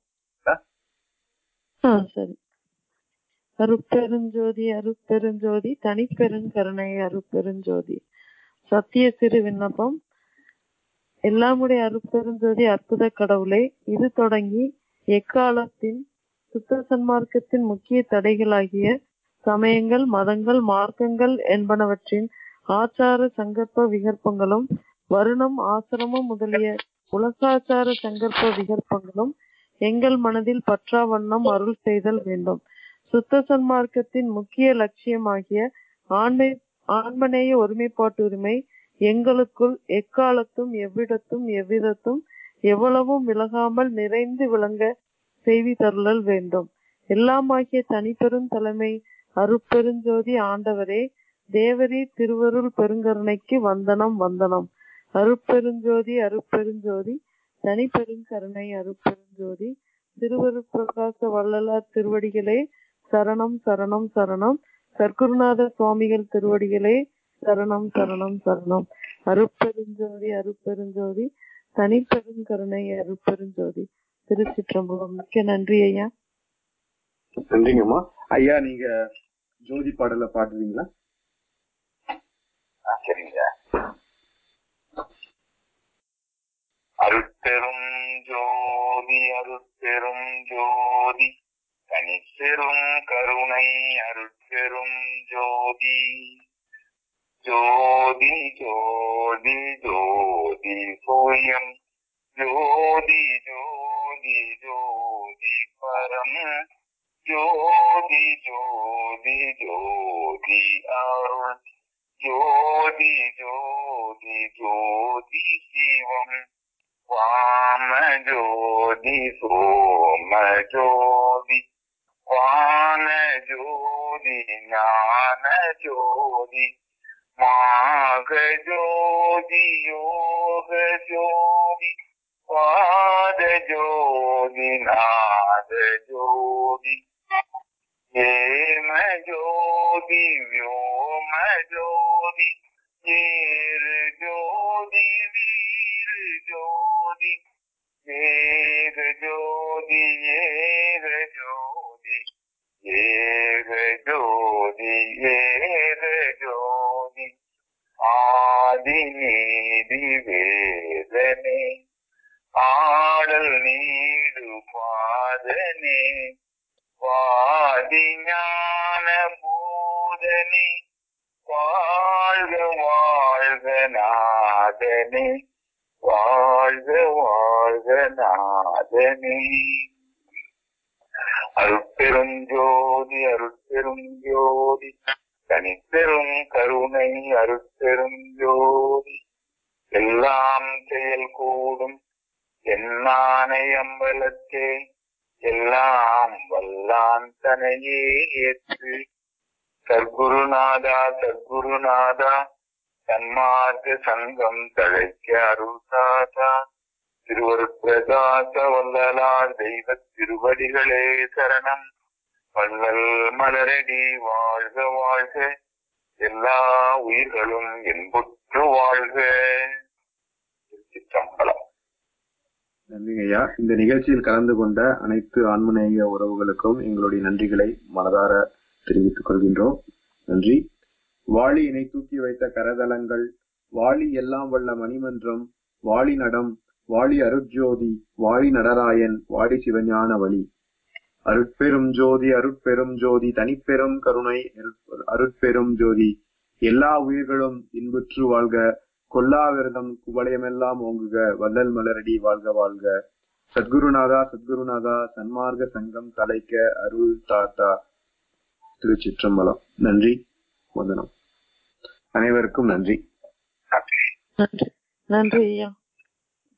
D: ஆ சரி அருட்பெருஞ்சோதி அருட்பெருஞ்சோதி தனிப்பெருங்கருணை அருட்பெருஞ்சோதி சத்திய சிறு விண்ணப்பம் எல்லாமுடைய அருட்பெருஞ்சோதி அற்புத கடவுளே இது தொடங்கி எக்காலத்தின் சுத்த சன்மார்க்கத்தின் முக்கிய தடைகளாகிய சமயங்கள் மதங்கள் மார்க்கங்கள் என்பனவற்றின் ஆச்சார சங்கற்ப விகற்பங்களும் வருணம் ஆசிரமம் முதலிய உலகாச்சார சங்கற்ப விகற்பங்களும் எங்கள் மனதில் பற்றா வண்ணம் அருள் செய்தல் வேண்டும் சுத்த சன்மார்க்கத்தின் முக்கிய லட்சியமாகிய ஆண்மை ஆண்மநேய ஒருமைப்பாட்டு உரிமை எங்களுக்குள் எக்காலத்தும் எவ்விடத்தும் எவ்விதத்தும் எவ்வளவும் விலகாமல் நிறைந்து விளங்க செய்தி தருளல் வேண்டும் எல்லாமாகிய தனிப்பெரும் தலைமை அருட்பெருஞ்சோதி ஆண்டவரே தேவரீ திருவருள் பெருங்கருணைக்கு வந்தனம் வந்தனம் அருட்பெருஞ்சோதி அருட்பெருஞ்சோதி தனிப்பெருங்கருணை அருட்பெருஞ்சோதி திருவருட் பிரகாச வள்ளலார் திருவடிகளே சரணம் சரணம் சரணம் சர்க்குருநாத சுவாமிகள் திருவடிகளே சரணம் சரணம் சரணம் அருட்பெருஞ்சோதி அருட்பெருஞ்சோதி தனிப்பெருங்கருணை அருட்பெருஞ்சோதி திருச்சிற்றம்பலம் மிக்க நன்றி ஐயா
A: நன்றிங்கம்மா ஐயா நீங்க ஜோதி பாடல பாடுறீங்களா
B: ஆ, சரிங்க அருட்பெரும் ஜோதி அருட்பெரும் ஜோதி தனிப்பெரும் கருணை அருட்பெரும் ஜோதி ஜோதி ஜோதி ஜோதி சோயம் ஜோதி ஜோதி ஜோதி பரம்
G: ஜோதி ஜோதி ஜோதி அருள் ஜோதி ஜோதி ஜோதி சிவம் வாம ஜோதி சோம ஜோதி வான ஜோதி ஞான ஜோதி மாக ஜோதி யோக ஜோதி வாத ஜோதி நாத ஜோதி ஏம ஜோதி வியோம ஜோதி ஏறு ஜோதி வீரு ஜோதி ஏக ஜோதி ஏக ஜோதி ஏக ஜோதி ஏக ஜோதி ஆதி நீதி வேதனே ஆடல் நீடு பாதனே வாதி ஞான போதனே வாழ்க வாழ்க நாதனே வாழ்க வாழ்க நாதனே அருட்பெரும் ஜோதி அருட்பெரும் ஜோதி தனிப்பெரும் கருணை அருட்பெரும் ஜோதி எல்லாம் செயல் கூடும் என்னானை அம்பலத்தே எல்லாம் வல்லான் தனையே ஏற்று சர்க்குருநாதா சர்க்குருநாதா சன்மார்க்க சங்கம் தழைக்க அருள்தாதா திருவருட்பிரகாச வல்லலார் தெய்வ திருவடிகளே சரணம் வள்ளல் மலரடி வாழ்க வாழ்க எல்லா உயிர்களும் என்புற்று வாழ்க திருச்சிற்றம்பலம்
A: நன்றிங்க ஐயா இந்த நிகழ்ச்சியில் கலந்து கொண்ட அனைத்து ஆன்மநேய உறவுகளுக்கும் எங்களுடைய நன்றிகளை மனதார தெரிவித்துக் கொள்கின்றோம் நன்றி வாளி இணை தூக்கி வைத்த கரதலங்கள் வாளி எல்லாம் வல்ல மணிமன்றம் வாளி நடம் வாளி அருட்ஜோதி வாழி நடராயன் வாடி சிவஞான வழி அருட்பெரும் ஜோதி அருட்பெரும் ஜோதி தனிப்பெரும் கருணை அருட்- அருட்பெரும் ஜோதி எல்லா உயிர்களும் இன்புற்று வாழ்க கொல்லா விரதம் குவளையமெல்லாம் ஓங்குக வள்ளல் மலரடி வாழ்க வாழ்க சத்குருநாதா சத்குருநாதா சன்மார்க்க சங்கம் தலைக்க அருள் தாத்தா திருச்சிற்றம்பலம் நன்றி வந்தனம் அனைவருக்கும் நன்றி
D: நன்றி நன்றி ஐயா